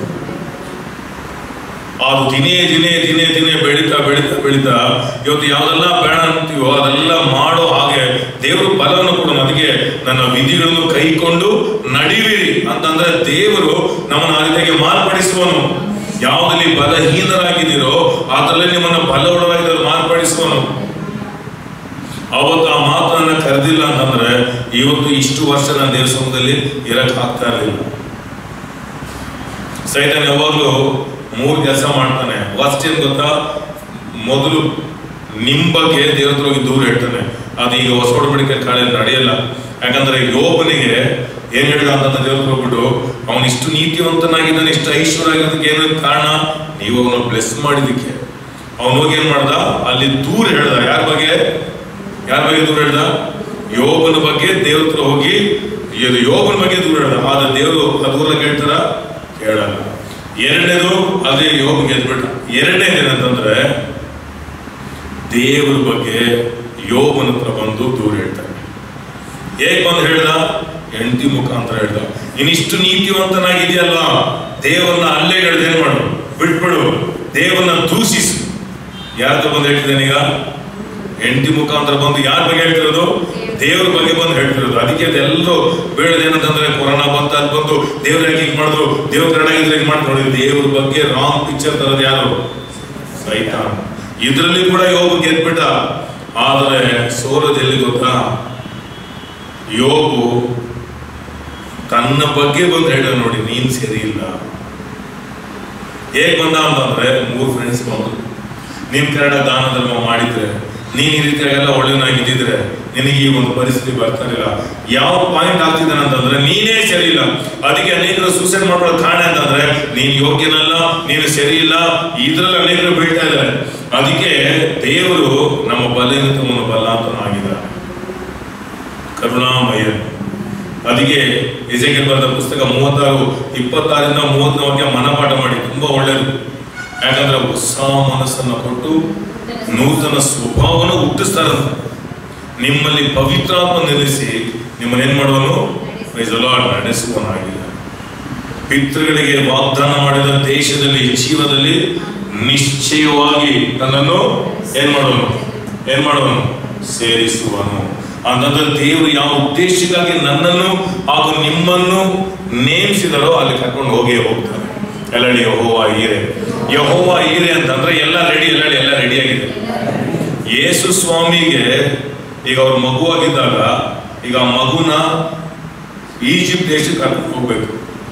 S1: ಅದು ದಿನೇ ದಿನೇ ದಿನೇ ದಿನೇ ಬೆಳೀತಾ ಬೆಳೀತಾ ಬೆಳೀತಾ ಇವತ್ತು ಯಾವ್ದೆಲ್ಲ ಬೇಡ ಅಂತೀವೋ ಅದೆಲ್ಲ ಮಾಡೋ ಹಾಗೆ ದೇವರು ಬಲವನ್ನು ಕೂಡ ಅದಕ್ಕೆ ನನ್ನ ವಿಧಿಗಳನ್ನು ಕೈಕೊಂಡು ನಡಿವಿರಿ ಅಂತಂದ್ರೆ ದೇವರು ನಮ್ಮನ್ನು ಆ ರೀತಿಯಾಗಿ ಮಾರ್ಪಡಿಸುವನು ಯಾವುದಲ್ಲಿ ಬಲಹೀನರಾಗಿದ್ದೀರೋ ಅದರಲ್ಲಿ ನಿಮ್ಮನ್ನ ಬಲವುಳ್ಳರಾಗಿದ್ದರೆ ಮಾರ್ಪಡಿಸುವನು ಅವತ್ತು ಆ ಮಾತನ್ನ ಕರೆದಿಲ್ಲ ಅಂತಂದ್ರೆ ಇವತ್ತು ಇಷ್ಟು ವರ್ಷ ನಾನು ದೇವಸ್ಥಾನದಲ್ಲಿ ಇರಕ್ ಆಗ್ತಾ ಇರಲಿಲ್ಲ ಸೈತಾನ ಯಾವಾಗಲೂ ಮೂರು ಕೆಲಸ ಮಾಡ್ತಾನೆ ಫಸ್ಟ್ ಏನ್ ಗೊತ್ತಾ ಮೊದಲು ನಿಮ್ ಬಗ್ಗೆ ದೇವ್ರ ಹತ್ರ ಹೋಗಿ ದೂರ ಇಡ್ತಾನೆ ಅದು ಈಗ ಹೊಸ ಒಡಂಬಡಿಕೆ ಕಾಳೆಯಲ್ಲಿ ನಡೆಯಲ್ಲ ಯಾಕಂದ್ರೆ ಯೋಬನಿಗೆ ಏನ್ ಹೇಳಿದ ಅಂತ ದೇವ್ರ ಹತ್ರ ಹೋಗ್ಬಿಟ್ಟು ಅವನು ಇಷ್ಟು ನೀತಿವಂತನಾಗಿದ್ದಾನೆ ಇಷ್ಟು ಐಶ್ವರ್ಯ ಆಗಿದ್ದಕ್ಕೆ ಏನು ಕಾರಣ ನೀವು ಅವನ ಬ್ಲೆಸ್ ಮಾಡಿದಕ್ಕೆ ಅವನು ಹೋಗಿ ಏನ್ ಮಾಡ್ದ ಅಲ್ಲಿ ದೂರ ಹೇಳ್ದ ಯಾರ ಬಗ್ಗೆ ಯಾರ ಬಗ್ಗೆ ದೂರ ಹೇಳ್ದ ಯೋಬನ ಬಗ್ಗೆ ದೇವ್ರ ಹತ್ರ ಹೋಗಿ ಇದು ಯೋಬನ ಬಗ್ಗೆ ದೂರ ಹೇಳ್ದ ಆದ್ರೆ ದೇವರು ದೂರ ಕೇಳ್ತಾರ ಕೇಳಲ್ಲ ಎರಡನೇದು ಅದೇ ಯೋಗ ಗೆದ್ಬಿಟ್ಟ ಎರಡನೇದು ಏನಂತಂದ್ರೆ ದೇವರ ಬಗ್ಗೆ ಯೋಬನ ಹತ್ರ ಬಂದು ದೂರ ಹೇಳ್ತಾನೆ ಹೇಗ್ ಬಂದು ಹೇಳ್ದ ಹೆಂಡತಿ ಮುಖಾಂತರ ಹೇಳ್ದ ಇನ್ನಿಷ್ಟು ನೀತಿವಂತನಾಗಿದೆಯಲ್ವಾ ದೇವರನ್ನ ಅಲ್ಲೇ ಹೇಳ್ದೆ ಏನ್ ಮಾಡು ಬಿಟ್ಬಿಡು ದೇವರನ್ನ ದೂಷಿಸು ಯಾರ ಹತ್ರ ಬಂದು ಹೇಳ್ತಿದ್ದೇನೆ ಈಗ ಹೆಂಡತಿ ಮುಖಾಂತರ ಬಂದು ಯಾರ ಬಗ್ಗೆ ಹೇಳ್ತಿರೋದು ದೇವ್ರ ಬಗ್ಗೆ ಬಂದು ಹೇಳ್ತಿರೋದು ಅದಕ್ಕೆ ಅದೆಲ್ಲರೂ ಬೇಡದೇನಂತಂದ್ರೆ ಕೊರೋನಾ ಬಂತ ಅಲ್ಲಿ ಬಂದು ದೇವ್ರ ಯಾಕೆ ಹಿಂಗ್ ಮಾಡಿದ್ರು ದೇವ್ರ ಕರಡಾಗಿದ್ರೆ ಹಿಂಗ್ ಮಾಡಿ ನೋಡಿ ದೇವ್ರ ಬಗ್ಗೆ ರಾಂಗ್ ಪಿಕ್ಚರ್ ತರೋದು ಯಾರು ಸೈತಾನ್ ಇದರಲ್ಲಿ ಕೂಡ ಯೋಗ ಗೆದ್ಬಿಟ್ಟ ಆದರೆ ಸೋಲೋದು ಎಲ್ಲಿ ಗೊತ್ತಾ ಯೋಗು ತನ್ನ ಬಗ್ಗೆ ಬಂದು ಹೇಳ ನೋಡಿ ನೀನ್ ಸರಿ ಇಲ್ಲ ಹೇಗ್ ಬಂದ ಅಂತಂದ್ರೆ ಮೂರು ಫ್ರೆಂಡ್ಸ್ ಬಂದ್ರು ನಿಮ್ ಕನ್ನಡ ದಾನ ಧರ್ಮ ಮಾಡಿದ್ರೆ ನೀನ್ ಈ ರೀತಿಯಾಗೆಲ್ಲ ಒಳ್ಳೆಯನಾಗಿದ್ದಿದ್ರೆ ನಿನಗೆ ಈ ಒಂದು ಪರಿಸ್ಥಿತಿ ಬರ್ತಾ ಇರಲಿಲ್ಲ ಯಾವ ಪಾಯಿಂಟ್ ಆಗ್ತಿದ್ದಾನೆ ಅಂತಂದ್ರೆ ನೀನೇ ಸರಿ ಇಲ್ಲ ಅದಕ್ಕೆ ಅನೇಕರು ಸೂಸೈಡ್ ಮಾಡೋ ಕಾರಣ ಅಂತಂದ್ರೆ ನೀನ್ ಯೋಗ್ಯನಲ್ಲ ನೀನು ಸರಿ ಇಲ್ಲ ಇದ್ರಲ್ಲಿ ಅನೇಕರು ಬೀಳ್ತಾ ಇದ್ದಾರೆ ಅದಕ್ಕೆ ದೇವರು ನಮ್ಮ ಬಲಹೀನತವನ್ನು ಬಲಾಂತನಾಗಿದ್ದಾರೆ ಕರುಣಾಮಯ ಅದಕ್ಕೆ ಎಜೆಕೆಲ್ ಬರೆದ ಪುಸ್ತಕ ಮೂವತ್ತಾರು ಇಪ್ಪತ್ತಾರರಿಂದ ಮೂವತ್ನಾಲ್ಕಕ್ಕೆ ಮನಪಾಠ ಮಾಡಿ ತುಂಬಾ ಒಳ್ಳೆಯದು ಯಾಕಂದ್ರೆ ಹೊಸ ಮನಸ್ಸನ್ನ ಕೊಟ್ಟು ನೂತನ ಸ್ವಭಾವವನ್ನು ಹುಟ್ಟಿಸ್ತಾರಂತ ನಿಮ್ಮಲ್ಲಿ ಪವಿತ್ರಾತ್ಮ ನೆಲೆಸಿ ನಿಮ್ಮನ್ನೇನ್ ಮಾಡುವನು Praise the Lord, ನಡೆಸುವನಾಗಿಲ್ಲ ಪಿತೃಗಳಿಗೆ ವಾಗ್ದಾನ ಮಾಡಿದ ದೇಶದಲ್ಲಿ ಜೀವದಲ್ಲಿ ನಿಶ್ಚಯವಾಗಿ ತನ್ನನ್ನು ಏನ್ ಮಾಡುವನು ಏನ್ ಮಾಡುವನು ಸೇರಿಸುವನು ಅಂತಂದ್ರೆ ದೇವರು ಯಾವ ಉದ್ದೇಶಕ್ಕಾಗಿ ನನ್ನನ್ನು ಹಾಗೂ ನಿಮ್ಮನ್ನು ನೇಮಿಸಿದರೋ ಅಲ್ಲಿ ಕರ್ಕೊಂಡು ಹೋಗೇ ಹೋಗ್ತಾರೆ ಎಲ್ಲ ಹೇಳಿ ಯಹೋವ ಈರೆ ಯಹೋವ ಈರೆ ಅಂತಂದ್ರೆ ಎಲ್ಲ ರೆಡಿ ಎಲ್ಲ ಹೇಳಿ ಎಲ್ಲ ರೆಡಿ ಆಗಿದೆ ಯೇಸು ಸ್ವಾಮಿಗೆ ಈಗ ಅವ್ರ ಮಗುವಾಗಿದ್ದಾಗ ಈಗ ಆ ಮಗುನ ಈಜಿಪ್ಟ್ ದೇಶಕ್ಕೆ ಕರ್ಕೊಂಡು ಹೋಗ್ಬೇಕು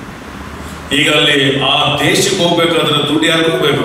S1: ಈಗ ಅಲ್ಲಿ ಆ ದೇಶಕ್ಕೆ ಹೋಗ್ಬೇಕಾದ್ರೆ ದುಡ್ಡು ಯಾರು ಹೋಗ್ಬೇಕು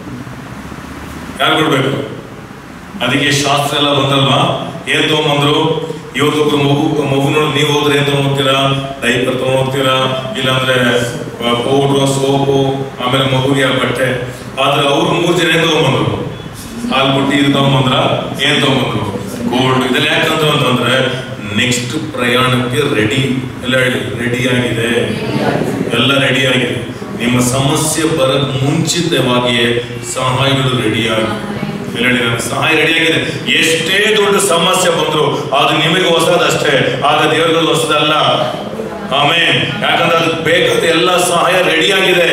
S1: ಯಾರು ಕೊಡ್ಬೇಕು ಅದಕ್ಕೆ ಶಾಸ್ತ್ರ ಎಲ್ಲ ಬಂದಲ್ವಾ ಏನ್ ತಗೊಂಬಂದ್ರು ಇವತ್ತೊಬ್ರು ಮಗು ಮಗು ನೋಡಿ ನೀವು ಹೋದ್ರೆ ಏನ್ ತಗೊಂಡ್ ಹೋಗ್ತೀರಾ ಡೈಪರ್ ತಗೊಂಡ್ ಹೋಗ್ತೀರಾ ಇಲ್ಲಾಂದ್ರೆ ಪೌಡ್ರು ಸೋಪು ಆಮೇಲೆ ಮಗುಗೆ ಆ ಬಟ್ಟೆ ಆದ್ರೆ ಅವ್ರು ಮೂರ್ ಜನ ಏನ್ ತಗೊಂಬಂದ್ರು ಹಾಲ್ ಬುಟ್ಟಿ ಇದು ತಗೊಂಬಂದ್ರ ಏನ್ ತಗೊಂಬಂದ್ರು ಗೋಲ್ಡ್ ಇದೆಲ್ಲ ಯಾಕಂತ ಅಂತಂದ್ರೆ ನೆಕ್ಸ್ಟ್ ಪ್ರಯಾಣಕ್ಕೆ ರೆಡಿ ಎಲ್ಲ ಹೇಳಿ ರೆಡಿ ಆಗಿದೆ ಎಲ್ಲ ರೆಡಿ ಆಗಿದೆ ನಿಮ್ಮ ಸಮಸ್ಯೆ ಬರಕ್ ಮುಂಚಿತವಾಗಿಯೇ ಸಹಾಯಗಳು ರೆಡಿ ಆಗಿದೆ ಎಲ್ಲ ಹೇಳಿ ನನ್ನ ಸಹಾಯ ರೆಡಿ ಆಗಿದೆ ಎಷ್ಟೇ ದೊಡ್ಡ ಸಮಸ್ಯೆ ಬಂದ್ರು ಅದು ನಿಮಗೆ ಹೊಸದಷ್ಟೇ ಆಗ ದೇವರಿಗೆ ಹೊಸದಲ್ಲ ಆಮೇಲೆ ಯಾಕಂದ್ರೆ ಅದಕ್ಕೆ ಬೇಕಾದ ಎಲ್ಲ ಸಹಾಯ ರೆಡಿ ಆಗಿದೆ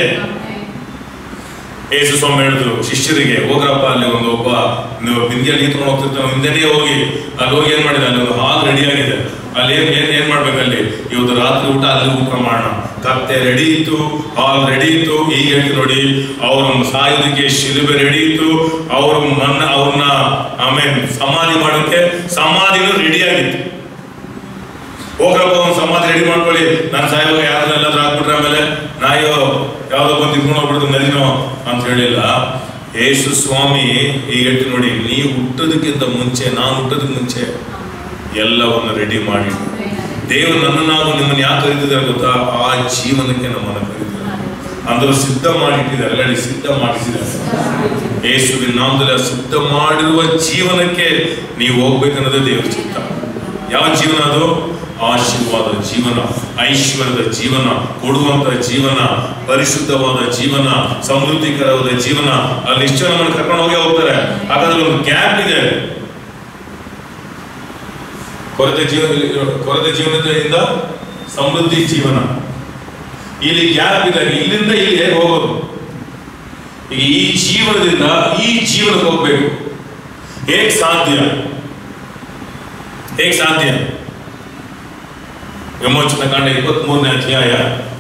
S1: ಯೇಸು ಸ್ವಾಮಿ ಹೇಳಿದ್ರು ಶಿಷ್ಯರಿಗೆ ಹೋಗ್ರಪ್ಪ ಅಲ್ಲಿ ಒಂದು ಒಬ್ಬ ನೀವು ಬಿಂದಿಯಲ್ಲಿ ನೀತ್ಕೊಂಡು ಹೋಗ್ತಿರ್ತಾನೆ ಹಿಂದೆನೇ ಹೋಗಿ ಅಲ್ಲಿ ಹೋಗಿ ಏನ್ ಮಾಡಿದ ಅಲ್ಲಿ ಒಂದು ಹಾಲ್ ರೆಡಿ ಆಗಿದೆ ಅಲ್ಲಿ ಏನ್ ಏನ್ ಏನ್ ಮಾಡ್ಬೇಕು ಅಲ್ಲಿ ಇವತ್ತು ರಾತ್ರಿ ಊಟ ಅಲ್ಲಿ ಊಟ ಮಾಡೋಣ ಕತ್ತೆ ರೆಡಿ ಇತ್ತು ಹಾಲ್ ರೆಡಿ ಇತ್ತು ಈಗ ಹೇಳ್ತಿ ನೋಡಿ ಅವ್ರ ಸಾಯೋದಕ್ಕೆ ಶಿಲುಬೆ ರೆಡಿ ಇತ್ತು ಅವ್ರ ಮನ್ನ ಅವ್ರನ್ನ ಆಮೇಲೆ ಸಮಾಧಿ ಮಾಡೋಕೆ ಸಮಾಧಿನೂ ರೆಡಿ ಆಗಿತ್ತು ಹೋಗ್ರಪ್ಪ ಒಂದು ಸಮಾಧಿ ರೆಡಿ ಮಾಡ್ಕೊಳ್ಳಿ ನಾನು ಸಾಯುವಾಗ ಯಾರನ್ನೆಲ್ಲಾದ್ರೂ ಹಾಕ್ಬಿಟ್ರೆ ಆಮೇಲೆ ನಾಯೋ ಯಾವ್ದೋ ಬಂದು ಇಟ್ಕೊಂಡು ಹೋಗ್ಬಿಡ್ತು ನದಿನೋ ಅಂತ ಹೇಳಿಲ್ಲ ಯೇಸು ಸ್ವಾಮಿ ಈಗ ಹೇಳ್ತಿ ನೋಡಿ ನೀವು ಹುಟ್ಟೋದಕ್ಕಿಂತ ಮುಂಚೆ ನಾನು ಹುಟ್ಟೋದಕ್ಕೆ ಮುಂಚೆ ಎಲ್ಲವನ್ನು ರೆಡಿ ಮಾಡಿ ದೇವರು ನನ್ನನ್ನು ನಾವು ನಿಮ್ಮನ್ನು ಯಾಕೆ ಕರೀತಿದ್ದಾರೆ ಗೊತ್ತಾ ಆ ಜೀವನಕ್ಕೆ ನಮ್ಮನ್ನು ಕರೀತಾರೆ ಅಂದ್ರೆ ಸಿದ್ಧ ಮಾಡಿಟ್ಟಿದ್ದಾರೆ ಎಲ್ಲಡಿ ಸಿದ್ಧ ಮಾಡಿಸಿದ್ದಾರೆ ಯೇಸುವಿನ ನಾಮದಲ್ಲಿ ಆ ಸಿದ್ಧ ಮಾಡಿರುವ ಜೀವನಕ್ಕೆ ನೀವು ಹೋಗ್ಬೇಕನ್ನೋದೇ ದೇವರ ಚಿತ್ತ ಯಾವ ಜೀವನ ಅದು ಆಶೀರ್ವಾದ ಜೀವನ ಐಶ್ವರ್ಯದ ಜೀವನ ಕೊಡುವಂತ ಜೀವನ ಪರಿಶುದ್ಧವಾದ ಜೀವನ ಸಮೃದ್ಧಿಕರವಾದ ಜೀವನ ಅಲ್ಲಿ ಇಷ್ಟು ಜನ ನಮ್ಮನ್ನು ಕರ್ಕೊಂಡು ಹೋಗಿ ಹೋಗ್ತಾರೆ ಹಾಗಾದ್ರೆ ಒಂದು ಗ್ಯಾಪ್ ಇದೆ ಕೊರತೆ ಜೀವನ ಕೊರತೆ ಜೀವನದಿಂದ ಸಮೃದ್ಧಿ ಜೀವನ ಇಲ್ಲಿ ಗ್ಯಾಪ್ ಇದೆ ಇಲ್ಲಿಂದ ಇಲ್ಲಿ ಹೇಗೆ ಹೋಗೋದು ಈಗ ಈ ಜೀವನದಿಂದ ಈ ಜೀವನಕ್ಕೆ ಹೋಗ್ಬೇಕು ಹೇಗ್ ಸಾಧ್ಯ ಹೇಗ್ ಸಾಧ್ಯ ವಿಮೋಚನ ಕಾಂಡ ಇಪ್ಪತ್ತ್ ಮೂರನೇ ಅಧ್ಯಾಯ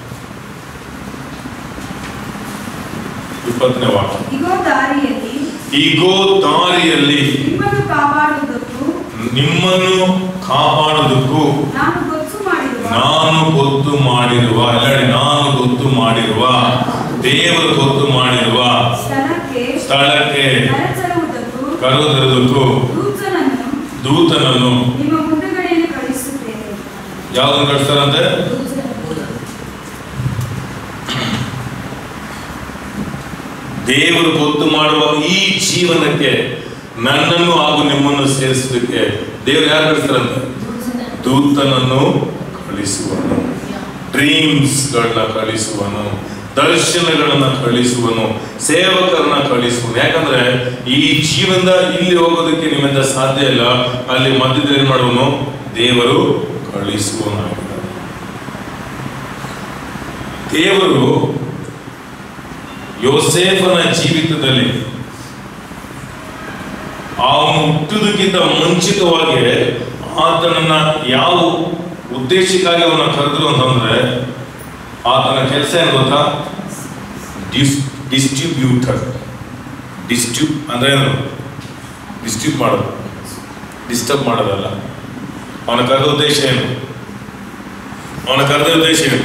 S1: ಇಪ್ಪತ್ತನೇ ವಾಕ್ಯ
S2: ಇಗೋ ದಾರಿಯಲ್ಲಿ
S1: ಈಗೋ ದಾರಿಯಲ್ಲಿ
S2: ನಿಮ್ಮನ್ನು ಕಾಪಾಡುವುದಕ್ಕೂ
S1: ನಿಮ್ಮನ್ನು ಕಾಪಾಡುವುದಕ್ಕೂ
S2: ನಾನು ಗೊತ್ತು ಮಾಡಿರುವ
S1: ನಾನು ಗೊತ್ತು ಮಾಡಿರುವ ಎಲ್ಲಡಿ ನಾನು ಗೊತ್ತು ಮಾಡಿರುವ ದೇವರು ಗೊತ್ತು ಮಾಡಿರುವ
S2: ಸ್ಥಳಕ್ಕೆ
S1: ಸ್ಥಳಕ್ಕೆ
S2: ಕರೆತರುವುದಕ್ಕೂ
S1: ಕರೆದೊಯ್ಯುವುದಕ್ಕೂ
S2: ದೂತನನ್ನು
S1: ದೂತನನ್ನು
S2: ನಿಮ್ಮ ಮುಂದುಗಡೆಯಲ್ಲಿ ಕಳಿಸುತ್ತೇನೆ
S1: ಯಾವ್ದನ್ನು ಕಳಿಸ್ತಾರಂತೆ ದೇವರು ಗೊತ್ತು ಮಾಡುವ ಈ ಜೀವನಕ್ಕೆ ನನ್ನನ್ನು ಹಾಗೂ ನಿಮ್ಮನ್ನು ಸೇರಿಸಲಿಕ್ಕೆ ದೇವರು ಯಾರು ಕಳಿಸ್ತಾರಂತೆ ದೂತನನ್ನು ಕಳಿಸುವನು ಡ್ರೀಮ್ಸ್ಗಳನ್ನ ಕಳಿಸುವನು ದರ್ಶನಗಳನ್ನ ಕಳಿಸುವನು ಸೇವಕರನ್ನ ಕಳಿಸುವನು ಯಾಕಂದ್ರೆ ಈ ಜೀವನದ ಇಲ್ಲಿ ಹೋಗೋದಕ್ಕೆ ನಿಮ್ಮಿಂದ ಸಾಧ್ಯ ಇಲ್ಲ ಅಲ್ಲಿ ಮಧ್ಯದಲ್ಲಿ ಏನ್ ಮಾಡುವನು ದೇವರು ಕಳಿಸುವನಾಗಿದ್ದಾನೆ ದೇವರು ಯೋಸೇಫನ ಜೀವಿತದಲ್ಲಿ ಅವನು ಹುಟ್ಟುವುದಕ್ಕಿಂತ ಮುಂಚಿತವಾಗಿ ಆತನನ್ನ ಯಾವ ಉದ್ದೇಶಕ್ಕಾಗಿ ಅವನ ಕರೆದ್ರು ಅಂತಂದ್ರೆ ಆತನ ಕೆಲಸ ಏನು ಗೊತ್ತಾ ಡಿಸ್ ಡಿಸ್ಟ್ರಿಬ್ಯೂಟರ್ ಡಿಸ್ಟ್ರಿಬ್ ಅಂದ್ರೆ ಏನು ಡಿಸ್ಟ್ರಿಬ್ಯೂಟ್ ಮಾಡೋದು ಡಿಸ್ಟರ್ಬ್ ಮಾಡೋದಲ್ಲ ಅವನ ಕರೆದ ಉದ್ದೇಶ ಏನು ಅವನ ಕರೆದ ಉದ್ದೇಶ ಏನು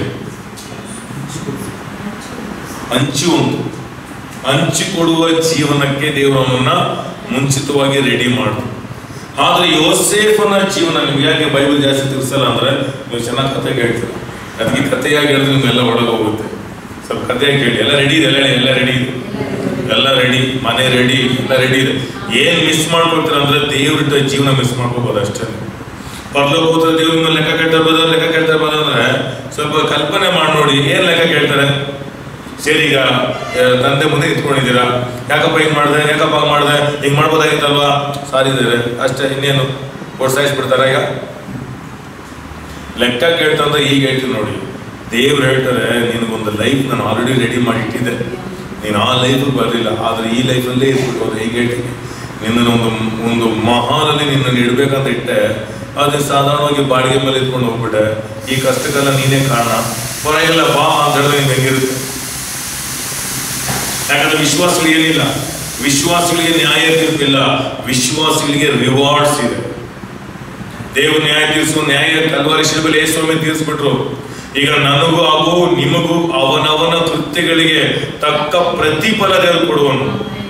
S1: ಹಂಚುವಂತು ಹಂಚಿಕೊಡುವ ಜೀವನಕ್ಕೆ ದೇವರನ್ನ ಮುಂಚಿತವಾಗಿ ರೆಡಿ ಮಾಡು ಆದ್ರೆ ಯೋಸೇಫನ ಜೀವನ ನಿಮ್ಗೆ ಯಾಕೆ ಬೈಬಲ್ ಜಾಸ್ತಿ ತಿಳಿಸಲ್ಲ ಅಂದ್ರೆ ನೀವು ಚೆನ್ನಾಗಿ ಕತೆ ಕೇಳ್ತೀರ ಅದಕ್ಕೆ ಕಥೆಯಾಗಿ ಹೇಳಿದ್ರೆ ನಿಮ್ಗೆಲ್ಲ ಒಳಗೆ ಹೋಗುತ್ತೆ ಸ್ವಲ್ಪ ಕಥೆಯಾಗಿ ಕೇಳಿ ಎಲ್ಲ ರೆಡಿ ಇದೆ ಎಲ್ಲ ಹೇಳಿ, ಎಲ್ಲ ರೆಡಿ ಇದೆ ಎಲ್ಲ ರೆಡಿ ಮನೆ ರೆಡಿ ಎಲ್ಲ ರೆಡಿ ಇದೆ ಏನ್ ಮಿಸ್ ಮಾಡ್ಕೊಳ್ತೀರ ಅಂದ್ರೆ ದೇವ್ರಿಟ್ಟ ಜೀವನ ಮಿಸ್ ಮಾಡ್ಕೋಬಹುದು ಅಷ್ಟೇ ಪರ್ಲೋಕ ಹೋದ್ರೆ ದೇವ್ರ ಮೇಲೆ ಲೆಕ್ಕ ಕೇಳ್ತಾ ಇರ್ಬೋದು ಲೆಕ್ಕ ಕೇಳ್ತಾ ಇರ್ಬೋದು ಅಂದ್ರೆ ಸ್ವಲ್ಪ ಕಲ್ಪನೆ ಮಾಡಿ ನೋಡಿ ಏನ್ ಲೆಕ್ಕ ಕೇಳ್ತಾರೆ ಸರಿ ಈಗ ಆ, ತಂದೆ ಮುಂದೆ ನಿಂತ್ಕೊಂಡಿದ್ದೀರಾ ಯಾಕಪ್ಪ ಹಿಂಗ್ ಮಾಡಿದೆ ಯಾಕಪ್ಪ ಹಂಗ್ ಮಾಡಿದೆ ಹಿಂಗ್ ಮಾಡ್ಬೋದಾಗಿತ್ತಲ್ವಾ ಸಾರಿ ಇದ್ದಾರೆ ಅಷ್ಟೇ ಇನ್ನೇನು ಪ್ರೋತ್ಸಾಹಿಸ್ಬಿಡ್ತಾರ ಈಗ ಲೆಕ್ಕ ಕೇಳ್ತಂದ್ರೆ ಈಗ ಹೇಳ್ತೀನಿ ನೋಡಿ ದೇವ್ರು ಹೇಳ್ತಾರೆ ನಿನಗೊಂದು ಲೈಫ್ ನಾನು ಆಲ್ರೆಡಿ ರೆಡಿ ಮಾಡಿ ಇಟ್ಟಿದ್ದೆ ನೀನು ಆ ಲೈಫ್ ಬರಲಿಲ್ಲ ಆದ್ರೆ ಈ ಲೈಫಲ್ಲೇ ಇದ್ಬಿಟ್ಟು ಹೋದ್ರೆ ಈಗ ಹೇಳ್ತೀನಿ ನಿನ್ನ ಒಂದು ಒಂದು ಮಹಾನಲ್ಲಿ ನಿನ್ನನ್ನು ಇಡ್ಬೇಕಂತ ಇಟ್ಟೆ ಆದ್ರೆ ಸಾಧಾರಣವಾಗಿ ಬಾಡಿಗೆ ಮೇಲೆ ಇಟ್ಕೊಂಡು ಹೋಗ್ಬಿಟ್ಟೆ ಈ ಕಷ್ಟಕ್ಕೆಲ್ಲ ನೀನೇ ಕಾರಣ ಹೊರಗೆಲ್ಲ ಬಾ ಅಂತ ಹೇಳಿದ್ರೆ ನಿಮ್ಗೆ ಹೆಂಗಿರುತ್ತೆ ಯಾಕಂದ್ರೆ ವಿಶ್ವಾಸಗಳಿಗೆ ಏನಿಲ್ಲ ವಿಶ್ವಾಸಗಳಿಗೆ ನ್ಯಾಯ ತೀರ್ಪಿಲ್ಲ ವಿಶ್ವಾಸಗಳಿಗೆ ರಿವಾರ್ಡ್ಸ್ ಇದೆ ದೇವರು ನ್ಯಾಯ ತೀರಿಸುವ ನ್ಯಾಯ ಕಲ್ವಾರಿ ಶಿಲ್ಬಲ್ಲಿ ಯೇಸುಸ್ವಾಮಿ ತೀರಿಸ್ಬಿಟ್ರು ಈಗ ನನಗೂ ಹಾಗೂ ನಿಮಗೂ ಅವನವನ ಕೃತ್ಯಗಳಿಗೆ ತಕ್ಕ ಪ್ರತಿಫಲ ದೇವರು ಕೊಡುವನು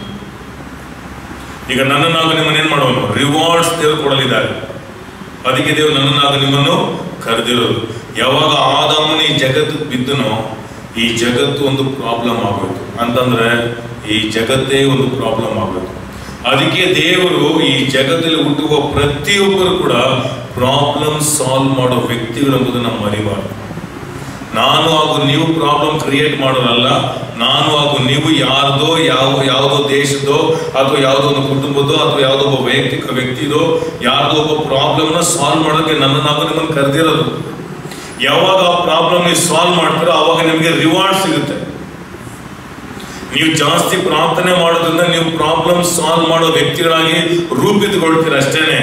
S1: ಈಗ ನನ್ನನ್ನಾಗ ನಿಮ್ಮನ್ನ ಏನ್ ಮಾಡುವನು ರಿವಾರ್ಡ್ಸ್ ದೇವರು ಕೊಡಲಿದ್ದಾರೆ ಅದಕ್ಕೆ ದೇವರು ನನ್ನನ್ನಾಗ ನಿಮ್ಮನ್ನು ಕರೆದಿರೋದು ಯಾವಾಗ ಆದಾಮನ ಈ ಜಗತ್ತು ಬಿದ್ದನೋ ಈ ಜಗತ್ತು ಒಂದು ಪ್ರಾಬ್ಲಮ್ ಆಗೋಯ್ತು ಅಂತಂದ್ರೆ ಈ ಜಗತ್ತೇ ಒಂದು ಪ್ರಾಬ್ಲಮ್ ಆಗೋಯ್ತು ಅದಕ್ಕೆ ದೇವರು ಈ ಜಗತ್ತಲ್ಲಿ ಹುಟ್ಟುವ ಪ್ರತಿಯೊಬ್ಬರು ಕೂಡ ಪ್ರಾಬ್ಲಮ್ ಸಾಲ್ವ್ ಮಾಡೋ ವ್ಯಕ್ತಿಗಳು ಎಂಬುದನ್ನು ಮರಿಬಾರ್ದು ನಾನು ಹಾಗೂ ನೀವು ಪ್ರಾಬ್ಲಮ್ ಕ್ರಿಯೇಟ್ ಮಾಡೋರಲ್ಲ ನಾನು ಹಾಗೂ ನೀವು ಯಾರ್ದೋ ಯಾವ ಯಾವುದೋ ದೇಶದೋ ಅಥವಾ ಯಾವುದೋ ಒಂದು ಕುಟುಂಬದೋ ಅಥವಾ ಯಾವುದೋ ಒಬ್ಬ ವೈಯಕ್ತಿಕ ವ್ಯಕ್ತಿದೋ ಯಾರ್ದೋ ಒಬ್ಬ ಪ್ರಾಬ್ಲಮ್ನ ಸಾಲ್ವ್ ಮಾಡೋಕ್ಕೆ ನನ್ನನ್ನು ಹಾಗೂ ನಿಮ್ಮನ್ನು ಕರೆದಿರೋದು ಯಾವಾಗ ಆ ಪ್ರಾಬ್ಲಮ್ ನೀವು ಸಾಲ್ವ್ ಮಾಡ್ತೀರೋ ಅವಾಗ ನಿಮಗೆ ರಿವಾರ್ಡ್ ಸಿಗುತ್ತೆ ನೀವು ಜಾಸ್ತಿ ಪ್ರಾರ್ಥನೆ ಮಾಡೋದ್ರಿಂದ ನೀವು ಪ್ರಾಬ್ಲಮ್ ಸಾಲ್ವ್ ಮಾಡೋ ವ್ಯಕ್ತಿಗಳಾಗಿ ರೂಪಿತುಕೊಳ್ತೀರ ಅಷ್ಟೇನೆ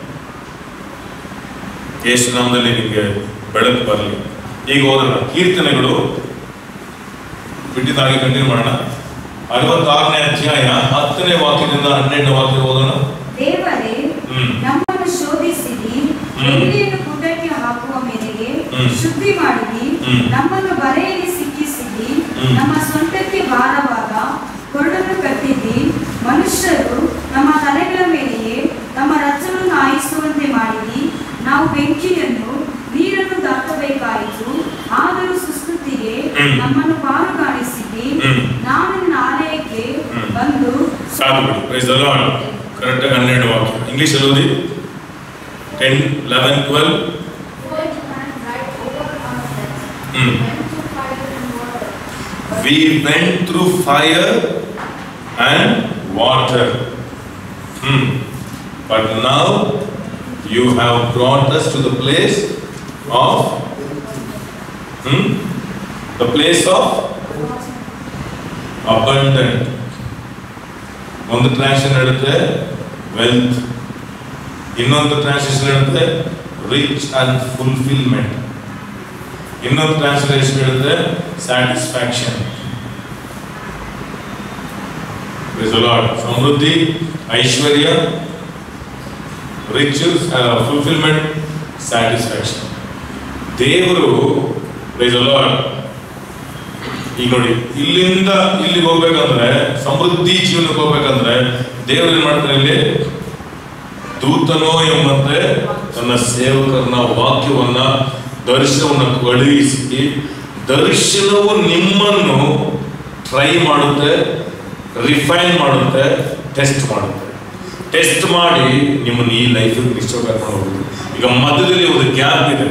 S1: ಯೇಸು ನಾಮದಲ್ಲಿ ನಿಮಗೆ ಬೆಳಕು ಬರಲಿ ಈಗ ಹೋಗೋಣ ಕೀರ್ತನೆಗಳು ಬಿಟ್ಟಿದ್ದಾಗಿ ಕಂಟಿನ್ಯೂ ಮಾಡೋಣ ಅರವತ್ತಾರನೇ ಅಧ್ಯಾಯ ಹತ್ತನೇ ವಾಕ್ಯದಿಂದ ಹನ್ನೆರಡನೇ ವಾಕ್ಯ ಓದೋಣ
S2: ದೇವರೇ
S1: ಹ್ಮ್.
S2: ನಮ್ಮನ್ನು ಶೋಧಿಸಿರಿ
S1: ಹ್ಮ್.
S2: ಬೆಳ್ಳಿಯನ್ನು ಗುಡ್ಡಕ್ಕೆ ಹಾಕುವ ಮೇರೆಗೆ
S1: ಹ್ಮ್.
S2: ಶುದ್ಧಿ ಮಾಡಿರಿ
S1: ಹ್ಮ್.
S2: ನಮ್ಮನ್ನು ಬರೆಯಲ್ಲಿ ಸಿಕ್ಕಿಸಿರಿ
S1: ಹ್ಮ್.
S2: ನಮ್ಮ ಸ್ವಂತಕ್ಕೆ ಭಾರವಾದ ಕೊರಡನ್ನು ಕಟ್ಟಿರಿ ಮನುಷ್ಯರು ನಮ್ಮ ತಲೆಗಳ ಮೇಲೆಯೇ ತಮ್ಮ ರಚವನ್ನು ಆಯಿಸುವಂತೆ ಮಾಡಿರಿ ನಾವು ಬೆಂಕಿಯನ್ನು ನೀರನ್ನು ದಾಟಬೇಕಾಯಿತು ಆದರೂ ಸುಸ್ತುತಿಗೆ
S1: ಹ್ಮ್.
S2: ನಮ್ಮನ್ನು ಪಾಲು ಕಾಣಿಸಿರಿ
S1: ಸಾಕು ಪ್ರೈಸ್ ದ ಲಾರ್ಡ್ ಕರೆಕ್ಟಾಗಿ ಹನ್ನೆರಡು ವಾಕ್ಯ ಇಂಗ್ಲಿಷ್ ಅಲ್ಲಿ ಓದಿ ten eleven twelve hmm we went through fire and water. Hmm. But now you have brought us to the place of hmm? the place of abundant. ಒಂದು ಟ್ರಾನ್ಸ್ಲೇಷನ್ ಹೇಳುತ್ತೆ wealth ಇನ್ನೊಂದು translation ಹೇಳುತ್ತೆ rich and fulfilment ಇನ್ನೊಂದು translation ಹೇಳುತ್ತೆ satisfaction ಸಮೃದ್ಧಿ ಐಶ್ವರ್ಯ rich fulfilment satisfaction ದೇವರು lord ಈಗ ನೋಡಿ ಇಲ್ಲಿಂದ ಇಲ್ಲಿಗೆ ಹೋಗ್ಬೇಕಂದ್ರೆ ಸಮೃದ್ಧಿ ಜೀವನಕ್ಕೆ ಹೋಗ್ಬೇಕಂದ್ರೆ ದೇವರು ಏನ್ ಮಾಡ್ತಾರೆ ಇಲ್ಲಿ ದೂತನೋ ಎಂಬಂತೆ ತನ್ನ ಸೇವಕರನ್ನ ವಾಕ್ಯವನ್ನ ದರ್ಶನವನ್ನು ಕಳುಹಿಸಿ ದರ್ಶನವು ನಿಮ್ಮನ್ನು ಟ್ರೈ ಮಾಡುತ್ತೆ ರಿಫೈನ್ ಮಾಡುತ್ತೆ ಟೆಸ್ಟ್ ಮಾಡುತ್ತೆ ಟೆಸ್ಟ್ ಮಾಡಿ ನಿಮ್ಮನ್ನು ಈ ಲೈಫ್ ನಿಶ್ಚಯ ಕರ್ಕೊಂಡು ಹೋಗುತ್ತೆ ಈಗ ಮಧ್ಯದಲ್ಲಿ ಒಂದು ಗ್ಯಾಪ್ ಇದೆ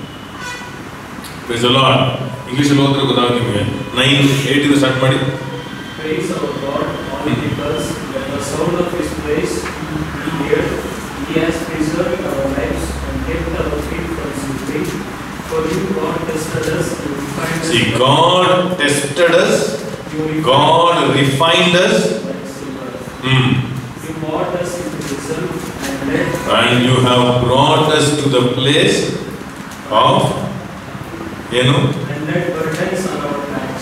S1: ಇಂಗ್ಲಿಷಲ್ಲಿ ಹೋದ್ರೆ ಗೊತ್ತಾಗುತ್ತೆ ನಿಮಗೆ ನೈನ್ ಏಟ್ ಇದು ಸ್ಟಾರ್ಟ್ ಮಾಡಿ
S4: Praise our God, all because when the sound of His praise we hear, He has preserved our lives and kept our feet from slipping. For you, God tested us to refine us.
S1: See, God tested us,
S4: You refined
S1: God refined us,
S4: like silver.
S1: hmm,
S4: You brought us into yourself and led
S1: and you have brought us to the place of ಏನು
S4: and led burdens on our backs.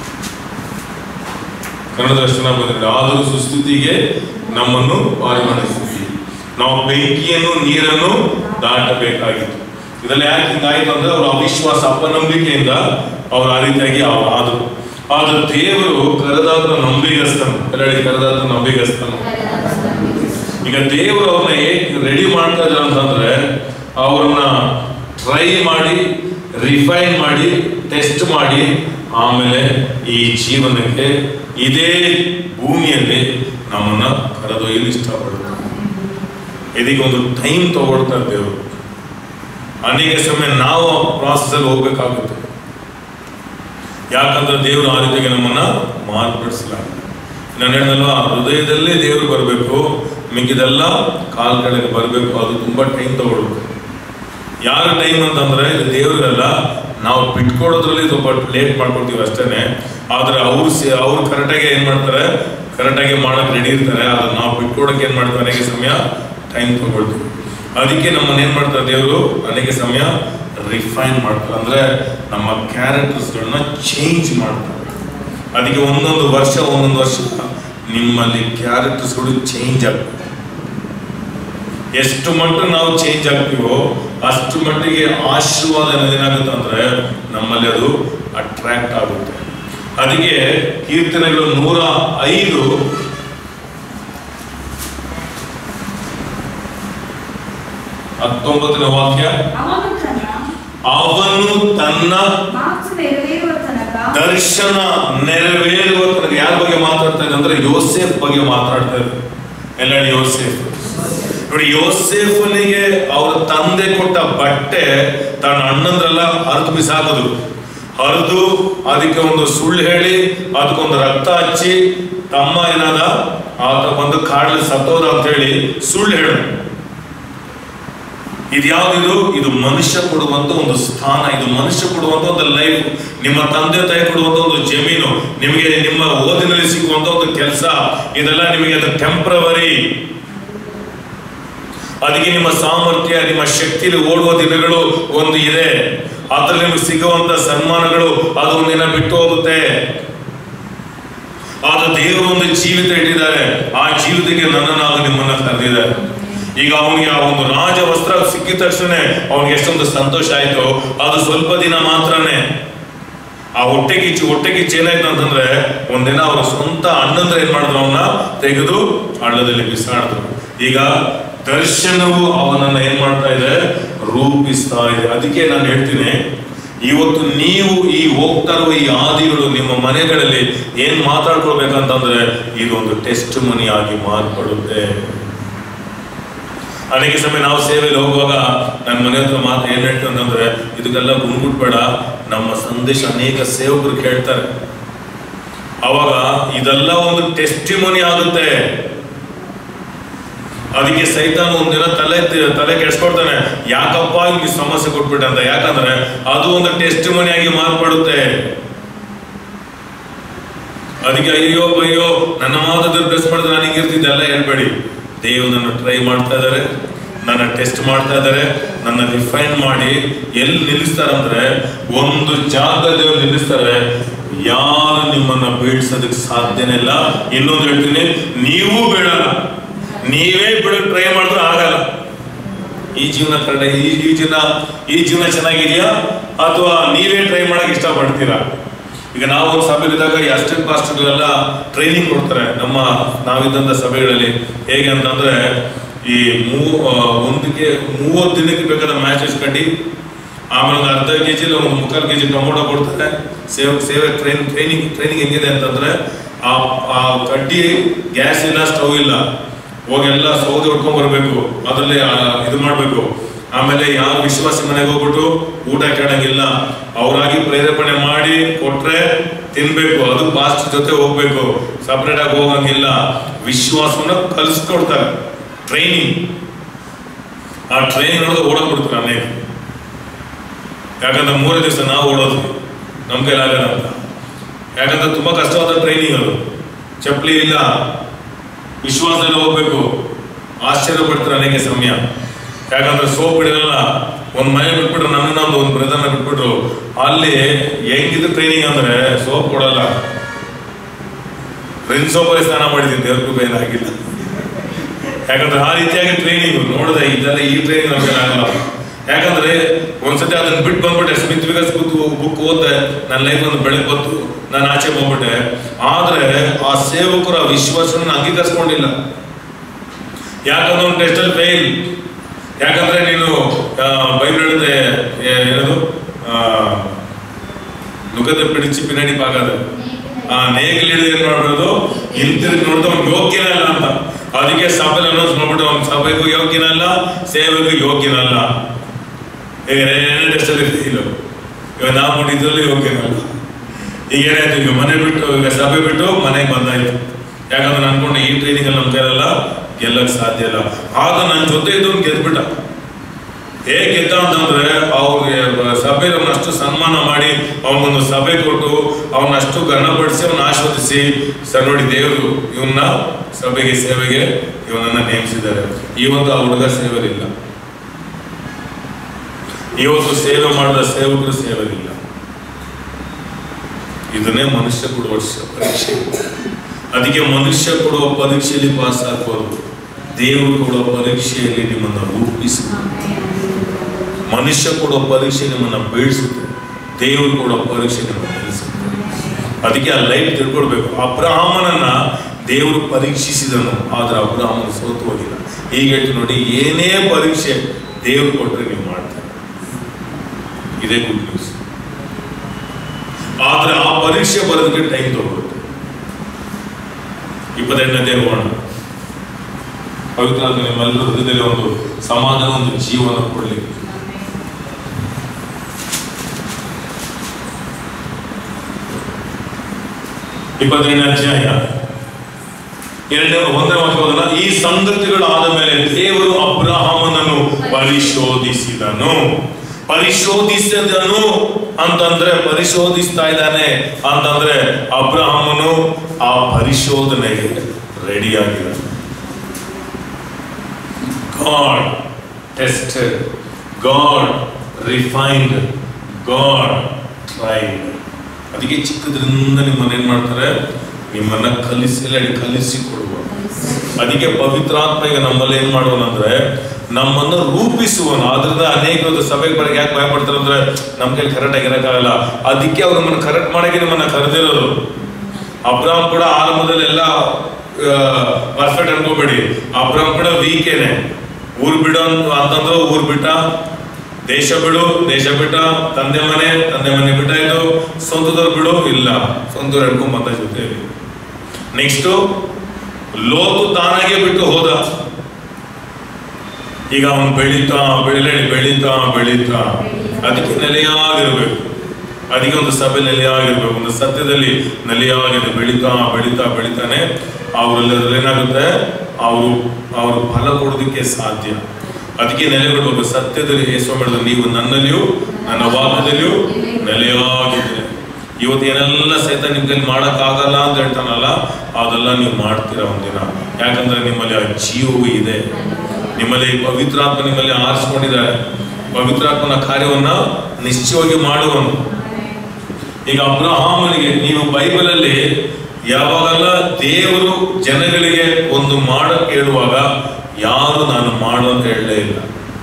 S1: Kannada ದರ್ಶನ ಬಂದಿದೆ ಆದರೂ ಸುಸ್ಥಿತಿಗೆ ನಮ್ಮನ್ನು ಪಾರು ಮಾಡಿಸ್ತೀವಿ ನಾವು ಬೆಂಕಿಯನ್ನು ನೀರನ್ನು ದಾಟಬೇಕಾಗಿತ್ತು ಇದೆಲ್ಲ ಯಾಕೆ ಹಿಂಗಾಯ್ತು ಅಂದ್ರೆ ಅವರ ಅವಿಶ್ವಾಸ ಅಪನಂಬಿಕೆಯಿಂದ ಅವರು ಆ ರೀತಿಯಾಗಿ ಅವ್ರು ಆದರು ಆದ್ರೆ ದೇವರು ಕರೆದಾತ ನಂಬಿಗಸ್ತನು ಎಲ್ಲೆಡೆ ಕರೆದಾತ ನಂಬಿಗಸ್ತನು ಈಗ ದೇವರು ಅವ್ರನ್ನ ಹೇಗೆ ರೆಡಿ ಮಾಡ್ತಾ ಇದ್ದಾರೆ ಅಂತಂದ್ರೆ ಅವ್ರನ್ನ ಟ್ರೈ ಮಾಡಿ ರಿಫೈನ್ ಮಾಡಿ ಟೆಸ್ಟ್ ಮಾಡಿ ಆಮೇಲೆ ಈ ಜೀವನಕ್ಕೆ ಇದೇ ಭೂಮಿಯಲ್ಲಿ ನಮ್ಮನ್ನ ಕರೆದೊಯ್ಯಲು ಇಷ್ಟಪಡ್ತಾರೆ ಇದಕ್ಕೆ ಒಂದು ಟೈಮ್ ತಗೊಳ್ತಾರೆ ದೇವರು ಅನೇಕ ಸಮಯ ನಾವು ಪ್ರಾಸೆಸ್ ಅಲ್ಲಿ ಹೋಗ್ಬೇಕಾಗುತ್ತೆ ಯಾಕಂದ್ರೆ ದೇವರು ಆ ರೀತಿಯಾಗಿ ನಮ್ಮನ್ನ ಮಾರ್ಪಡಿಸಲಾಗಿದೆ ನಾನು ಹೇಳಿದಲ್ವ ಹೃದಯದಲ್ಲೇ ದೇವರು ಬರಬೇಕು ಮಿಕ್ಕಿದೆಲ್ಲ ಕಾಲ್ ಕೆಳಗೆ ಬರಬೇಕು ಅದು ತುಂಬಾ ಟೈಮ್ ತಗೊಳ್ಬೇಕು ಯಾರ ಟೈಮ್ ಅಂತಂದ್ರೆ ಇದು ದೇವ್ರಿಗಲ್ಲ ನಾವು ಬಿಟ್ಕೊಡೋದ್ರಲ್ಲಿ ಸ್ವಲ್ಪ ಲೇಟ್ ಮಾಡ್ಕೊಳ್ತೀವಿ ಅಷ್ಟೇನೆ ಆದ್ರೆ ಅವ್ರು ಸೇ ಅವ್ರು ಕರೆಕ್ಟಾಗಿ ಏನ್ ಮಾಡ್ತಾರೆ ಕರೆಕ್ಟಾಗಿ ಮಾಡಕ್ ರೆಡಿ ಇರ್ತಾರೆ ಆದ್ರೆ ನಾವು ಬಿಟ್ಕೊಡಕ್ಕೆ ಏನ್ ಮಾಡ್ತಾರೆ ಅನೇಕ ಸಮಯ ಟೈಮ್ ತಗೊಳ್ತೀವಿ ಅದಕ್ಕೆ ನಮ್ಮನ್ನ ಏನ್ ಮಾಡ್ತಾರೆ ದೇವರು ಅನೇಕ ಸಮಯ ರಿಫೈನ್ ಮಾಡ್ತಾರೆ ಅಂದ್ರೆ ನಮ್ಮ ಕ್ಯಾರೆಕ್ಟರ್ಸ್ಗಳನ್ನ ಚೇಂಜ್ ಮಾಡ್ತಾರೆ ಅದಕ್ಕೆ ಒಂದೊಂದು ವರ್ಷ ಒಂದೊಂದು ವರ್ಷ ನಿಮ್ಮಲ್ಲಿ ಕ್ಯಾರೆಕ್ಟರ್ಸ್ಗಳು ಚೇಂಜ್ ಆಗ್ತವೆ ಎಷ್ಟು ಮಟ್ಟಿಗೆ ನಾವು ಚೇಂಜ್ ಆಗ್ತೀವೋ ಅಷ್ಟು ಮಟ್ಟಿಗೆ ಆಶೀರ್ವಾದ ಅನ್ನೋದು ಏನಾಗುತ್ತೆ ಅಂದ್ರೆ ನಮ್ಮಲ್ಲಿ ಅದು ಅಟ್ರಾಕ್ಟ್ ಆಗುತ್ತೆ ಅದಕ್ಕೆ ಕೀರ್ತನೆಗಳು ನೂರ ಐದು ಹತ್ತೊಂಬತ್ತನೇ ವಾಕ್ಯ
S2: ಅವನು ತನ್ನ
S1: ಅವನು ತನ್ನ
S2: ಮಾತು ನೆರವೇರುವ ತನಕ
S1: ದರ್ಶನ ನೆರವೇರುವ ತನಕ ಯಾರ ಬಗ್ಗೆ ಮಾತಾಡ್ತಾ ಇದೆ ಅಂದ್ರೆ ಯೋಸೇಫ್ ಬಗ್ಗೆ ಮಾತಾಡ್ತಾ ಇದೆ ಎಲ್ಲ ಯೋಸೇಫ್ ನೋಡಿ ಯೋಸೇಫನಿಗೆ ಅವ್ರ ತಂದೆ ಕೊಟ್ಟ ಬಟ್ಟೆ ತನ್ನ ಅಣ್ಣಂದ್ರೆಲ್ಲ ಹರಿದು ಬಿಸಾಕದು ಹರಿದು ಅದಕ್ಕೆ ಒಂದು ಸುಳ್ಳು ಹೇಳಿ ಅದಕ್ಕೊಂದು ರಕ್ತ ಹಚ್ಚಿ ತಮ್ಮ ಏನಾದ ಆತ ಬಂದು ಕಾಡಲ್ಲಿ ಸತ್ತೋದ ಅಂತ ಹೇಳಿ ಸುಳ್ಳು ಹೇಳು ಇದು ಯಾವ್ದಿದು ಇದು ಮನುಷ್ಯ ಕೊಡುವಂತ ಒಂದು ಸ್ಥಾನ ಇದು ಮನುಷ್ಯ ಕೊಡುವಂತ ಒಂದು ಲೈಫ್ ನಿಮ್ಮ ತಂದೆ ತಾಯಿ ಕೊಡುವಂತ ಒಂದು ಜಮೀನು ನಿಮಗೆ ನಿಮ್ಮ ಓದಿನಲ್ಲಿ ಸಿಗುವಂತ ಒಂದು ಕೆಲಸ ಇದೆಲ್ಲ ನಿಮಗೆ ಅದು ಟೆಂಪ್ರವರಿ ಅದಕ್ಕೆ ನಿಮ್ಮ ಸಾಮರ್ಥ್ಯ ನಿಮ್ಮ ಶಕ್ತಿಯಲ್ಲಿ ಓಡುವ ದಿನಗಳು ಒಂದು ಇದೆ ಅದ್ರಲ್ಲಿ ನಿಮಗೆ ಸಿಗುವಂತ ಸನ್ಮಾನಗಳು ಅದು ಒಂದಿನ ಬಿಟ್ಟು ಹೋಗುತ್ತೆ ಆದ್ರೆ ದೇವರು ಒಂದು ಜೀವಿತ ಇಟ್ಟಿದ್ದಾರೆ ಆ ಜೀವಿತಕ್ಕೆ ನನ್ನನ್ನು ಹಾಗೂ ನಿಮ್ಮನ್ನ ಕರೆದಿದ್ದಾರೆ ಈಗ ಅವನಿಗೆ ಆ ಒಂದು ರಾಜ ವಸ್ತ್ರ ಸಿಕ್ಕಿದ ತಕ್ಷಣ ಅವನಿಗೆ ಎಷ್ಟೊಂದು ಸಂತೋಷ ಆಯ್ತು ಅದು ಸ್ವಲ್ಪ ದಿನ ಮಾತ್ರನೇ ಆ ಹೊಟ್ಟೆ ಕಿಚ್ಚು ಹೊಟ್ಟೆ ಕಿಚ್ಚು ಏನಾಯ್ತು ಅಂತಂದ್ರೆ ಒಂದಿನ ಅವರ ಸ್ವಂತ ಅಣ್ಣಂದ್ರೆ ಏನ್ ಮಾಡಿದ್ರು ಅವನ್ನ ತೆಗೆದು ಹಳ್ಳದಲ್ಲಿ ಬಿಸಾಡಿದ್ರು ಈಗ ದರ್ಶನವು ಅವನನ್ನ ಏನ್ ಮಾಡ್ತಾ ಇದೆ ರೂಪಿಸ್ತಾ ಇದೆ ಅದಕ್ಕೆ ನಾನು ಹೇಳ್ತೀನಿ ಇವತ್ತು ನೀವು ಈ ಹೋಗ್ತಾ ಇರುವ ಈ ಆದಿಗಳು ನಿಮ್ಮ ಮನೆಗಳಲ್ಲಿ ಏನ್ ಮಾತಾಡ್ಕೊಳ್ಬೇಕಂತಂದ್ರೆ ಇದೊಂದು ಟೆಸ್ಟ್ ಮನಿ ಆಗಿ ಮಾರ್ಪಡುತ್ತೆ ಅನೇಕ ಸಮಯ ನಾವು ಸೇವೆಯಲ್ಲಿ ಹೋಗುವಾಗ ನನ್ನ ಮನೆ ಹತ್ರ ಮಾತು ಏನ್ ಹೇಳ್ತೀನಿ ಅಂತಂದ್ರೆ ಇದಕ್ಕೆಲ್ಲ ಗುಂಗುಟ್ಬೇಡ ನಮ್ಮ ಸಂದೇಶ ಅನೇಕ ಸೇವಕರು ಕೇಳ್ತಾರೆ ಅವಾಗ ಇದೆಲ್ಲ ಒಂದು ಟೆಸ್ಟಿಮನಿ ಆಗುತ್ತೆ ಅದಕ್ಕೆ ಸೈತಾನ ಒಂದಿನ ತಲೆ ತಲೆ ಕೆಡ್ಸ್ಕೊಡ್ತಾನೆ ಯಾಕಪ್ಪ ಈ ಸಮಸ್ಯೆ ಕೊಟ್ಬಿಟ್ಟೆ ಅಂತ ಯಾಕಂದ್ರೆ ಅದು ಒಂದು ಟೆಸ್ಟ್ ಆಗಿ ಮಾರ್ಪಡುತ್ತೆ ಅದಕ್ಕೆ ಅಯ್ಯೋ ಅಯ್ಯೋ ನನ್ನ ಮಾತು ಪ್ರೆಸ್ ಮಾಡಿದ್ರೆ ನಾನು ಹಿಂಗಿರ್ತಿದ್ದೆ ಎಲ್ಲ ಹೇಳ್ಬೇಡಿ ದೇವ್ ನನ್ನ ಟ್ರೈ ಮಾಡ್ತಾ ಇದ್ದಾರೆ ನನ್ನ ಟೆಸ್ಟ್ ಮಾಡ್ತಾ ಇದ್ದಾರೆ ನನ್ನ ರಿಫೈನ್ ಮಾಡಿ ಎಲ್ಲಿ ನಿಲ್ಲಿಸ್ತಾರಂದ್ರೆ ಒಂದು ಜಾಗದಲ್ಲಿ ಅವ್ರು ನಿಲ್ಲಿಸ್ತಾರೆ ಯಾರು ನಿಮ್ಮನ್ನ ಬೀಳ್ಸೋದಕ್ಕೆ ಸಾಧ್ಯನೇ ಇಲ್ಲ ಇನ್ನೊಂದು ಹೇಳ್ತೀನಿ ನೀವು ಬೀಳಲ್ಲ ನೀವೇ ಬಿಡಕ್ ಟ್ರೈ ಮಾಡಿದ್ರೆ ಆಗಲ್ಲ ಈ ಜೀವನ ಕರೆಕ್ಟ್ ಈ ಈ ಜೀವನ ಈ ಜೀವನ ಚೆನ್ನಾಗಿದೆಯಾ ಅಥವಾ ನೀವೇ ಟ್ರೈ ಮಾಡಕ್ ಇಷ್ಟಪಡ್ತೀರಾ ಈಗ ನಾವು ಒಂದು ಸಭೆಲಿದ್ದಾಗ ಈ ಅಸಿಸ್ಟೆಂಟ್ ಪಾಸ್ಟರ್ಗಳೆಲ್ಲ ಟ್ರೈನಿಂಗ್ ಕೊಡ್ತಾರೆ ನಮ್ಮ ನಾವಿದ್ದಂಥ ಸಭೆಗಳಲ್ಲಿ ಹೇಗೆ ಅಂತಂದ್ರೆ ಈ ಮೂ ಆ, ಒಂದಕ್ಕೆ ಮೂವತ್ತು ದಿನಕ್ಕೆ ಬೇಕಾದ ಮ್ಯಾಚ್ ಇಸ್ಕೊಂಡು ಆಮೇಲೆ ಒಂದು ಅರ್ಧ ಕೆ ಜಿ ಒಂದು ಮುಕ್ಕಾಲು ಕೆ ಜಿ ಟೊಮೊಟೊ ಕೊಡ್ತಾರೆ ಸೇವೆ ಸೇವೆ ಟ್ರೈನ್ ಟ್ರೈನಿಂಗ್ ಟ್ರೈನಿಂಗ್ ಹೆಂಗಿದೆ ಅಂತಂದ್ರೆ ಆ ಆ ಕಡ್ಡಿ ಗ್ಯಾಸ್ ಇಲ್ಲ ಸ್ಟವ್ ಇಲ್ಲ ಹೋಗೆಲ್ಲ ಸೌದೆ ಹೊಡ್ಕೊಂಡ್ ಬರ್ಬೇಕು ಅದರಲ್ಲಿ ಆ, ಇದು ಮಾಡ್ಬೇಕು ಆಮೇಲೆ ಯಾವ ವಿಶ್ವಾಸಿ ಮನೆಗೆ ಹೋಗ್ಬಿಟ್ಟು ಊಟ ಕೇಳಂಗಿಲ್ಲ ಅವರಾಗಿ ಪ್ರೇರೇಪಣೆ ಮಾಡಿ ಕೊಟ್ರೆ ತಿನ್ಬೇಕು ಅದು ಪಾಸ್ಟ್ ಜೊತೆ ಹೋಗ್ಬೇಕು ಸಪ್ರೇಟ್ ಆಗಿ ಹೋಗಂಗಿಲ್ಲ ವಿಶ್ವಾಸವನ್ನ ಕಲಿಸ್ಕೊಡ್ತಾರೆ ಟ್ರೈನಿಂಗ್ ಆ ಟ್ರೈನ್ ನೋಡಿದ್ರೆ ಓಡೋದ್ ಬಿಡ್ತಾರೆ ಅನೇಕ ಯಾಕಂದ್ರೆ ಮೂರೇ ದಿವಸ ನಾವು ಓಡೋದು ನಮ್ ಕೈಲಾಗಲ್ಲ ಅಂತ ಯಾಕಂದ್ರೆ ತುಂಬಾ ಕಷ್ಟವಾದ ಟ್ರೈನಿಂಗ್ ಅದು ಚಪ್ಪಲಿ ಇಲ್ಲ ವಿಶ್ವಾಸದಲ್ಲಿ ಹೋಗ್ಬೇಕು ಆಶ್ಚರ್ಯ ಪಡ್ತಾರೆ ಅನೇಕ ಸಮಯ ಯಾಕಂದ್ರೆ ಸೋಪ್ ಹಿಡಿಯಲ್ಲ ಒಂದ್ ಮನೆ ಬಿಟ್ಬಿಟ್ರು ನನ್ನ ನಮ್ದು ಒಂದು ಬ್ರದರ್ನ ಬಿಟ್ಬಿಟ್ರು ಅಲ್ಲಿ ಹೆಂಗಿದ್ರು ಟ್ರೈನಿಂಗ್ ಅಂದ್ರೆ ಸೋಪ್ ಕೊಡಲ್ಲ ರಿನ್ ಸೋಪಲ್ಲಿ ಸ್ನಾನ ಮಾಡಿದ್ದೀನಿ ದೇವ್ರ ಕೃಪೆ ಏನಾಗಿಲ್ಲ ಯಾಕಂದ್ರೆ ಆ ರೀತಿಯಾಗಿ ಟ್ರೈನಿಂಗ್ ನೋಡಿದೆ ಇದೆಲ್ಲ ಈ ಟ್ರೈನಿಂಗ್ ನಮ್ಗೆ ಆಗಲ್ಲ ಯಾಕಂದ್ರೆ ಒಂದ್ಸತಿ ಅದನ್ನ ಬಿಟ್ಟು ಬಂದ್ಬಿಟ್ಟೆ ಸ್ಮಿತ್ ವಿಗಸ್ ಬುಕ್ ಓದ್ದೆ ನನ್ನ ಲೈಫ್ ಒಂದು ಬೆಳಗ್ಗೆ ಬಂತು ನಾನು ಆಚೆ ಬಂದ್ಬಿಟ್ಟೆ ಆದ್ರೆ ಆ ಸೇವಕರು ಆ ವಿಶ್ವಾಸನ ಅಂಗೀಕರಿಸ್ಕೊಂಡಿಲ್ಲ ಯಾಕಂದ್ರೆ ಒಂದು ಟೆಸ್ಟಲ್ಲಿ ಫೇಲ್ ಯಾಕಂದ್ರೆ ನೀನು ಬೈಬಲ್ ಹೇಳುತ್ತೆ ಏ- ಏನದು ಆ, ನುಗ್ಗದ ಪಿಡಿಚಿ ಪಿನ್ನಡಿ ಪಾಕದ ಆ ನೇಗಿಲ್ ಹಿಡಿದು ಏನ್ ಮಾಡ್ಬೋದು ಹಿಂತಿರುಗಿ ನೋಡಿದ್ರೆ ಅವ್ನು ಯೋಗ್ಯನಲ್ಲ ಅಂತ ಅದಕ್ಕೆ ಸಭೆಯಲ್ಲಿ ಅನೌನ್ಸ್ ಮಾಡ್ಬಿಟ್ಟು ಅವ್ನ ಸಭೆಗೂ ಯೋಗ್ಯನಲ್ಲ ಸೇವೆಗೂ ಯೋಗ್ಯನಲ್ಲ ಈಗ ಏನೇ ಟೆಸ್ಟಲ್ಲಿ ಇಲ್ಲ ಇವಾಗ ನಾವು ಮಾಡಿದ್ರಲ್ಲಿ ಯೋಗ್ಯನಲ್ಲ ಈಗ ಏನಾಯ್ತು ಈಗ ಮನೆ ಬಿಟ್ಟು ಈಗ ಸಭೆ ಬಿಟ್ಟು ಮನೆಗೆ ಬಂದಾಯ್ತು ಯಾಕಂದ್ರೆ ಅನ್ಕೊಂಡೆ ಈ ಟ್ರೈನಿಂಗ್ ಅಲ್ಲಿ ನಮ್ಮ ಕೈಲಲ್ಲ ಗೆಲ್ಲಕ್ ಸಾಧ್ಯ ಇಲ್ಲ ಆಗ ನನ್ನ ಜೊತೆ ಇದ್ದವ್ನು ಗೆದ್ಬಿಟ್ಟ ಹೇಗೆ ಗೆದ್ದ ಅಂತಂದ್ರೆ ಅವ್ರಿಗೆ ಸಭೆ ಅಷ್ಟು ಸನ್ಮಾನ ಮಾಡಿ ಅವನೊಂದು ಸಭೆ ಕೊಟ್ಟು ಅವನಷ್ಟು ಘನಪಡಿಸಿ ಅವನ ಆಶ್ವದಿಸಿ ಸರ್ ನೋಡಿ ದೇವರು ಇವನ್ನ ಸಭೆಗೆ ಸೇವೆಗೆ ಇವನನ್ನ ನೇಮಿಸಿದ್ದಾರೆ ಇವತ್ತು ಆ ಹುಡುಗ ಸೇವರಿಲ್ಲ ಇವತ್ತು ಸೇವೆ ಮಾಡಿದ ಸೇವಕರು ಸೇವರಿಲ್ಲ ಇದನ್ನೇ ಮನುಷ್ಯ ಕೊಡುವ ಶ- ಪರೀಕ್ಷೆ ಅದಕ್ಕೆ ಮನುಷ್ಯ ಕೊಡುವ ಪರೀಕ್ಷೆಯಲ್ಲಿ ಪಾಸ್ ಆಗ್ಬೋದು ದೇವರು ಕೊಡುವ ಪರೀಕ್ಷೆಯಲ್ಲಿ ನಿಮ್ಮನ್ನ ರೂಪಿಸುತ್ತೆ ಮನುಷ್ಯ ಕೊಡುವ ಪರೀಕ್ಷೆ ನಿಮ್ಮನ್ನ ಬೀಳಿಸುತ್ತೆ ದೇವರು ಕೊಡುವ ಪರೀಕ್ಷೆ ನಿಮ್ಮನ್ನ ನಿಲ್ಲಿಸುತ್ತೆ ಅದಕ್ಕೆ ಆ ಲೈಫ್ ತಿಳ್ಕೊಳ್ಬೇಕು ಅಬ್ರಹಾಮನನ್ನ ದೇವರು ಪರೀಕ್ಷಿಸಿದನು ಆದ್ರೆ ಅಬ್ರಹಾಮನ ಸೋತು ಹೋಗಿಲ್ಲ ಈಗ ಹೇಳ್ತು ನೋಡಿ ಏನೇ ಪರೀಕ್ಷೆ ದೇವರು ಕೊಟ್ಟರೆ ನೀವು ಮಾಡ್ತಾರೆ ಇದೇ ಗುಡ್ ನ್ಯೂಸ್ ಆದ್ರೆ ಆ ಪರೀಕ್ಷೆ ಬರೋದಕ್ಕೆ ಟೈಮ್ ತಗೊಳುತ್ತೆ ಇಪ್ಪತ್ತೆಂಟನೇ ಹೋಗೋಣ ಪವಿತ್ರ ಆತ್ಮ ನಿಮ್ಮೆಲ್ಲರ ಹೃದಯದಲ್ಲಿ ಒಂದು ಸಮಾಧಾನ ಒಂದು ಜೀವನ ಕೊಡ್ಲಿಕ್ಕೆ ಇಪ್ಪತ್ತೆರಡನೇ ಅಧ್ಯಾಯ ಎರಡನೇ ಒಂದನೇ ವಾಕ್ಯವನ್ನ ಈ ಸಂಗತಿಗಳು ಆದ ಮೇಲೆ ದೇವರು ಅಬ್ರಹಾಮನನ್ನು ಪರಿಶೋಧಿಸಿದನು ಪರಿಶೋಧಿಸಿದನು ಅಂತಂದ್ರೆ ಪರಿಶೋಧಿಸ್ತಾ ಇದ್ದಾನೆ ಅಂತಂದ್ರೆ ಅಬ್ರಹಾಮನು ಆ ಪರಿಶೋಧನೆಗೆ ರೆಡಿ ಆಗಿದ್ದಾನೆ God tested God refined God tried ಅದಕ್ಕೆ ಚಿಕ್ಕದ್ರಿಂದ ನಿಮ್ಮನ್ನ ಏನ್ ಮಾಡ್ತಾರೆ ನಿಮ್ಮನ್ನ ಕಲಿಸಿ ಕಲಿಸಿ ಕೊಡುವ ಅದಕ್ಕೆ ಪವಿತ್ರಾತ್ಮ ಈಗ ನಮ್ಮಲ್ಲಿ ಏನ್ ಮಾಡೋನಂದ್ರೆ ನಮ್ಮನ್ನ ರೂಪಿಸುವನು ಆದ್ರಿಂದ ಅನೇಕ ಒಂದು ಸಭೆಗೆ ಬರಕ್ಕೆ ಯಾಕೆ ಭಯ ಪಡ್ತಾರೆ ಅಂದ್ರೆ ನಮ್ ಕೈಲಿ ಕರೆಕ್ಟ್ ಆಗಿ ಇರಕ್ಕಾಗಲ್ಲ ಅದಕ್ಕೆ ಅವ್ರು ನಮ್ಮನ್ನ ಕರೆಕ್ಟ್ ಮಾಡಕ್ಕೆ ನಿಮ್ಮನ್ನ ಕರೆದಿರೋದು ಅಬ್ರಾಮ್ ಕೂಡ ಆರಂಭದಲ್ಲಿ ಎಲ್ಲ ಪರ್ಫೆಕ್ಟ್ ಅನ್ಕೋಬೇಡಿ ಅಬ್ರಾಮ್ ಕೂಡ ವೀಕೇನೆ ಊರ್ ಬಿಡೋ ಅಂತ- ಅಂತಂದ್ರು ಊರ್ ಬಿಟ್ಟ ದೇಶ ಬಿಡು ದೇಶ ಬಿಟ್ಟ ತಂದೆ ಮನೆ ತಂದೆ ಮನೆ ಬಿಟ್ಟಾಯ್ತು ಸ್ವಂತದವ್ರು ಬಿಡು ಇಲ್ಲ ಸ್ವಂತವ್ರು ಹೇಳ್ಕೊಂಡ್ ಬಂದ ಜೊತೆಯಲ್ಲಿ ನೆಕ್ಸ್ಟ್ ಲೋತು ತಾನಾಗೆ ಬಿಟ್ಟು ಹೋದ ಈಗ ಅವನು ಬೆಳೀತಾ ಬೆಳೆ ಬೆಳೀತಾ ಬೆಳೀತಾ ಅದಕ್ಕೆ ನೆಲೆಯಾಗಿರ್ಬೇಕು ಅದಕ್ಕೆ ಒಂದು ಸಭೆ ನೆಲೆಯಾಗಿರ್ಬೇಕು ಒಂದು ಸತ್ಯದಲ್ಲಿ ನೆಲೆಯಾಗಿದೆ ಬೆಳೀತಾ ಬೆಳೀತಾ ಬೆಳೀತಾನೆ ಅವರಲ್ಲಿ ಏನಾಗುತ್ತೆ ಅವರು ಅವರು ಫಲ ಕೊಡೋದಕ್ಕೆ ಸಾಧ್ಯ ಅದಕ್ಕೆ ನೆಲೆಗೊಳ್ಬೇಕು ಸತ್ಯದಲ್ಲಿ ಯೇಸು ಮಾಡಿದ್ರು ನೀವು ನನ್ನಲ್ಲಿಯೂ ನನ್ನ ವಾಕ್ಯದಲ್ಲಿಯೂ ನೆಲೆಯಾಗಿದ್ರೆ ಇವತ್ತು ಏನೆಲ್ಲ ಸಹಿತ ನಿಮ್ ಕೈಲಿ ಮಾಡಕ್ಕಾಗಲ್ಲ ಅಂತ ಹೇಳ್ತಾನಲ್ಲ ಅದೆಲ್ಲ ನೀವು ಮಾಡ್ತೀರಾ ಒಂದಿನ ಯಾಕಂದ್ರೆ ನಿಮ್ಮಲ್ಲಿ ಆ ಜೀವವು ಇದೆ ನಿಮ್ಮಲ್ಲಿ ಪವಿತ್ರಾತ್ಮ ನಿಮ್ಮಲ್ಲಿ ಆರಿಸ್ಕೊಂಡಿದ್ದಾರೆ ಪವಿತ್ರಾತ್ಮನ ಕಾರ್ಯವನ್ನ ನಿಶ್ಚಯವಾಗಿ ಮಾಡುವನು ಈಗ ಅಬ್ರಹಾಮನಿಗೆ ನೀವು ಬೈಬಲಲ್ಲಿ ಯಾವಾಗೆಲ್ಲ ದೇವರು ಜನಗಳಿಗೆ ಒಂದು ಮಾಡ ಕೇಳುವಾಗ ಯಾರು ನಾನು ಮಾಡು ಅಂತ ಹೇಳಲೇ ಇಲ್ಲ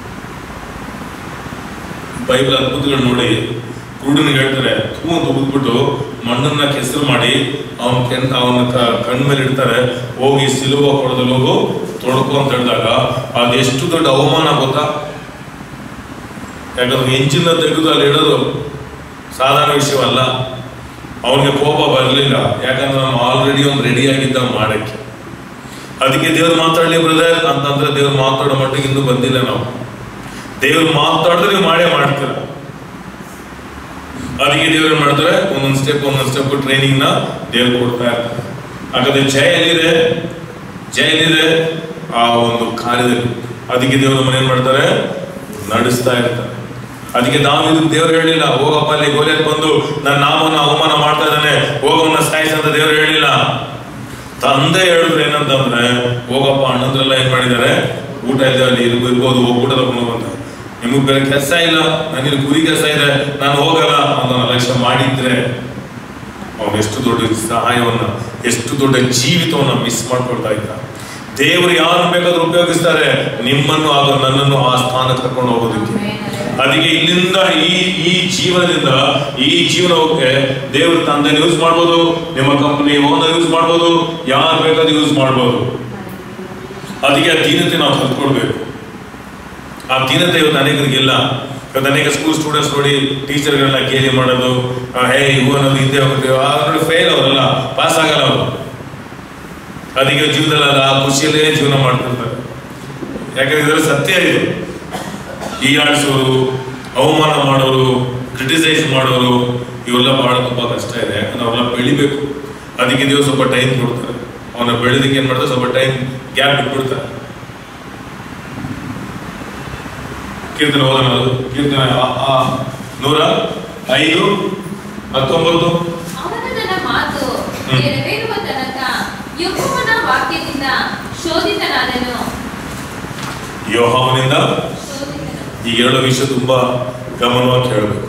S1: ಬೈಬಲ್ ಅದ್ಭುತಗಳು ನೋಡಿ ಕುರುಡನಿಗೆ ಹೇಳ್ತಾರೆ ಥೂ ಅಂತ ಉದ್ಬಿಟ್ಟು ಮಣ್ಣನ್ನ ಕೆಸರು ಮಾಡಿ ಅವನ ಕೆನ್ ಅವನ ಕಣ್ ಮೇಲೆ ಇಡ್ತಾರೆ ಹೋಗಿ ಸಿಲುವ ಕೊಡದಲ್ಲಿ ಹೋಗು ತೊಡ್ಕೊ ಅಂತ ಹೇಳಿದಾಗ ಅದೆಷ್ಟು ದೊಡ್ಡ ಅವಮಾನ ಗೊತ್ತಾ ಯಾಕಂದ್ರೆ ಎಂಜಿನ ತೆಗೆದು ಅಲ್ಲಿ ಇಡೋದು ಸಾಧಾರಣ ವಿಷಯವಲ್ಲ ಅವನಿಗೆ ಕೋಪ ಬರಲಿಲ್ಲ ಯಾಕಂದ್ರೆ ನಾವು ಆಲ್ರೆಡಿ ಒಂದು ರೆಡಿ ಆಗಿದ್ದ ಮಾಡಕ್ಕೆ ಅದಕ್ಕೆ ದೇವ್ರು ಮಾತಾಡಲಿ ಬ್ರದರ್ ಅಂತಂದ್ರೆ ದೇವ್ರು ಮಾತಾಡೋ ಮಟ್ಟಿಗೆ ಇನ್ನೂ ಬಂದಿಲ್ಲ ನಾವು ದೇವ್ರು ಮಾತಾಡಿದ್ರೆ ನೀವು ಮಾಡೇ ಮಾಡ್ತೀರ ಅದಕ್ಕೆ ದೇವ್ರು ಏನ್ ಮಾಡ್ತಾರೆ ಒಂದೊಂದು ಸ್ಟೆಪ್ ಒಂದೊಂದು ಸ್ಟೆಪ್ ಟ್ರೈನಿಂಗ್ ನ ದೇವ್ರು ಕೊಡ್ತಾ ಇರ್ತಾರೆ ಹಾಗಾದ್ರೆ ಜಯ ಎಲ್ಲಿದೆ ಜಯ ಎಲ್ಲಿದೆ ಆ ಒಂದು ಕಾರ್ಯದಲ್ಲಿ ಅದಕ್ಕೆ ದೇವ್ರ ಮನೆ ಏನ್ ಮಾಡ್ತಾರೆ ನಡೆಸ್ತಾ ಇರ್ತಾರೆ ಅದಕ್ಕೆ ನಾವು ಇದು ದೇವ್ರು ಹೇಳಿಲ್ಲ ಹೋಗಪ್ಪ ಅಲ್ಲಿ ಗೋಲಿಯತ್ ಬಂದು ನನ್ನ ನಾಮವನ್ನು ಅವಮಾನ ಮಾಡ್ತಾ ಇದ್ದಾನೆ ಹೋಗವನ್ನ ಸಾಯಿಸ ಅಂತ ದೇವ್ರು ಹೇಳಿಲ್ಲ ತಂದೆ ಹೇಳಿದ್ರು ಏನಂತಂದ್ರೆ ಹೋಗಪ್ಪ ಅಣ್ಣಂದ್ರೆಲ್ಲ ಏನ್ ಮಾಡಿದ್ದಾರೆ ಊಟ ಇದೆ ಅಲ್ಲಿ ಇರ್ಬೋ- ಇರ್ಬೋದು ಹೋಗಿ ಊಟ ತಗೊಂಡು ಬಂದ ನಿಮಗ್ ಬೇರೆ ಕೆಲಸ ಇಲ್ಲ ನನಗೆ ಗುರಿ ಕೆಲಸ ಇದೆ ನಾನು ಹೋಗಲ್ಲ ಅಂತ ಲಕ್ಷ್ಯ ಮಾಡಿದ್ರೆ ಅವನು ಎಷ್ಟು ದೊಡ್ಡ ಸಹಾಯವನ್ನ ಎಷ್ಟು ದೊಡ್ಡ ಜೀವಿತವನ್ನ ಮಿಸ್ ಮಾಡ್ಕೊಳ್ತಾ ಇದ್ದ ದೇವರು ಯಾರು ಬೇಕಾದ್ರೂ ಉಪಯೋಗಿಸ್ತಾರೆ ನಿಮ್ಮನ್ನು ಹಾಗೂ ನನ್ನನ್ನು ಆ ಸ್ಥಾನಕ್ಕೆ ಕರ್ಕೊಂಡು ಹೋಗೋದಕ್ಕೆ ಅದಕ್ಕೆ ಇಲ್ಲಿಂದ ಈ ಈ ಜೀವನದಿಂದ ಈ ಜೀವನಕ್ಕೆ ದೇವ್ರ ತಂದೆ ಯೂಸ್ ಮಾಡ್ಬೋದು ನಿಮ್ಮ ಕಂಪನಿ ಓನರ್ ಯೂಸ್ ಮಾಡ್ಬೋದು ಯಾರು ಬೇಕಾದ್ರೂ ಯೂಸ್ ಮಾಡ್ಬೋದು ಅದಕ್ಕೆ ಆ ದೀನತೆ ನಾವು ಕಲ್ತ್ಕೊಳ್ಬೇಕು ಆ ದೀನತೆ ಇವತ್ತು ಅನೇಕರಿಗಿಲ್ಲ ಇವತ್ತು ಅನೇಕ ಸ್ಕೂಲ್ ಸ್ಟೂಡೆಂಟ್ಸ್ ನೋಡಿ ಟೀಚರ್ಗಳನ್ನ ಗೇಲಿ ಮಾಡೋದು ಆ, ಹೇ ಇವು ಅನ್ನೋದು ಹಿಂದೆ ಹೋಗ್ತೀವಿ ಅವ್ರು ಫೇಲ್ ಅವರಲ್ಲ ಪಾಸ್ ಆಗಲ್ಲ ಅವರು ಅದಕ್ಕೆ ಜೀವನದಲ್ಲಿ ಆ ಖುಷಿಯಲ್ಲೇ ಜೀವನ ಮಾಡ್ತಿರ್ತಾರೆ ಯಾಕಂದ್ರೆ ಇದರಲ್ಲಿ ಸತ್ಯ ಇದು ಈ ಆಡಿಸೋರು ಅವಮಾನ ಮಾಡೋರು ಕ್ರಿಟಿಸೈಸ್ ಮಾಡೋರು ಇವೆಲ್ಲ ಬಹಳ ತುಂಬಾ ಕಷ್ಟ ಇದೆ ಯಾಕಂದ್ರೆ ಅವರೆಲ್ಲ ಬೆಳಿಬೇಕು ಅದಕ್ಕೆ ದೇವ್ರು ಸ್ವಲ್ಪ ಟೈಮ್ ಕೊಡ್ತಾರೆ ಅವನ ಬೆಳೆದಕ್ಕೆ ಏನ್ ಮಾಡ್ತಾರೆ ಸ್ವಲ್ಪ ಟೈಮ್ ಗ್ಯಾಪ್ ಬಿಟ್ಬಿಡ್ತಾರೆ ಕೀರ್ತನೆ ಓದೋಣ ಅದು ಕೀರ್ತನೆ ಆ- ಆ ನೂರ ಐದು ಹತ್ತೊಂಬತ್ತು
S3: ಅವನು ನನ್ನ ಮಾತು
S1: ಹ್ಮ್.
S3: ನೆರವೇರುವ ತನಕ ಯೆಹೋವನ ವಾಕ್ಯದಿಂದ ಶೋಧಿತನಾದನು
S1: ಯೋಹಾವನಿಂದ
S3: ಶೋಧಿತನು
S1: ಈ ಎರಡು ವಿಷಯ ತುಂಬಾ ಗಮನವಾಗಿ ಕೇಳಬೇಕು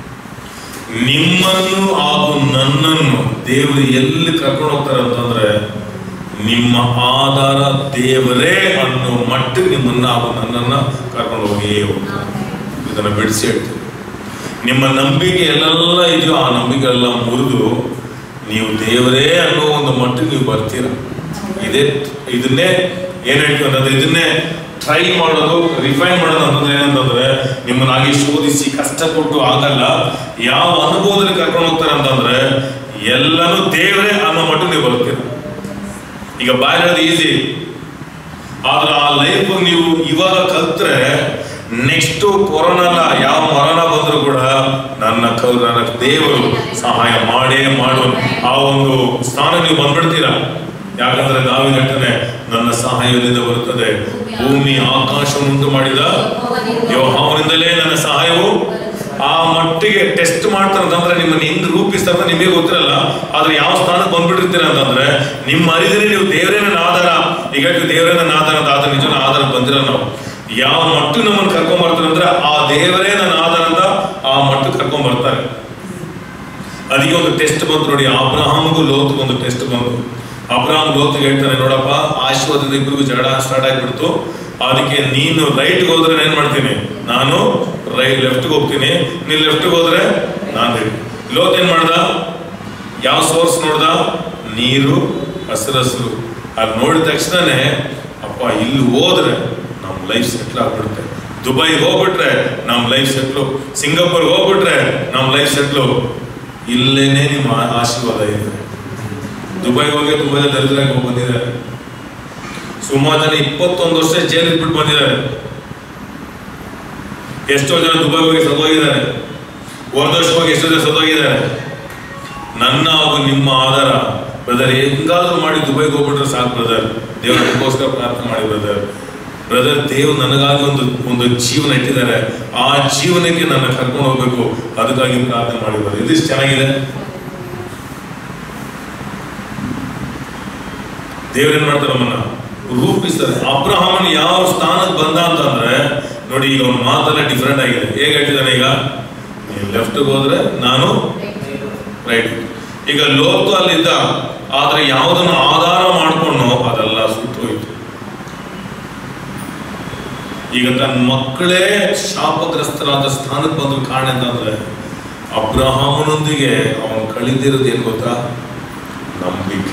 S1: ನಿಮ್ಮನ್ನು ಹಾಗೂ ನನ್ನನ್ನು ದೇವರು ಎಲ್ಲಿ ಕರ್ಕೊಂಡು ಹೋಗ್ತಾರೆ ಅಂತಂದ್ರೆ ನಿಮ್ಮ ಆಧಾರ ದೇವರೇ ಅನ್ನೋ ಮಟ್ಟಿಗೆ ನಿಮ್ಮನ್ನ ಹಾಗೂ ನನ್ನನ್ನ ಕರ್ಕೊಂಡು ಹೋಗಿ ಹೋಗ್ತಾರೆ ಇದನ್ನ ಬಿಡಿಸಿ ಹೇಳ್ತೀನಿ ನಿಮ್ಮ ನಂಬಿಕೆ ಎಲ್ಲೆಲ್ಲ ಇದೆಯೋ ಆ ನಂಬಿಕೆ ಎಲ್ಲ ಮುರಿದು ನೀವು ದೇವರೇ ಅನ್ನೋ ಒಂದು ಮಟ್ಟಿಗೆ ನೀವು ಬರ್ತೀರ ಇದೇ ಇದನ್ನೇ ಏನ್ ಹೇಳ್ತೀವಿ ಅಂತಂದ್ರೆ ಇದನ್ನೇ ಟ್ರೈ ಮಾಡೋದು ರಿಫೈನ್ ಮಾಡೋದು ಅಂತಂದ್ರೆ ಏನಂತಂದ್ರೆ ನಿಮ್ಮನ್ನಾಗಿ ಶೋಧಿಸಿ ಕಷ್ಟಪಟ್ಟು ಆಗಲ್ಲ ಯಾವ ಅನುಭವದಲ್ಲಿ ಕರ್ಕೊಂಡು ಹೋಗ್ತಾರೆ ಅಂತಂದ್ರೆ ಎಲ್ಲನೂ ದೇವರೇ ಅನ್ನೋ ಮಟ್ಟಿಗೆ ನೀವು ಬರ್ತೀರ ಈಗ ಬಾಯಿರೋದು ಈಸಿ ಆದ್ರೆ ಆ ಲೈಫ್ ನೀವು ಇವಾಗ ಕಲ್ತ್ರೆ ನೆಕ್ಸ್ಟ್ ಕೊರೋನಾ ಯಾವ ಮರಣ ಬಂದ್ರು ಕೂಡ ನನ್ನ ಕ- ನನ್ನ ದೇವರು ಸಹಾಯ ಮಾಡೇ ಮಾಡು ಆ ಒಂದು ಸ್ಥಾನ ನೀವು ಬಂದ್ಬಿಡ್ತೀರಾ ಯಾಕಂದ್ರೆ ದಾವಿ ಹೇಳ್ತಾನೆ ನನ್ನ ಸಹಾಯದಿಂದ ಬರುತ್ತದೆ ಭೂಮಿ ಆಕಾಶವನ್ನುಂಟು ಮಾಡಿದ ಯೋಹಾವನಿಂದಲೇ ನನ್ನ ಸಹಾಯವು ಆ ಮಟ್ಟಿಗೆ ಟೆಸ್ಟ್ ಮಾಡ್ತಾರೆ ಅಂತಂದ್ರೆ ನಿಮ್ಮನ್ನ ಹೆಂಗ್ ರೂಪಿಸ್ತಾರೆ ಅಂತ ನಿಮಗೆ ಗೊತ್ತಿರಲ್ಲ ಆದ್ರೆ ಯಾವ ಸ್ಥಾನಕ್ಕೆ ಬಂದ್ಬಿಟ್ಟಿರ್ತೀರ ಅಂತಂದ್ರೆ ನಿಮ್ಮ ಅರಿದರೆ ನೀವು ದೇವರೇ ನನ್ನ ಆಧಾರ ಈಗ ಹೇಳ್ತೀವಿ ದೇವರೇ ನನ್ನ ಆಧಾರ ಅಂತ ಆದ್ರೆ ನಿಜ ಆಧಾರ ಬಂದಿರ ನಾವು ಯಾವ ಮಟ್ಟು ನಮ್ಮನ್ನು ಕರ್ಕೊಂಡ್ ಬರ್ತಾರೆ ಅಂದ್ರೆ ಆ ದೇವರೇ ನನ್ನ ಆಧಾರ ಅಂತ ಆ ಮಟ್ಟು ಕರ್ಕೊಂಡ್ ಬರ್ತಾರೆ ಅದಕ್ಕೆ ಒಂದು ಟೆಸ್ಟ್ ಬಂತು ನೋಡಿ ಅಬ್ರಹಾಮ್ಗೂ ಲೋತ್ಗೂ ಒಂದು ಟೆಸ್ಟ್ ಬಂತು ಅಬ್ರಹಾಮ್ ಲೋತ್ಗೆ ಹೇಳ್ತಾನೆ ನೋಡಪ್ಪ ಆಶೀರ್ವಾದದಿಂದ ಇಬ್ಬರಿಗೂ ಜಗಳ ಸ್ಟಾರ್ಟ್ ಆಗಿಬಿಡ್ತು ಅದಕ್ಕೆ ನೀನು ರೈಟ್ಗೆ ಹೋದ್ರೆ ಏನ್ ಮಾಡ್ತೀನಿ ನಾನು ರೈಟ್ ಲೆಫ್ಟ್ಗೆ ಹೋಗ್ತೀನಿ ನೀನ್ ಲೆಫ್ಟ್ಗೆ ಹೋದ್ರೆ ನಾನು right. ಲೋತ್ ಏನ್ ಮಾಡ್ದ ಯಾವ ಸೋರ್ಸ್ ನೋಡ್ದ ನೀರು ಹಸಿರು ಹಸಿರು ಅದು ನೋಡಿದ ತಕ್ಷಣನೇ ಅಪ್ಪ ಇಲ್ಲಿ ಹೋದ್ರೆ ನಮ್ಮ ಲೈಫ್ ಸೆಟ್ಲ್ ಆಗ್ಬಿಡುತ್ತೆ ದುಬೈಗೆ ಹೋಗ್ಬಿಟ್ರೆ ನಮ್ಮ ಲೈಫ್ ಸೆಟ್ಲು ಸಿಂಗಾಪುರ್ಗೆ ಹೋಗ್ಬಿಟ್ರೆ ನಮ್ಮ ಲೈಫ್ ಸೆಟ್ಲು ಇಲ್ಲೇನೆ ನಿಮ್ಮ ಆ- ಆಶೀರ್ವಾದ ಇದೆ ದುಬೈಗೆ ಹೋಗಿ ತುಂಬಾ ಜನ ದರಿದ್ರಾಗಿ ಹೋಗಿ ಬಂದಿದ್ದಾರೆ ಸುಮಾರು ಜನ ಇಪ್ಪತ್ತೊಂದು ವರ್ಷ ಜೈಲಿಗೆ ಬಿಟ್ಟು ಬಂದಿದ್ದಾರೆ ಎಷ್ಟೋ ಜನ ದುಬೈ ಹೋಗಿ ಸತ್ತೋಗಿದ್ದಾರೆ ವರ್ಷ ಹೋಗಿ ಎಷ್ಟೋ ಜನ ಸತ್ತೋಗಿದ್ದಾರೆ ನನ್ನ ಹಾಗೂ ನಿಮ್ಮ ಆಧಾರ ಬ್ರದರ್ ಹೆಂಗಾದ್ರೂ ಮಾಡಿ ದುಬೈಗೆ ಹೋಗ್ಬಿಟ್ರೆ ಸಾಕು ಬ್ರದರ್ ದೇವರಿಗೋಸ್ಕರ ಪ್ರಾರ್ಥನೆ ಮಾಡಿ ಬ್ರದರ್ ಬ್ರದರ್ ದೇವ್ ನನಗಾಗಿ ಒಂದು ಒಂದು ಜೀವನ ಇಟ್ಟಿದ್ದಾರೆ ಆ ಜೀವನಕ್ಕೆ ನನ್ನ ಕರ್ಕೊಂಡು ಹೋಗ್ಬೇಕು ಅದಕ್ಕಾಗಿ ಪ್ರಾರ್ಥನೆ ಮಾಡಿ ಬ್ರದರ್ ಇದಿಷ್ಟು ಚೆನ್ನಾಗಿದೆ ದೇವ್ರೇನ್ ಮಾಡ್ತಾರೆ ನಮ್ಮನ್ನ ರೂಪಿಸ್ತಾರೆ ಅಬ್ರಹಾಮನ್ ಯಾವ ಸ್ಥಾನಕ್ಕೆ ಬಂದ ಅಂತಂದ್ರೆ ನೋಡಿ ಈಗ ಅವ್ನ ಮಾತೆಲ್ಲ ಡಿಫ್ರೆಂಟ್ ಆಗಿದೆ ಹೇಗೆ ಹೇಳ್ತಿದ್ದಾನೆ ಈಗ ಲೆಫ್ಟ್ ಹೋದ್ರೆ ನಾನು ರೈಟ್ ಈಗ ಲೋಕ ಅಲ್ಲಿದ್ದ ಆದ್ರೆ ಯಾವುದನ್ನು ಆಧಾರ ಮಾಡ್ಕೊಂಡು ಅದೆಲ್ಲ ಸುತ್ತೋಯ್ತು ಈಗ ತನ್ನ ಮಕ್ಕಳೇ ಶಾಪಗ್ರಸ್ತರಾದ ಸ್ಥಾನಕ್ಕೆ ಬಂದ್ರ ಕಾರಣ ಅಂತಂದ್ರೆ ಅಬ್ರಹಾಮನೊಂದಿಗೆ ಅವನು ಕಳೆದಿರೋದು ಏನ್ ಗೊತ್ತಾ ನಂಬಿಕೆ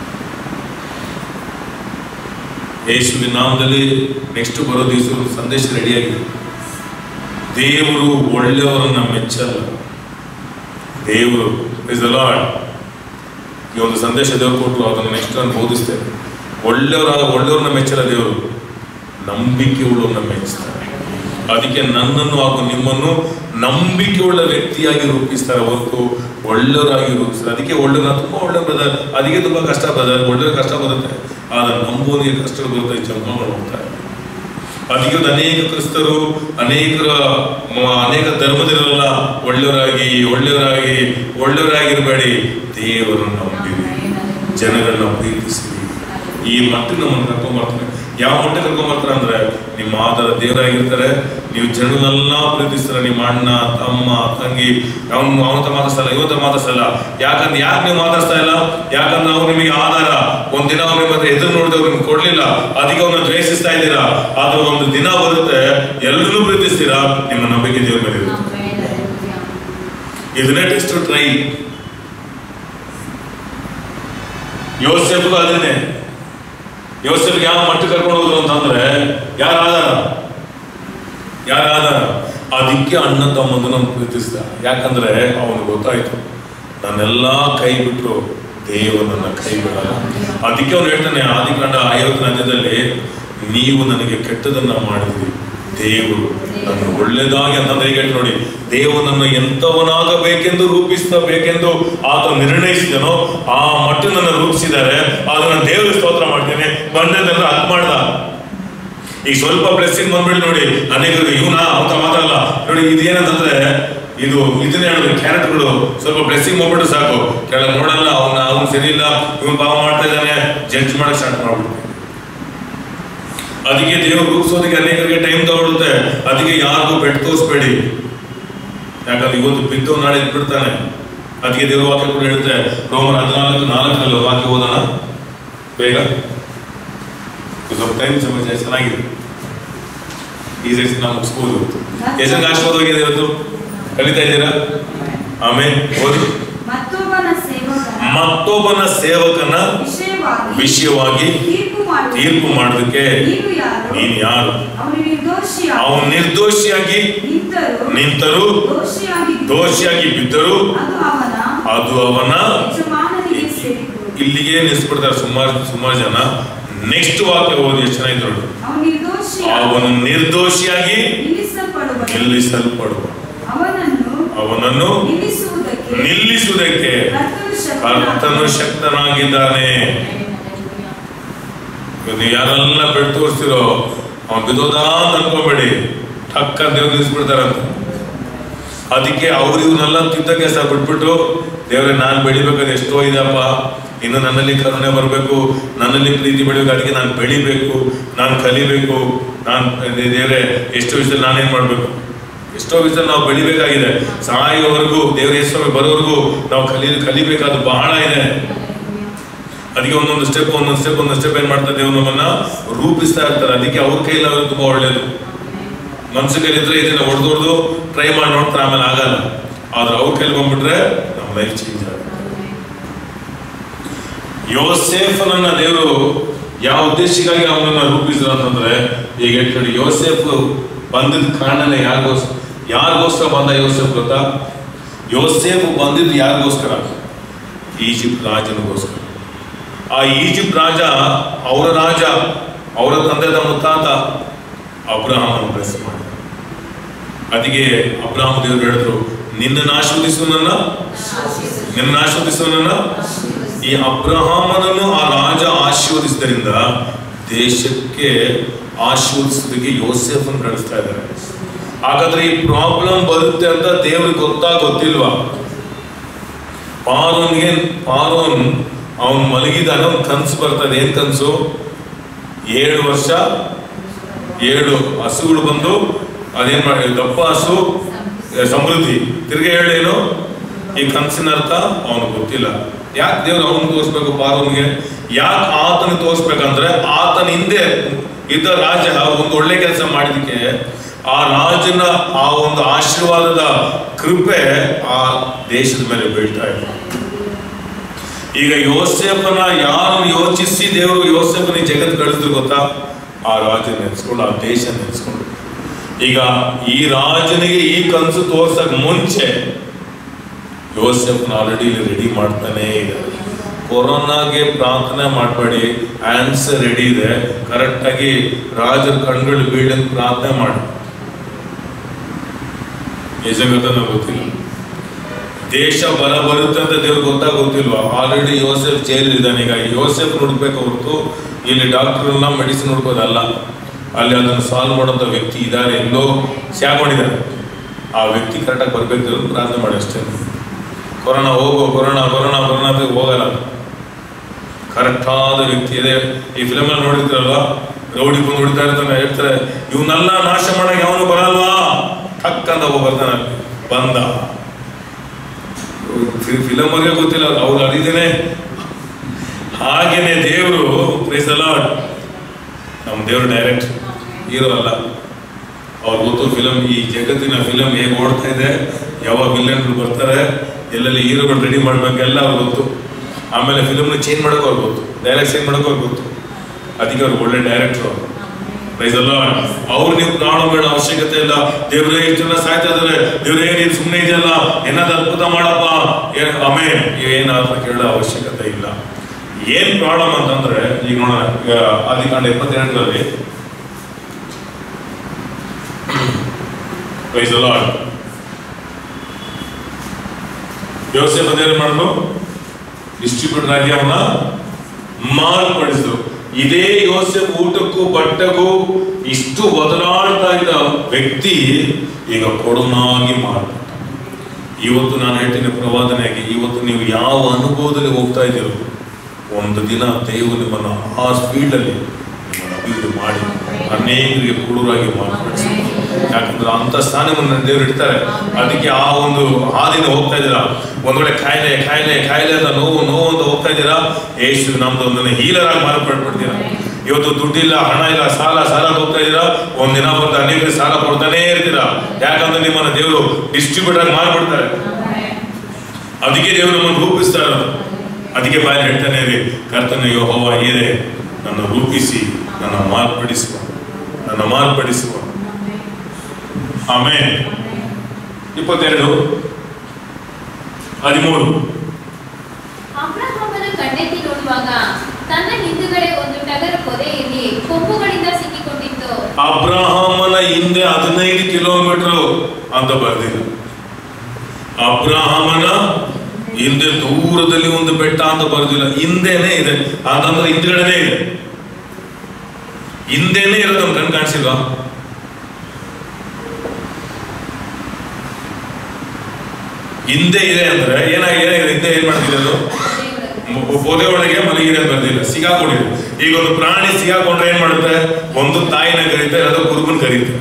S1: ಯೇಸುವಿನ ನಾಮದಲ್ಲಿ ನೆಕ್ಸ್ಟ್ ಬರೋ ದಿವಸ ಒಂದು ಸಂದೇಶ ರೆಡಿಯಾಗಿದೆ ದೇವರು ಒಳ್ಳೆಯವರನ್ನ ಮೆಚ್ಚಲ್ಲ ದೇವರು ಇಸ್ ಲಾರ್ಡ್ ಈ ಒಂದು ಸಂದೇಶ ದೇವರು ಕೊಟ್ಟರು ಅದನ್ನು ನೆಕ್ಸ್ಟ್ ನಾನು ಬೋಧಿಸ್ತೇನೆ ಒಳ್ಳೆಯವರಾಗ ಒಳ್ಳೆಯವ್ರನ್ನ ಮೆಚ್ಚಲ್ಲ ದೇವರು ನಂಬಿಕೆ ಉಳ್ಳವ್ರನ್ನ ಮೆಚ್ತಾರೆ ಅದಕ್ಕೆ ನನ್ನನ್ನು ಹಾಗೂ ನಿಮ್ಮನ್ನು ನಂಬಿಕೆ ಉಳ್ಳ ವ್ಯಕ್ತಿಯಾಗಿ ರೂಪಿಸ್ತಾರೆ ಹೊರತು ಒಳ್ಳೆಯವರಾಗಿ ರೂಪಿಸ್ತಾರೆ ಅದಕ್ಕೆ ಒಳ್ಳೆಯವ್ರ ತುಂಬಾ ಒಳ್ಳೆ ಬ್ರದರ್ ಅದಕ್ಕೆ ತುಂಬಾ ಕಷ್ಟ ಬ್ರದರ್ ಒಳ್ಳೆಯ ಕಷ್ಟ ಬರುತ್ತೆ ಆದ್ರೆ ನಂಬೋನಿಗೆ ಕಷ್ಟ ಬರುತ್ತೆ ಜನ್ಮ ಹೋಗ್ತಾರೆ ಅದಕ್ಕೆ ಒಂದು ಅನೇಕ ಕ್ರಿಸ್ತರು ಅನೇಕರ ಮ- ಅನೇಕ ಧರ್ಮದವರೆಲ್ಲ ಒಳ್ಳೆಯವರಾಗಿ ಒಳ್ಳೆಯವರಾಗಿ ಒಳ್ಳೆಯವರಾಗಿರಬೇಡಿ ದೇವರನ್ನು ನಂಬಿರಿ ಜನಗಳನ್ನ ಪ್ರೀತಿಸಿ ಈ ಮಟ್ಟಿಗೆ ನಮ್ಮನ್ನು ಕರ್ಕೊಂಬರ್ತಾರೆ ಯಾವ ಮಟ್ಟಿಗೆ ಕರ್ಕೊಂಬರ್ತಾರೆ ಅಂದ್ರೆ ನಿಮ್ಮ ಆಧಾರ ದೇವರಾಗಿರ್ತಾರೆ ನೀವು ಜನರನ್ನೆಲ್ಲ ಪ್ರೀತಿಸ್ತಾರೆ ನಿಮ್ಮ ಅಣ್ಣ ತಮ್ಮ ತಂಗಿ ಅವನು ಅವನ ಮಾತಾಡ್ಸಲ್ಲ ಇವತ್ತ ಮಾತಾಡ್ಸಲ್ಲ ಯಾಕಂದ್ರೆ ಯಾಕೆ ನೀವು ಮಾತಾಡ್ಸ್ತಾ ಇಲ್ಲ ಯಾಕಂದ್ರೆ ಅವ್ರು ನಿಮಗೆ ಆಧಾರ ಒಂದ್ ದಿನ ಅವ್ರು ನಿಮ್ಮ ಹತ್ರ ಎದುರು ನೋಡಿದ್ರೆ ಅವ್ರಿಗೆ ಕೊಡ್ಲಿಲ್ಲ ಅದಕ್ಕೆ ಅವ್ರನ್ನ ದ್ವೇಷಿಸ್ತಾ ಇದ್ದೀರಾ ಆದ್ರೆ ಒಂದು ದಿನ ಬರುತ್ತೆ ಎಲ್ಲರೂ ಪ್ರೀತಿಸ್ತೀರಾ ನಿಮ್ಮ ನಂಬಿಕೆ ದೇವ್ರ ಮೇಲೆ ಇರುತ್ತೆ ಇದನ್ನೇ ಟೆಸ್ಟ್ ಟ್ರೈ ಯೋಸೆಫ್ಗೂ ಅದನ್ನೇ ಯೋಸೆಫ್ಗೆ ಯಾವ ಮಟ್ಟ ಕರ್ಕೊಂಡು ಹೋದ್ರು ಅಂತಂದ್ರೆ ಯಾರ ಆಧಾರ ಯಾರ ಆಧಾರ ಅದಕ್ಕೆ ಅಣ್ಣ ತಮ್ಮಂದು ನಾನು ಪ್ರೀತಿಸಿದ ಯಾಕಂದ್ರೆ ಅವನು ಗೊತ್ತಾಯ್ತು ನನ್ನೆಲ್ಲ ಕೈ ಬಿಟ್ರು ದೇವರು ನನ್ನ ಕೈ ಬಿಡಲ್ಲ ಅದಕ್ಕೆ ಅವನು ಹೇಳ್ತಾನೆ ಆದಿಕಾಂಡ ಐವತ್ತನೇ ಅಧ್ಯಾಯದಲ್ಲಿ ನೀವು ನನಗೆ ಕೆಟ್ಟದನ್ನ ಮಾಡಿದ್ರಿ ದೇವರು ನನ್ನ ಒಳ್ಳೆದಾಗಿ ಅಂತಂದ್ರೆ ಹೇಗೆ ಹೇಳ್ತಾರೆ ನೋಡಿ ದೇವನನ್ನು ಎಂತವನಾಗಬೇಕೆಂದು ರೂಪಿಸಬೇಕೆಂದು ಆತ ನಿರ್ಣಯಿಸಿದನೋ ಆ ಮಟ್ಟ ನನ್ನ ರೂಪಿಸಿದ್ದಾರೆ ಅದನ್ನ ದೇವರು ಸ್ತೋತ್ರ ಮಾಡ್ತೇನೆ ಬಂದದನ್ನ ಅದ್ ಮಾಡ್ದ ಈಗ ಸ್ವಲ್ಪ ಬ್ಲೆಸ್ಸಿಂಗ್ ಬಂದ್ಬಿಟ್ಟು ನೋಡಿ ಅನೇಕರು ಇವನ ಅಂತ ಮಾತಾಡಲ್ಲ ನೋಡಿ ಇದು ಏನಂತಂದ್ರೆ ಇದು ಇದನ್ನೇ ಹೇಳೋದು ಕ್ಯಾರೆಕ್ಟರ್ಗಳು ಸ್ವಲ್ಪ ಬ್ಲೆಸ್ಸಿಂಗ್ ಬಂದ್ಬಿಟ್ಟು ಸಾಕು ಕೆಳಗೆ ನೋಡಲ್ಲ ಅವನ ಅವ್ನು ಸರಿ ಇಲ್ಲ ಇವನ್ ಪಾಪ ಮಾಡ್ತಾ ಇದ್ದಾನೆ ಜಡ್ಜ್ ಮಾಡಕ್ ಸ್ಟಾರ್ಟ್ ಮಾಡ್ಬಿಡ್ತೀವಿ ಅದಕ್ಕೆ ದೇವರು ರೂಪಿಸೋದಕ್ಕೆ ಅನೇಕರಿಗೆ ಟೈಮ್ ತಗೊಳುತ್ತೆ ಅದಕ್ಕೆ ಯಾರಿಗೂ ಬೆಟ್ ತೋರಿಸ್ಬೇಡಿ ಯಾಕಂದ್ರೆ ಇವತ್ತು ಬಿದ್ದು ನಾಳೆ ಬಿಡ್ತಾನೆ ಅದಕ್ಕೆ ದೇವ್ರ ವಾಕ್ಯ ಕೂಡ ಹೇಳುತ್ತೆ ರೋಮನ್ ಹದಿನಾಲ್ಕು ನಾಲ್ಕರಲ್ಲಿ ವಾಕ್ಯ ಓದೋಣ ಬೇಗ ಇದು ಸ್ವಲ್ಪ ಟೈಮ್ ಸಮಸ್ಯೆ ಚೆನ್ನಾಗಿದೆ ಈ ಸೆಸ್ ನಾವು ಮುಗಿಸ್ಬೋದು ಎಷ್ಟು ಆಶೀರ್ವಾದವಾಗಿದೆ ಇವತ್ತು ಕಲಿತಾ ಇದ್ದೀರಾ ಆಮೇಲೆ ಓದಿ
S2: ಮತ್ತೊಬ್ಬನ ಸೇವಕನ
S1: ಮತ್ತೊಬ್ಬನ ಸೇವಕನ
S2: ವಿಷಯವಾಗಿ
S1: ವಿಷಯವಾಗಿ
S2: ತೀರ್ಪು ಮಾಡುವ
S1: ತೀರ್ಪು ಮಾಡೋದಕ್ಕೆ
S2: ನೀನು ಯಾರು
S1: ನೀನ್ ಯಾರು
S2: ಅವನು ನಿರ್ದೋಷಿ
S1: ಅವನು ನಿರ್ದೋಷಿಯಾಗಿ
S2: ನಿಂತರು
S1: ನಿಂತರು
S2: ದೋಷಿಯಾಗಿ
S1: ದೋಷಿಯಾಗಿ ಬಿದ್ದರು
S2: ಅದು ಅವನ
S1: ಅದು ಅವನ
S2: ಯಜಮಾನನಿಗೆ ಸೇರಿತು
S1: ಇಲ್ಲಿಗೆ ನಿಲ್ಲಿಸ್ಬಿಡ್ತಾರೆ ಸುಮಾರು ಸುಮಾರು ಜನ ನೆಕ್ಸ್ಟ್ ವಾಕ್ಯ ಓದಿ ಎಷ್ಟು ಚೆನ್ನಾಗಿದೆ ನೋಡಿ
S2: ಅವನು ನಿರ್ದೋಷಿ
S1: ಅವನು ನಿರ್ದೋಷಿಯಾಗಿ
S2: ನಿಲ್ಲಿಸಲ್ಪಡುವ
S1: ನಿಲ್ಲಿಸಲ್ಪಡುವ
S2: ಅವನನ್ನು
S1: ಅವನನ್ನು
S2: ನಿಲ್ಲಿಸುವುದಕ್ಕೆ
S1: ನಿಲ್ಲಿಸುವುದಕ್ಕೆ
S2: ಕರ್ತನು
S1: ಕರ್ತನು
S2: ಶಕ್ತನಾದ
S1: ಶಕ್ತನಾಗಿದ್ದಾನೆ ಇವಾಗ ನೀವು ಯಾರೆಲ್ಲ ಬೆಡ್ ತೋರಿಸ್ತಿರೋ ಅವನ್ ಬಿದ್ದೋದ ಅಂತ ಅನ್ಕೋಬೇಡಿ ಟಕ್ಕ ದೇವ್ರು ನಿಲ್ಲಿಸ್ಬಿಡ್ತಾರಂತ ಅದಕ್ಕೆ ಅವ್ರು ಇವನ್ನೆಲ್ಲ ತಿದ್ದ ಕೆಲಸ ಬಿಟ್ಬಿಟ್ಟು ದೇವ್ರೆ ನಾನು ಬೆಳಿಬೇಕಾದ್ರೆ ಎಷ್ಟೋ ಇದೆಯಪ್ಪ ಇನ್ನು ನನ್ನಲ್ಲಿ ಕರುಣೆ ಬರಬೇಕು ನನ್ನಲ್ಲಿ ಪ್ರೀತಿ ಬೆಳಿಬೇಕು ಅದಕ್ಕೆ ನಾನು ಬೆಳಿಬೇಕು ನಾನು ಕಲಿಬೇಕು ನಾನು ದೇವ್ರೆ ಎಷ್ಟೋ ವಿಷಯದಲ್ಲಿ ನಾನೇನ್ ಮಾಡ್ಬೇಕು ಎಷ್ಟೋ ವಿಷಯದಲ್ಲಿ ನಾವು ಬೆಳಿಬೇಕಾಗಿದೆ ಸಾಯೋವರೆಗೂ ದೇವ್ರ ಹೆಸರು ಬರೋವರೆಗೂ ನಾವು ಕಲಿ ಕಲಿಬೇಕಾದ ಬಹಳ ಇದೆ ಅದಕ್ಕೆ ಒಂದೊಂದು ಸ್ಟೆಪ್ ಒಂದೊಂದು ಸ್ಟೆಪ್ ಒಂದೊಂದು ಸ್ಟೆಪ್ ಏನ್ ಮಾಡ್ತಾರೆ ದೇವ್ರು ನಮ್ಮನ್ನ ರೂಪಿಸ್ತಾ ಇರ್ತಾರೆ ಅದಕ್ಕೆ ಅವ್ರ ಕೈಲಿ ಅವ್ರಿಗೆ ತುಂಬಾ ಒಳ್ಳೇದು ಮನ್ಸು ಕೈಲಿದ್ರೆ ಇದನ್ನ ಹೊಡೆದೊಡ್ದು ಟ್ರೈ ಮಾಡಿ ನೋಡ್ತಾರೆ ಆಮೇಲೆ ಆಗಲ್ಲ ಆದ್ರೆ ಅವ್ರ ಕೈಲಿ ಬಂದ್ಬಿಟ್ರೆ ನಮ್ಮ ಲೈಫ್ ಚೇಂಜ್ ಆಗುತ್ತೆ ಯೋಸೇಫನನ್ನ ದೇವರು ಯಾವ ಉದ್ದೇಶಕ್ಕಾಗಿ ಅವನನ್ನ ರೂಪಿಸಿದ್ರು ಅಂತಂದ್ರೆ ಈಗ ಹೇಳ್ಕೊಳ್ಳಿ ಯೋಸೇಫ್ ಬಂದಿದ್ದ ಕಾರಣನೇ ಯಾರಿಗೋಸ್ಕರ ಯಾರಿಗೋಸ್ಕರ ಬಂದ ಯೋಸೆಫ್ ಗೊತ್ತಾ ಯೋಸೇಫ್ ಬಂದಿದ್ದು ಯಾರಿಗೋಸ್ಕರ ಈಜಿಪ್ಟ್ ರಾಜನಿಗೋಸ್ಕರ ಆ ಈಜಿಪ್ಟ್ ರಾಜ ಅವರ ರಾಜ ಅವರ ತಂದೆದ ಮುತ್ತಾತ ಅಬ್ರಹಾಮನ ಬ್ಲೆಸ್ ಮಾಡಿದ ಅದಕ್ಕೆ ಅಬ್ರಹಾಮ ದೇವರು ಹೇಳಿದ್ರು ನಿನ್ನನ್ನು ಆಶೀರ್ವದಿಸುವನನ್ನ ನಿನ್ನ ಆಶೀರ್ವದಿಸುವನನ್ನ ಈ ಅಬ್ರಹಾಮನನ್ನು ಆ ರಾಜ ಆಶೀರ್ವದಿಸಿದ್ರಿಂದ ದೇಶಕ್ಕೆ ಆಶೀರ್ವದಿಸೋದಕ್ಕೆ ಯೋಸೆಫನ್ ಕಳಿಸ್ತಾ ಇದ್ದಾರೆ ಹಾಗಾದ್ರೆ ಈ ಪ್ರಾಬ್ಲಮ್ ಬರುತ್ತೆ ಅಂತ ದೇವ್ರಿಗೆ ಗೊತ್ತಾ ಗೊತ್ತಿಲ್ವಾ ಪಾರೋನ್ಗೆ ಪಾರೋನ್ ಅವನ್ ಮಲಗಿದಾಗ ಅವ್ನ್ ಕನ್ಸು ಬರ್ತದೆ ಏನ್ ಕನ್ಸು ಏಳು ವರ್ಷ ಏಳು ಹಸುಗಳು ಬಂದು ಅದೇನ್ ಮಾಡಿ ದಪ್ಪ ಹಸು ಏ, ಸಮೃದ್ಧಿ ತಿರ್ಗಿ ಹೇಳೇನು ಈ ಕನಸಿನ ಅರ್ಥ ಅವನಿಗೆ ಗೊತ್ತಿಲ್ಲ ಯಾಕೆ ದೇವ್ರು ಅವನು ತೋರಿಸ್ಬೇಕು ಪಾರೋನ್ಗೆ ಯಾಕೆ ಆತನ ತೋರಿಸ್ಬೇಕಂದ್ರೆ ಆತನ ಹಿಂದೆ ಇದ್ದ ರಾಜ ಒಂದು ಒಳ್ಳೆ ಕೆಲಸ ಮಾಡಿದಕ್ಕೆ ಆ ರಾಜನ ಆ ಒಂದು ಆಶೀರ್ವಾದದ ಕೃಪೆ ಆ ದೇಶದ ಮೇಲೆ ಬೀಳ್ತಾ ಇದೆ ಈಗ ಯೋಸೇಫನ ಯಾರನ್ನು ಯೋಚಿಸಿ ದೇವರು ಯೋಸೇಫನ ಈ ಜಗತ್ ಕಳಿಸಿದ್ರು ಗೊತ್ತಾ ಆ ರಾಜ ನೆನೆಸ್ಕೊಂಡು ಆ ದೇಶ ನೆನೆಸ್ಕೊಂಡು ಈಗ ಈ ರಾಜನಿಗೆ ಈ ಕನಸು ತೋರ್ಸಕ್ ಮುಂಚೆ ಯೋಸೆಫ್ನ ಆಲ್ರೆಡಿ ರೆಡಿ ಮಾಡ್ತಾನೆ ಇದೆ ಕೊರೋನಾಗೆ ಪ್ರಾರ್ಥನೆ ಮಾಡಬೇಡಿ ಆನ್ಸರ್ ರೆಡಿ ಇದೆ ಕರೆಕ್ಟಾಗಿ ರಾಜರ ಕಣ್ಗಳು ಬೀಳಂತ ಪ್ರಾರ್ಥನೆ ಮಾಡಿ ನಿಜಗತ ಗೊತ್ತಿಲ್ಲ ದೇಶ ಬರ ಬರುತ್ತೆ ಅಂತ ದೇವ್ರಿಗೆ ಗೊತ್ತಾ ಗೊತ್ತಿಲ್ವಾ ಆಲ್ರೆಡಿ ಯೋಸೆಫ್ ಜೈಲ್ ಇದ್ದಾನೆ ಈಗ ಯೋಸೆಫ್ ನೋಡ್ಬೇಕು ಹೊರತು ಇಲ್ಲಿ ಡಾಕ್ಟರ್ನ ಮೆಡಿಸಿನ್ ನೋಡ್ಕೋದಲ್ಲ ಅಲ್ಲಿ ಅದನ್ನು ಸಾಲ್ವ್ ಮಾಡೋಂಥ ವ್ಯಕ್ತಿ ಇದ್ದಾರೆ ಎಲ್ಲೋ ಸ್ಯಾಕೊಂಡಿದ್ದಾರೆ ಆ ವ್ಯಕ್ತಿ ಕರೆಕ್ಟಾಗಿ ಬರ್ಬೇಕು ಅಂತ ಪ್ರಾರ್ಥನೆ ಮಾಡಿ ಅಷ್ಟೇ ಕೊರೋನಾ ಹೋಗೋ ಕೊರೋನಾ ಕೊರೋನಾ ಕೊರೋನಾ ಅಂತ ಹೋಗಲ್ಲ ಕರೆಕ್ಟಾದ ವ್ಯಕ್ತಿ ಇದೆ ಈ ಫಿಲಮ್ ಅಲ್ಲಿ ನೋಡಿರ್ತಾರಲ್ವಾ ರೌಡಿ ಬಂದು ಹೊಡಿತಾ ಇರ್ತಾನೆ ಹೇಳ್ತಾರೆ ಇವನ್ನೆಲ್ಲ ನಾಶ ಮಾಡಕ್ಕೆ ಅವನು ಬರಲ್ವಾ ಟಕ್ ಅಂತ ಹೋಗಿ ಬರ್ತಾನೆ ಅಲ್ಲಿ. ಬಂದ ಫಿಲಮ್ ಅವ್ರಿಗೆ ಗೊತ್ತಿಲ್ಲ ಅವ್ರು ಅರಿದೇನೆ ಹಾಗೇನೆ ದೇವರು ಪ್ರೈಸ್ ಅಲಾಟ್ ನಮ್ಮ ದೇವರು ಡೈರೆಕ್ಟ್ ಹೀರೋ ಅಲ್ಲ ಅವ್ರು ಗೊತ್ತು ಫಿಲಮ್ ಈ ಜಗತ್ತಿನ ಫಿಲಮ್ ಹೇಗೆ ಓಡ್ತಾ ಇದೆ ಯಾವ ವಿಲನ್ಗಳು ಬರ್ತಾರೆ ಎಲ್ಲೆಲ್ಲಿ ಹೀರೋಗಳು ರೆಡಿ ಮಾಡ್ಬೇಕು ಎಲ್ಲ ಅವ್ರಿಗೆ ಗೊತ್ತು ಆಮೇಲೆ ಫಿಲಮ್ನ ಚೇಂಜ್ ಮಾಡೋಕೆ ಅವ್ರಿಗೆ ಗೊತ್ತು ಡೈರೆಕ್ಟ್ ಚೇಂಜ್ ಮಾಡೋಕೆ ಅವ್ರಿಗೆ ಗೊತ್ತು ಅದಕ್ಕೆ ಅವ್ರು ಒಳ್ಳೆ ಡೈರೆಕ್ಟ್ರು ಅವರು ಪ್ರೈಸ್ ಅಲ್ಲ ಅವ್ರು ನೀವು ಕಾಣೋ ಬೇಡ ಅವಶ್ಯಕತೆ ಇಲ್ಲ ದೇವ್ರೇ ಇಷ್ಟು ಜನ ಸಾಯ್ತಾ ಇದಾರೆ ದೇವ್ರೇ ನೀನು ಸುಮ್ಮನೆ ಇದೆಯಲ್ಲ ಏನಾದ್ರು ಅದ್ಭುತ ಮಾಡಪ್ಪ ಏನ್ ಆಮೇಲೆ ಏನಾದ್ರು ಕೇಳೋ ಅವಶ್ಯಕತೆ ಇಲ್ಲ ಏನ್ ಪ್ರಾಬ್ಲಮ್ ಅಂತಂದ್ರೆ ಈಗ ನೋಡೋಣ ಈಗ ಆದಿಕಾಂಡ ಇಪ್ಪತ್ತೆರಡರಲ್ಲಿ ಪ್ರೈಸ್ ಅಲ್ಲ ವ್ಯವಸ್ಥೆ ಬಂದೇನು ಮಾಡಿದ್ರು ಡಿಸ್ಟ್ರಿಬ್ಯೂಟರ್ ಆಗಿ ಅವನ್ನ ಮಾರ್ಪಡಿಸಿದ್ರು ಇದೇ ಯೋಸೆಫ್ ಊಟಕ್ಕೂ ಬಟ್ಟೆಗೂ ಇಷ್ಟು ಒದರಾಡ್ತಾ ಇದ್ದ ವ್ಯಕ್ತಿ ಈಗ ಕೊಡನಾಗಿ ಮಾರ್ಪಟ್ಟ ಇವತ್ತು ನಾನು ಹೇಳ್ತೀನಿ ಪ್ರವಾದನೆಯಾಗಿ ಇವತ್ತು ನೀವು ಯಾವ ಅನುಭವದಲ್ಲಿ ಹೋಗ್ತಾ ಇದ್ದೀರೋ ಒಂದು ದಿನ ದೇವರು ನಿಮ್ಮನ್ನು ಆ ಸ್ಪೀಡಲ್ಲಿ ನಿಮ್ಮನ್ನು ಅಭಿವೃದ್ಧಿ ಮಾಡಿ ಅನೇಕರಿಗೆ ಕುಡುರಾಗಿ ಮಾರ್ಪಡಿಸಿ ಯಾಕಂದ್ರೆ ಅಂತ ಸ್ಥಾನವನ್ನು ದೇವರು ಇಡ್ತಾರೆ ಅದಕ್ಕೆ ಆ ಒಂದು ಹಾದಿನ ಹೋಗ್ತಾ ಇದ್ದೀರಾ ಒಂದ್ ವೇಳೆ ಕಾಯಿಲೆ ಕಾಯಿಲೆ ಕಾಯಿಲೆ ಅಂತ ನೋವು ನೋವು ಅಂತ ಹೋಗ್ತಾ ಇದ್ದೀರಾ ಏಸು ನಮ್ದು ಒಂದನ್ನ ಹೀಲರ್ ಆಗಿ ಮಾರ್ಪಟ್ಬಿಡ್ತೀರಾ ಇವತ್ತು ದುಡ್ಡಿಲ್ಲ ಹಣ ಇಲ್ಲ ಸಾಲ ಸಾಲ ಅಂತ ಹೋಗ್ತಾ ಇದ್ದೀರಾ ಒಂದ್ ದಿನ ಬಂದು ಅನೇಕರಿಗೆ ಸಾಲ ಕೊಡ್ತಾನೇ ಇರ್ತೀರಾ ಯಾಕಂದ್ರೆ ನಿಮ್ಮನ್ನ ದೇವರು ಡಿಸ್ಟ್ರಿಬ್ಯೂಟರ್ ಆಗಿ ಮಾರ್ಬಿಡ್ತಾರೆ ಅದಕ್ಕೆ ದೇವರು ನಮ್ಮನ್ನು ರೂಪಿಸ್ತಾ ಇರೋದು ಅದಕ್ಕೆ ಬಾಯಲ್ಲಿ ಹೇಳ್ತಾನೆ ಇರಿ ಕರ್ತನ ಯೋಹೋವ ಏರೆ ನನ್ನ ರೂಪಿಸಿ ನನ್ನ ಮಾರ್ಪಡಿಸುವ ನನ್ನ ಮಾರ್ಪಡಿಸುವ ಆಮೇಲೆ ಇಪ್ಪತ್ತೆರಡು ಹದಿಮೂರು
S3: ಅಬ್ರಹಾಮನ ಕಣ್ಣೆತ್ತಿ ನೋಡುವಾಗ ತನ್ನ ಹಿಂದುಗಡೆ ಒಂದು ಟಗರು ಪೊದೆಯಲ್ಲಿ ಕೊಂಬುಗಳಿಂದ ಸಿಕ್ಕಿಕೊಂಡಿತ್ತು
S1: ಅಬ್ರಹಾಮನ ಹಿಂದೆ ಹದಿನೈದು ಕಿಲೋಮೀಟರ್ ಅಂತ ಬರ್ದಿಲ್ಲ ಅಬ್ರಹಾಮನ ಹಿಂದೆ ದೂರದಲ್ಲಿ ಒಂದು ಬೆಟ್ಟ ಅಂತ ಬರ್ದಿಲ್ಲ ಹಿಂದೆನೆ ಇದೆ ಅದಂದ್ರೆ ಹಿಂದ್ಗಡೆನೆ ಇದೆ ಹಿಂದೆನೆ ಇರೋದು ನಮ್ಗೆ ಕಣ್ ಕಾಣಿಸಿಲ್ವಾ ಹಿಂದೆ ಇದೆ ಅಂದ್ರೆ ಏನಾಗಿದೆ ಹಿಂದೆ ಏನ್ ಮಾಡ್ತಿದೆ ಅದು
S3: ಪೊದೆಯೊಳಗೆ.
S1: ಪೊದೆ ಒಳಗೆ ಮಲಗಿದೆ ಅಂತ ಬರ್ದಿಲ್ಲ ಸಿಗಾಕೊಂಡಿದೆ ಈಗ ಒಂದು ಪ್ರಾಣಿ ಸಿಗಾಕೊಂಡ್ರೆ ಏನ್ ಮಾಡುತ್ತೆ ಒಂದು ತಾಯಿನ ಕರೀತೆ ಇರೋದು ಕುರುಬನ್ ಕರೀತೆ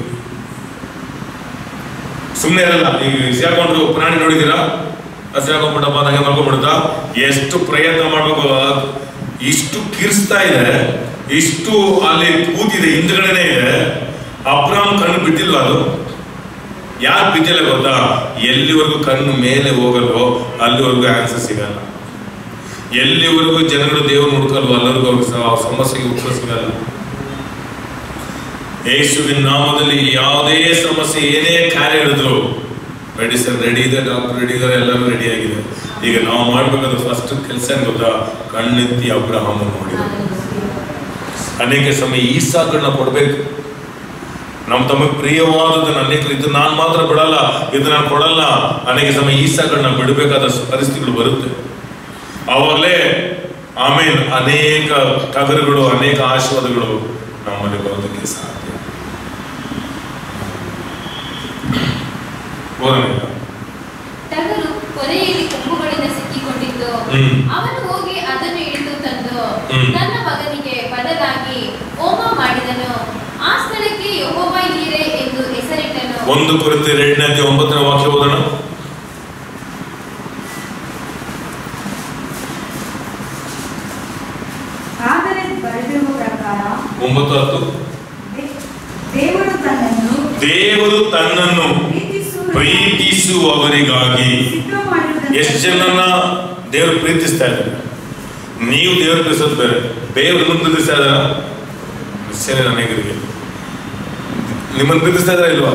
S1: ಸುಮ್ಮನೆ ಇರಲ್ಲ ಈಗ ಸಿಗಾಕೊಂಡ್ರು ಪ್ರಾಣಿ ನೋಡಿದೀರಾ ಅದು ಸಿಗಾಕೊಂಡ್ಬಿಟ್ಟಪ್ಪ ಹಾಗೆ ಮಲ್ಕೊಂಡ್ಬಿಡುತ್ತಾ ಎಷ್ಟು ಪ್ರಯತ್ನ ಮಾಡ್ಬೇಕು ಅದ್- ಇಷ್ಟು ಕಿರ್ಸ್ತಾ ಇದೆ ಇಷ್ಟು ಅಲ್ಲಿ ಕೂತಿದೆ ಹಿಂದ್ಗಡೆನೆ ಇದೆ ಅಬ್ರಾಮ್ ಕಣ್ಣು ಬಿಟ್ಟಿಲ್ವ ಅದು ಯಾಕೆ ಬಿದ್ದಿಲ್ಲ ಗೊತ್ತಾ ಎಲ್ಲಿವರೆಗೂ ಕಣ್ಣು ಮೇಲೆ ಹೋಗಲ್ವೋ ಅಲ್ಲಿವರೆಗೂ ಆನ್ಸರ್ ಸಿಗಲ್ಲ ಎಲ್ಲಿವರೆಗೂ ಜನಗಳು ದೇವರು ಹುಡುಕಲ್ವೋ ಅಲ್ಲಿವರೆಗೂ ಅವ್ರಿಗೆ ಸ- ಆ ಸಮಸ್ಯೆಗೆ ಉತ್ತರ ಸಿಗಲ್ಲ ಯೇಸುವಿನ ನಾಮದಲ್ಲಿ ಯಾವುದೇ ಸಮಸ್ಯೆ ಏನೇ ಕಾರ್ಯ ಹಿಡಿದ್ರು ಮೆಡಿಸಿನ್ ರೆಡಿ ಇದೆ ಡಾಕ್ಟರ್ ರೆಡಿ ಇದ್ದಾರೆ ಎಲ್ಲರೂ ರೆಡಿ ಆಗಿದೆ ಈಗ ನಾವು ಮಾಡ್ಬೇಕಾದ್ರೆ ಫಸ್ಟ್ ಕೆಲಸ ಏನ್ ಗೊತ್ತಾ ಕಣ್ಣೆತ್ತಿ ಅಬ್ರಹಾಮ ನೋಡಿದ ಅನೇಕ ಸಮಯ ಈ ಸಾಕನ್ನ ಕೊಡ್ಬೇಕು ನಮ್ಮ ತಮಗೆ ಪ್ರಿಯವಾದದನ್ನ ಅನೇಕ ಇದು ನಾನು ಮಾತ್ರ ಬಿಡಲ್ಲ ಇದು ನಾನು ಕೊಡಲ್ಲ ಅನೇಕ ಸಮಯ ಈ ಸಾಕನ್ನ ಬಿಡಬೇಕಾದ ಪರಿಸ್ಥಿತಿಗಳು ಬರುತ್ತೆ ಆವಾಗಲೇ ಆಮೇಲೆ ಅನೇಕ ಟಗರುಗಳು ಅನೇಕ ಆಶೀರ್ವಾದಗಳು ನಮ್ಮಲ್ಲಿ ಬರೋದಕ್ಕೆ ಸಾಧ್ಯ ಓದೋಣ
S3: ಟಗರು ಕೊನೆಯಲ್ಲಿ ಕೊಂಬುಗಳಿಂದ ಸಿಕ್ಕಿಕೊಂಡಿದ್ದು
S1: ಹ್ಮ್.
S3: ಅವನು ಹೋಗಿ ಅದನ್ನು ಹಿಡಿದು ತಂದು
S1: ಹ್ಮ್.
S3: ತನ್ನ ಮಗನಿಗೆ ಬದಲಾಗಿ ಹೋಮ ಮಾಡಿದನು ಆ ಸ್ಥಳಕ್ಕೆ ಯೆಹೋವ ಈರೆ ಎಂದು ಹೆಸರಿಟ್ಟನು
S1: ಒಂದು ಕುರಿತು ಎರಡನೇ ಅಧ್ಯಾಯ ಒಂಬತ್ತನೇ ವಾಕ್ಯ ಓದೋಣ
S2: ಆದರೆ ಬರೆದಿರುವ ಪ್ರಕಾರ
S1: ಒಂಬತ್ತು ಹತ್ತು
S2: ದೇ- ದೇವರು ತನ್ನನ್ನು
S1: ದೇವರು ತನ್ನನ್ನು
S2: ಪ್ರೀತಿಸುವ
S1: ಪ್ರೀತಿಸುವವರಿಗಾಗಿ
S2: ಸಿದ್ಧ ಮಾಡಿರುವುದನ್ನು
S1: ಎಷ್ಟು ಜನನ ದೇವರು ಪ್ರೀತಿಸ್ತಾ ಇದ್ದಾರೆ ನೀವು ದೇವರು ಪ್ರೀತಿಸೋದು ಬೇರೆ ದೇವರು ಪ್ರೀತಿಸ್ತಾ ಇದ್ದಾರ ನಿಶ್ಚಯ ಅನೇಕರಿಗೆ ನಿಮ್ಮನ್ನು ಪ್ರೀತಿಸ್ತಾ ಇದ್ದಾರ ಇಲ್ವಾ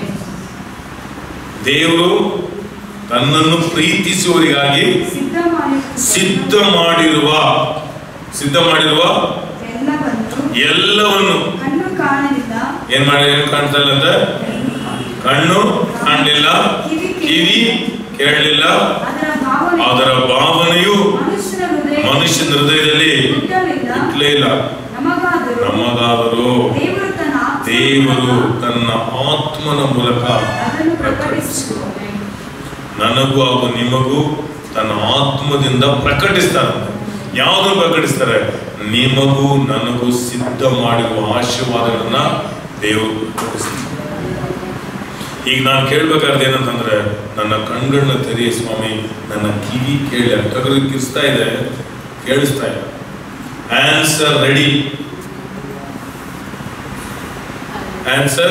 S1: ದೇವರು ತನ್ನನ್ನು ಪ್ರೀತಿಸುವವರಿಗಾಗಿ
S2: ಸಿದ್ಧ ಮಾಡಿ
S1: ಸಿದ್ಧ ಮಾಡಿರುವ ಸಿದ್ಧ ಮಾಡಿರುವ
S2: ಎಲ್ಲವನ್ನು
S1: ಎಲ್ಲವನ್ನು
S2: ಕಣ್ಣು ಕಾಣಲಿಲ್ಲ
S1: ಏನ್ ಮಾಡಿ ಏನ್ ಕಾಣ್ತಾ ಇಲ್ಲ ಅಂತ ಕಣ್ಣು ಕಾಣಲಿಲ್ಲ ಕಿವಿ ಕೇಳಲಿಲ್ಲ
S2: ಅದರ ಭಾವನೆ
S1: ಅದರ ಭಾವನೆಯು
S2: ಮನುಷ್ಯನ ಹೃದಯ
S1: ಮನುಷ್ಯನ ಹೃದಯದಲ್ಲಿ
S2: ಹುಟ್ಟಲಿಲ್ಲ
S1: ಹುಟ್ಟಲೇ ಇಲ್ಲ
S2: ನಮಗಾದರೂ
S1: ನಮಗಾದರೂ
S2: ದೇವರು ತನ್ನ ಆತ್ಮ
S1: ದೇವರು ತನ್ನ ಆತ್ಮನ ಮೂಲಕ
S2: ಅದನ್ನು
S1: ಪ್ರಕಟಿಸುವ
S2: ಪ್ರಕಟಿಸುವ
S1: ನನಗೂ ಹಾಗೂ ನಿಮಗೂ ತನ್ನ ಆತ್ಮದಿಂದ ಪ್ರಕಟಿಸ್ತಾರೆ ಯಾವುದು ಪ್ರಕಟಿಸ್ತಾರೆ ನಿಮಗೂ ನನಗೂ ಸಿದ್ಧ ಮಾಡಿರುವ ಆಶೀರ್ವಾದಗಳನ್ನ ದೇವರು ಪ್ರಕಟಿಸ್ತಾರೆ ಈಗ ನಾನು ಕೇಳ್ಬೇಕಾದ್ರೆ ಏನಂತಂದ್ರೆ ನನ್ನ ಕಣ್ಗಳನ್ನ ತೆರೆಯ ಸ್ವಾಮಿ ನನ್ನ ಕಿವಿ ಕೇಳಿ ಟಗರು ಕಿರ್ಸ್ತಾ ಇದೆ ಕೇಳಿಸ್ತಾ ಇದೆ ಆನ್ಸರ್ ರೆಡಿ ಆನ್ಸರ್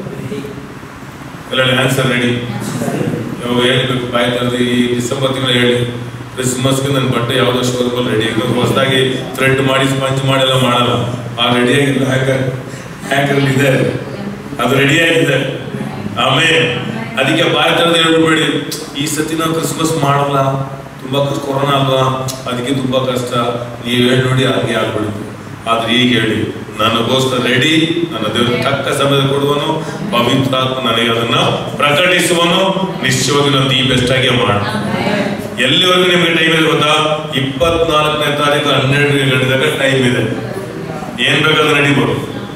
S1: ಎಲ್ಲ ಆನ್ಸರ್ ರೆಡಿ ಇವಾಗ ಹೇಳ್ಬೇಕು ಬಾಯಿ ತೆರೆದು ಈ ಡಿಸೆಂಬರ್ ತಿಂಗಳು ಹೇಳಿ ಕ್ರಿಸ್ಮಸ್ಗೆ ನನ್ನ ಬಟ್ಟೆ ಯಾವುದೋ ಶೋರೂಮಲ್ಲಿ ರೆಡಿ ಆಗಿರೋದು ಹೊಸದಾಗಿ ಥ್ರೆಡ್ ಮಾಡಿ ಸ್ಪಂಚ್ ಮಾಡೆಲ್ಲ ಮಾಡಲ್ಲ ಆ ರೆಡಿ ಆಗಿಲ್ಲ ಹ್ಯಾಕರ್ ಹ್ಯಾಕರಲ್ಲಿ ಇದೆ ಅದು ರೆಡಿ ಆಗಿದೆ ಆಮೇಲೆ ಅದಕ್ಕೆ ಬಾಯಿ ತೆರೆದು ಹೇಳ್ಬಿಡ್ಬೇಡಿ ಈ ಸತಿ ನಾವು ಕ್ರಿಸ್ಮಸ್ ಮಾಡಲ್ಲ ತುಂಬಾ ಕಷ್ಟ ಕೊರೋನಾ ಅಲ್ವಾ ಅದಕ್ಕೆ ತುಂಬಾ ಕಷ್ಟ ನೀವು ಹೇಳಿ ನೋಡಿ ಹಂಗೆ ಆಗ್ಬಿಡುತ್ತೆ ಆದ್ರೆ ಈಗ ಹೇಳಿ ನನಗೋಸ್ಕರ ರೆಡಿ ನನ್ನ ದೇವರು ತಕ್ಕ ಸಮಯದಲ್ಲಿ ಕೊಡುವನು ಪವಿತ್ರಾತ್ಮ ನನಗೆ ಅದನ್ನ ಪ್ರಕಟಿಸುವನು ನಿಶ್ಚಯವಾಗಿ ನಾನು ಈ ಬೆಸ್ಟ್ ಆಗಿ ಮಾಡ ಎಲ್ಲಿವರೆಗೂ ನಿಮಗೆ ಟೈಮ್ ಇದೆ ಗೊತ್ತಾ ಇಪ್ಪತ್ನಾಲ್ಕನೇ ತಾರೀಕು ಹನ್ನೆರಡು ಗಂಟೆದಾಗ ಟೈಮ್ ಇದೆ ಏನ್ ಬೇಕಾದ್ರೂ ನಡಿಬೋದು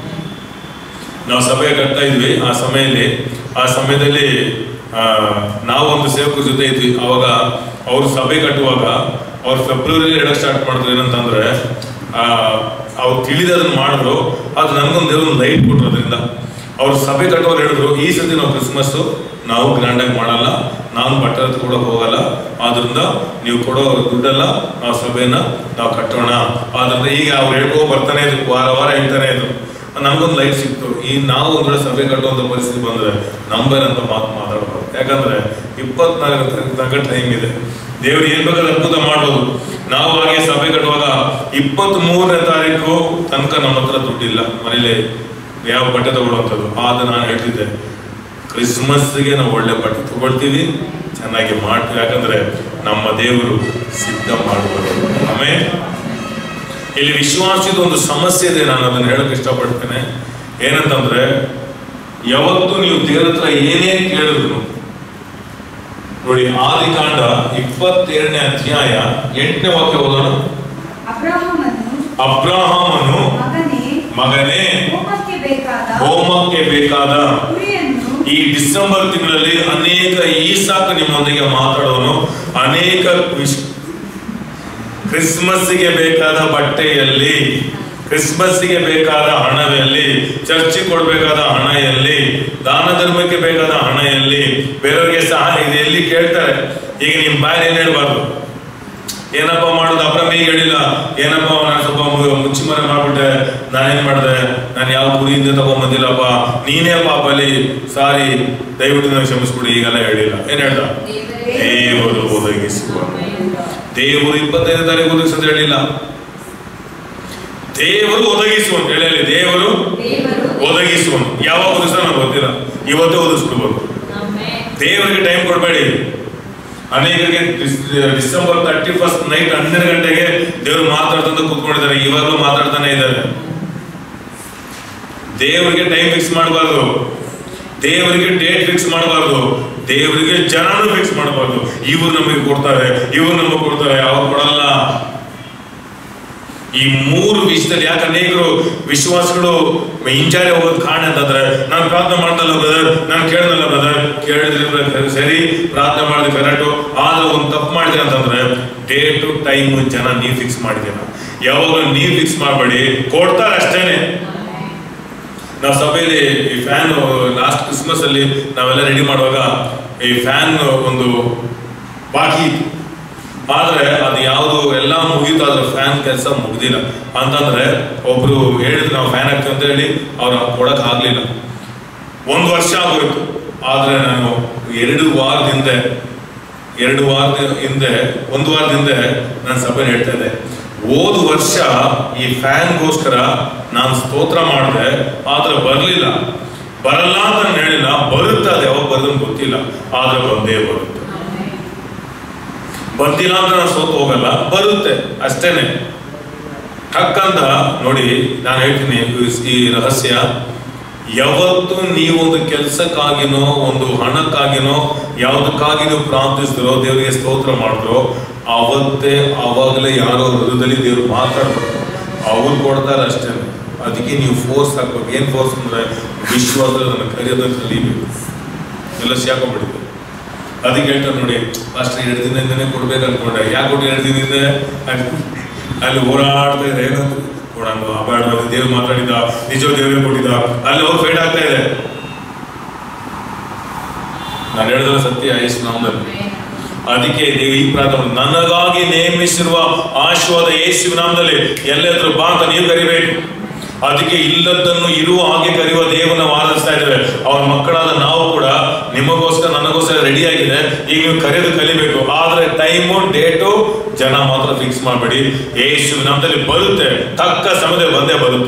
S1: ನಾವು ಸಭೆ ಕಟ್ತಾ ಇದ್ವಿ ಆ ಸಮಯದಲ್ಲಿ ಆ ಸಮಯದಲ್ಲಿ ಆ, ನಾವು ಒಂದು ಸೇವಕರ ಜೊತೆ ಇದ್ವಿ ಅವಾಗ ಅವ್ರು ಸಭೆ ಕಟ್ಟುವಾಗ ಅವ್ರು ಫೆಬ್ರವರಿ ಹೇಳಕ್ ಸ್ಟಾರ್ಟ್ ಮಾಡಿದ್ರು ಏನಂತಂದ್ರೆ ಆ, ಅವ್ರು ತಿಳಿದ ಅದನ್ನ ಮಾಡಿದ್ರು ಅದು ನನ್ಗೊಂದು ದೇವ್ರ ಲೈಟ್ ಕೊಟ್ರು ಅದರಿಂದ ಅವ್ರು ಸಭೆ ಕಟ್ಟುವಾಗ ಹೇಳಿದ್ರು ಈ ಸತಿ ನಾವು ಕ್ರಿಸ್ಮಸ್ ನಾವು ಗ್ರ್ಯಾಂಡ್ ಆಗಿ ಮಾಡಲ್ಲ ನಾನು ಬಟ್ಟೆ ಹತ್ರ ಕೂಡ ಹೋಗಲ್ಲ ಆದ್ರಿಂದ ನೀವು ಕೊಡೋ ದುಡ್ಡೆಲ್ಲ ನಾವು ಸಭೆನ ನಾವು ಕಟ್ಟೋಣ ಆದ್ರಿಂದ ಈಗ ಅವ್ರು ಹೇಳ್ಕೊ ಬರ್ತಾನೆ ಇದ್ರು ವಾರ ವಾರ ಹೇಳ್ತಾನೆ ಇದ್ರು ನಮ್ಗೊಂದು ಲೈಫ್ ಸಿಕ್ತು ಈ ನಾವು ಒಂದ್ ವೇಳೆ ಸಭೆ ಕಟ್ಟುವಂತ ಪರಿಸ್ಥಿತಿ ಬಂದ್ರೆ ನಂಬರಂತ ಮಾತು ಮಾತಾಡ್ಬಾರ್ದು ಯಾಕಂದ್ರೆ ಇಪ್ಪತ್ನಾಲ್ಕು ತನಕ ಟೈಮ್ ಇದೆ ದೇವ್ರು ಏನ್ ಬೇಕಾದ್ರೆ ಅದ್ಭುತ ಮಾಡ್ಬೋದು ನಾವು ಹಾಗೆ ಸಭೆ ಕಟ್ಟುವಾಗ ಇಪ್ಪತ್ತ್ ಮೂರನೇ ತಾರೀಕು ತನಕ ನಮ್ಮ ಹತ್ರ ದುಡ್ಡಿಲ್ಲ ಮನೇಲಿ ಯಾವ ಬಟ್ಟೆ ತಗೊಳ್ಳುವಂಥದ್ದು ಆದ ನಾನು ಹೇಳ್ತಿದ್ದೆ ಕ್ರಿಸ್ಮಸ್ಗೆ ನಾವು ಒಳ್ಳೆ ಬಟ್ಟೆ ತಗೊಳ್ತೀವಿ ಚೆನ್ನಾಗಿ ಮಾಡ್ತೀವಿ ಯಾಕಂದ್ರೆ ನಮ್ಮ ದೇವರು ಸಿದ್ಧ ಮಾಡುವರು ಆಮೇಲೆ ಇಲ್ಲಿ ವಿಶ್ವಾಸದ ಒಂದು ಸಮಸ್ಯೆ ಇದೆ ನಾನು ಅದನ್ನ ಹೇಳಕ್ ಇಷ್ಟಪಡ್ತೇನೆ ಏನಂತಂದ್ರೆ ಯಾವತ್ತು ನೀವು ದೇವ್ರ ಹತ್ರ ಏನೇ ಕೇಳಿದ್ರು ನೋಡಿ ಆದಿಕಾಂಡ ಇಪ್ಪತ್ತೆರಡನೇ ಅಧ್ಯಾಯ ಎಂಟನೇ ವಾಕ್ಯ ಓದೋಣ
S2: ಅಬ್ರಹಾಮನು
S1: ಅಬ್ರಹಾಮನು
S2: ಮಗನೇ
S1: ಮಗನೇ
S2: ಹೋಮಕ್ಕೆ ಬೇಕಾದ
S1: ಹೋಮಕ್ಕೆ ಬೇಕಾದ
S2: ಕುರಿಯನ್ನು
S1: ಈ ಡಿಸೆಂಬರ್ ತಿಂಗಳಲ್ಲಿ ಅನೇಕ ಈಸಾಕ ನಿಮ್ಮೊಂದಿಗೆ ಮಾತಾಡೋನು ಅನೇಕ ವಿಶ್- ಕ್ರಿಸ್ಮಸ್ಸಿಗೆ ಬೇಕಾದ ಬಟ್ಟೆಯಲ್ಲಿ ಕ್ರಿಸ್ಮಸ್ಸಿಗೆ ಬೇಕಾದ ಹಣದಲ್ಲಿ ಚರ್ಚಿಗೆ ಕೊಡಬೇಕಾದ ಹಣ ಎಲ್ಲಿ ದಾನ ಧರ್ಮಕ್ಕೆ ಬೇಕಾದ ಹಣ ಎಲ್ಲಿ ಬೇರೆಯವರಿಗೆ ಸಹ ಇದು ಎಲ್ಲಿ ಕೇಳ್ತಾರೆ ಈಗ ನಿಮ್ ಬಾಯಿ ಏನ್ ಹೇಳ್ಬಾರ್ದು ಏನಪ್ಪ ಮಾಡೋದು ಅಬ್ರಮ್ ಈಗ ಹೇಳಿಲ್ಲ ಏನಪ್ಪ ನಾನು ಸ್ವಲ್ಪ ಮು- ಮುಚ್ಚಿ ಮರೆ ಮಾಡ್ಬಿಟ್ಟೆ ನಾನೇನ್ ಮಾಡಿದೆ ನಾನು ಯಾವ ಗುರಿಯಿಂದ ತಗೊಂಬಂದಿಲ್ಲಪ್ಪ ನೀನೇ ಪಾಪಲ್ಲಿ ಸಾರಿ ದಯವಿಟ್ಟು ನನಗೆ ಕ್ಷಮಿಸ್ಬಿಡಿ ಈಗೆಲ್ಲ ಹೇಳಿಲ್ಲ ಏನ್ ಹೇಳ್ದ ದೇವರು ಒದಗಿಸುವ ದೇವರು ಇಪ್ಪತ್ತೈದು ತಾರೀಕು ಒದಗಿಸೋದು ಹೇಳಿಲ್ಲ ದೇವರು ಒದಗಿಸುವ ಅಂತ ಹೇಳಿ ದೇವರು
S3: ದೇವರು
S1: ಒದಗಿಸುವನು ಯಾವಾಗ ಒದಗಿಸ್ತಾನೆ ನನಗೆ ಗೊತ್ತಿಲ್ಲ ಇವತ್ತೇ ಒದಗಿಸ್ಬಿಡ್ಬೋದು
S3: ಆಮೆನ್.
S1: ದೇವರಿಗೆ ಟೈಮ್ ಕೊಡಬೇಡಿ ಅನೇಕರಿಗೆ ಡಿಸ್- ಡಿಸೆಂಬರ್ ತರ್ಟಿ ಫಸ್ಟ್ ನೈಟ್ ಹನ್ನೆರಡು ಗಂಟೆಗೆ ದೇವರು ಮಾತಾಡ್ತಂತ ಕೂತ್ಕೊಂಡಿದ್ದಾರೆ ಇವಾಗಲೂ ಮಾತಾಡ್ತಾನೆ ಇದ್ದಾರೆ ದೇವರಿಗೆ ಟೈಮ್ ಫಿಕ್ಸ್ ಮಾಡಬಾರ್ದು ದೇವರಿಗೆ ಡೇಟ್ ಫಿಕ್ಸ್ ಮಾಡಬಾರ್ದು ದೇವರಿಗೆ ಜನನು ಫಿಕ್ಸ್ ಮಾಡಬಾರ್ದು ಇವ್ರು ನಮಗೆ ಕೊಡ್ತಾರೆ ಇವ್ರು ನಮಗೆ ಕೊಡ್ತಾರೆ ಅವ್ರು ಕೊಡಲ್ಲ ಈ ಮೂರು ವಿಷಯದಲ್ಲಿ ಯಾಕೆ ಅನೇಕರು ವಿಶ್ವಾಸಗಳು ಹಿಂಜಾರಿ ಹೋಗೋದು ಕಾರಣ ಅಂತಂದ್ರೆ ನಾನು ಪ್ರಾರ್ಥನೆ ಮಾಡ್ದಲ್ಲ ಬ್ರದರ್ ನಾನು ಕೇಳ್ದಲ್ಲ ಬ್ರದರ್ ಕೇಳಿದ್ರೆ brother ಸರಿ ಪ್ರಾರ್ಥನೆ ಮಾಡಿದ್ರೆ ಕರೆಕ್ಟು ಆದ್ರೆ ಒಂದು ತಪ್ಪು ಮಾಡಿದೆ ಅಂತಂದ್ರೆ ಡೇಟು ಟೈಮು ಜನ ನೀವು ಫಿಕ್ಸ್ ಮಾಡಿದ್ದೀರ ಯಾವಾಗ ನೀವು ಫಿಕ್ಸ್ ಮಾಡಬೇಡಿ ಕೊಡ್ತಾರೆ ಅಷ್ಟೇನೆ ನಾವು ಸಭೆಯಲ್ಲಿ ಈ ಫ್ಯಾನ್ ಲಾಸ್ಟ್ ಕ್ರಿಸ್ಮಸ್ ಅಲ್ಲಿ ನಾವೆಲ್ಲ ರೆಡಿ ಮಾಡುವಾಗ ಈ ಫ್ಯಾನ್ ಒಂದು ಬಾಕಿ ಇತ್ತು ಆದ್ರೆ ಅದು ಯಾವುದು ಎಲ್ಲ ಮುಗೀತು ಅದ್ರ ಫ್ಯಾನ್ ಕೆಲಸ ಮುಗ್ದಿಲ್ಲ ಅಂತಂದ್ರೆ ಒಬ್ರು ಹೇಳಿದ್ರು ನಾವು ಫ್ಯಾನ್ ಹಾಕ್ತೀವಿ ಅಂತ ಹೇಳಿ ಅವ್ರು ಕೊಡಕ್ ಆಗ್ಲಿಲ್ಲ ಒಂದು ವರ್ಷ ಆಗೋಯ್ತು ಆದ್ರೆ ನಾನು ಎರಡು ವಾರದ ಹಿಂದೆ ಎರಡು ವಾರದ ಹಿಂದೆ ಒಂದು ವಾರದ ಹಿಂದೆ ನಾನು ಸಭೆಯಲ್ಲಿ ಹೇಳ್ತಾ ಇದ್ದೆ ಹೋದ ವರ್ಷ ಈ ಫ್ಯಾನ್ಗೋಸ್ಕರ ನಾನು ಸ್ತೋತ್ರ ಮಾಡಿದೆ ಆದ್ರೆ ಬರಲಿಲ್ಲ ಬರಲ್ಲ ಅಂತ ನಾನು ಹೇಳಿಲ್ಲ ಬರುತ್ತೆ ಅದು ಯಾವಾಗ ಬರೋದನ್ನು ಗೊತ್ತಿಲ್ಲ ಆದ್ರೆ ಬಂದೇ ಬರುತ್ತೆ ಬಂದಿಲ್ಲ ಅಂತ ನಾನು ಸೋತು ಹೋಗಲ್ಲ ಬರುತ್ತೆ ಅಷ್ಟೇನೆ ಟಕ್ಕಂತ ನೋಡಿ ನಾನು ಹೇಳ್ತೀನಿ ಈ- ಈ ರಹಸ್ಯ ಯಾವತ್ತು ನೀವೊಂದು ಕೆಲಸಕ್ಕಾಗಿನೋ ಒಂದು ಹಣಕ್ಕಾಗಿನೋ ಯಾವುದಕ್ಕಾಗಿ ನೀವು ಪ್ರಾರ್ಥಿಸಿದ್ರೋ ದೇವರಿಗೆ ಸ್ತೋತ್ರ ಮಾಡಿದ್ರೋ ಅವತ್ತೇ ಆವಾಗಲೇ ಯಾರೋ ಹೃದಯದಲ್ಲಿ ದೇವರು ಮಾತಾಡ್ಬೇಕು ಅವ್ರು ಕೊಡ್ತಾರೆ ಅಷ್ಟೇ ಅದಕ್ಕೆ ನೀವು ಫೋರ್ಸ್ ಹಾಕ್ಬೇಕು ಏನು ಫೋರ್ಸ್ ಅಂದ್ರೆ ವಿಶ್ವಾಸದಲ್ಲಿ ನನ್ನ ಕಲಿಯೋದನ್ನು ಕಲಿಬೇಕು ಎಲ್ಲ ಶಾಕೊಂಡ್ಬಿಟ್ಟಿದೆ ಅದಕ್ಕೆ ಹೇಳ್ತಾರೆ ನೋಡಿ ಅಷ್ಟು ಎರಡು ದಿನದಿಂದನೇ ಕೊಡ್ಬೇಕು ಅನ್ಕೊಂಡೆ ಯಾಕೆ ಕೊಟ್ಟು ಎರಡು ದಿನದಿಂದ ಅಲ್ಲಿ- ಅಲ್ಲಿ ಹೋರಾಡ್ತಾ ಇದೆ ಏನಂತ ಕೊಡೋಣ ಅಬೇಡ ದೇವ್ರು ಮಾತಾಡಿದ ನಿಜ ದೇವರೇ ಕೊಟ್ಟಿದ್ದ ಅಲ್ಲಿ ಹೋಗಿ ಫೇಡ್ ಆಗ್ತಾ ಇದೆ ನಾನು ಹೇಳಿದ್ರೆ ಸತ್ಯ ಯೇಸು ನಾಮದಲ್ಲಿ ಅದಕ್ಕೆ ನೀವು ಈ ಪ್ರಾರ್ಥನೆ ನನಗಾಗಿ ನೇಮಿಸಿರುವ ಆಶೀರ್ವಾದ ಯೇಸುವಿನ ನಾಮದಲ್ಲಿ ಎಲ್ಲೆದ್ರು ಬಾ ಅಂತ ನೀವು ಕರಿಬೇಕು ಅದಕ್ಕೆ ಇಲ್ಲದನ್ನು ಇರುವ ಹಾಗೆ ಕರೆಯುವ ದೇವನ ಆರಾಧಿಸ್ತಾ ಇದ್ದೇವೆ ಅವ್ರ ಮಕ್ಕಳಾದ ನಾವು ಕೂಡ ನಿಮಗೋಸ್ಕರ ನನಗೋಸ್ಕರ ರೆಡಿ ಆಗಿದೆ ಈಗ ನೀವು ಕರೆದು ಕಲಿಬೇಕು ಆದ್ರೆ ಟೈಮು ಡೇಟು ಜನ ಮಾತ್ರ ಫಿಕ್ಸ್ ಮಾಡಬೇಡಿ ಯೇಸುವಿನ ನಾಮದಲ್ಲಿ ಬರುತ್ತೆ ತಕ್ಕ ಸಮಯದಲ್ಲಿ ಬಂದೇ ಬರುತ್ತೆ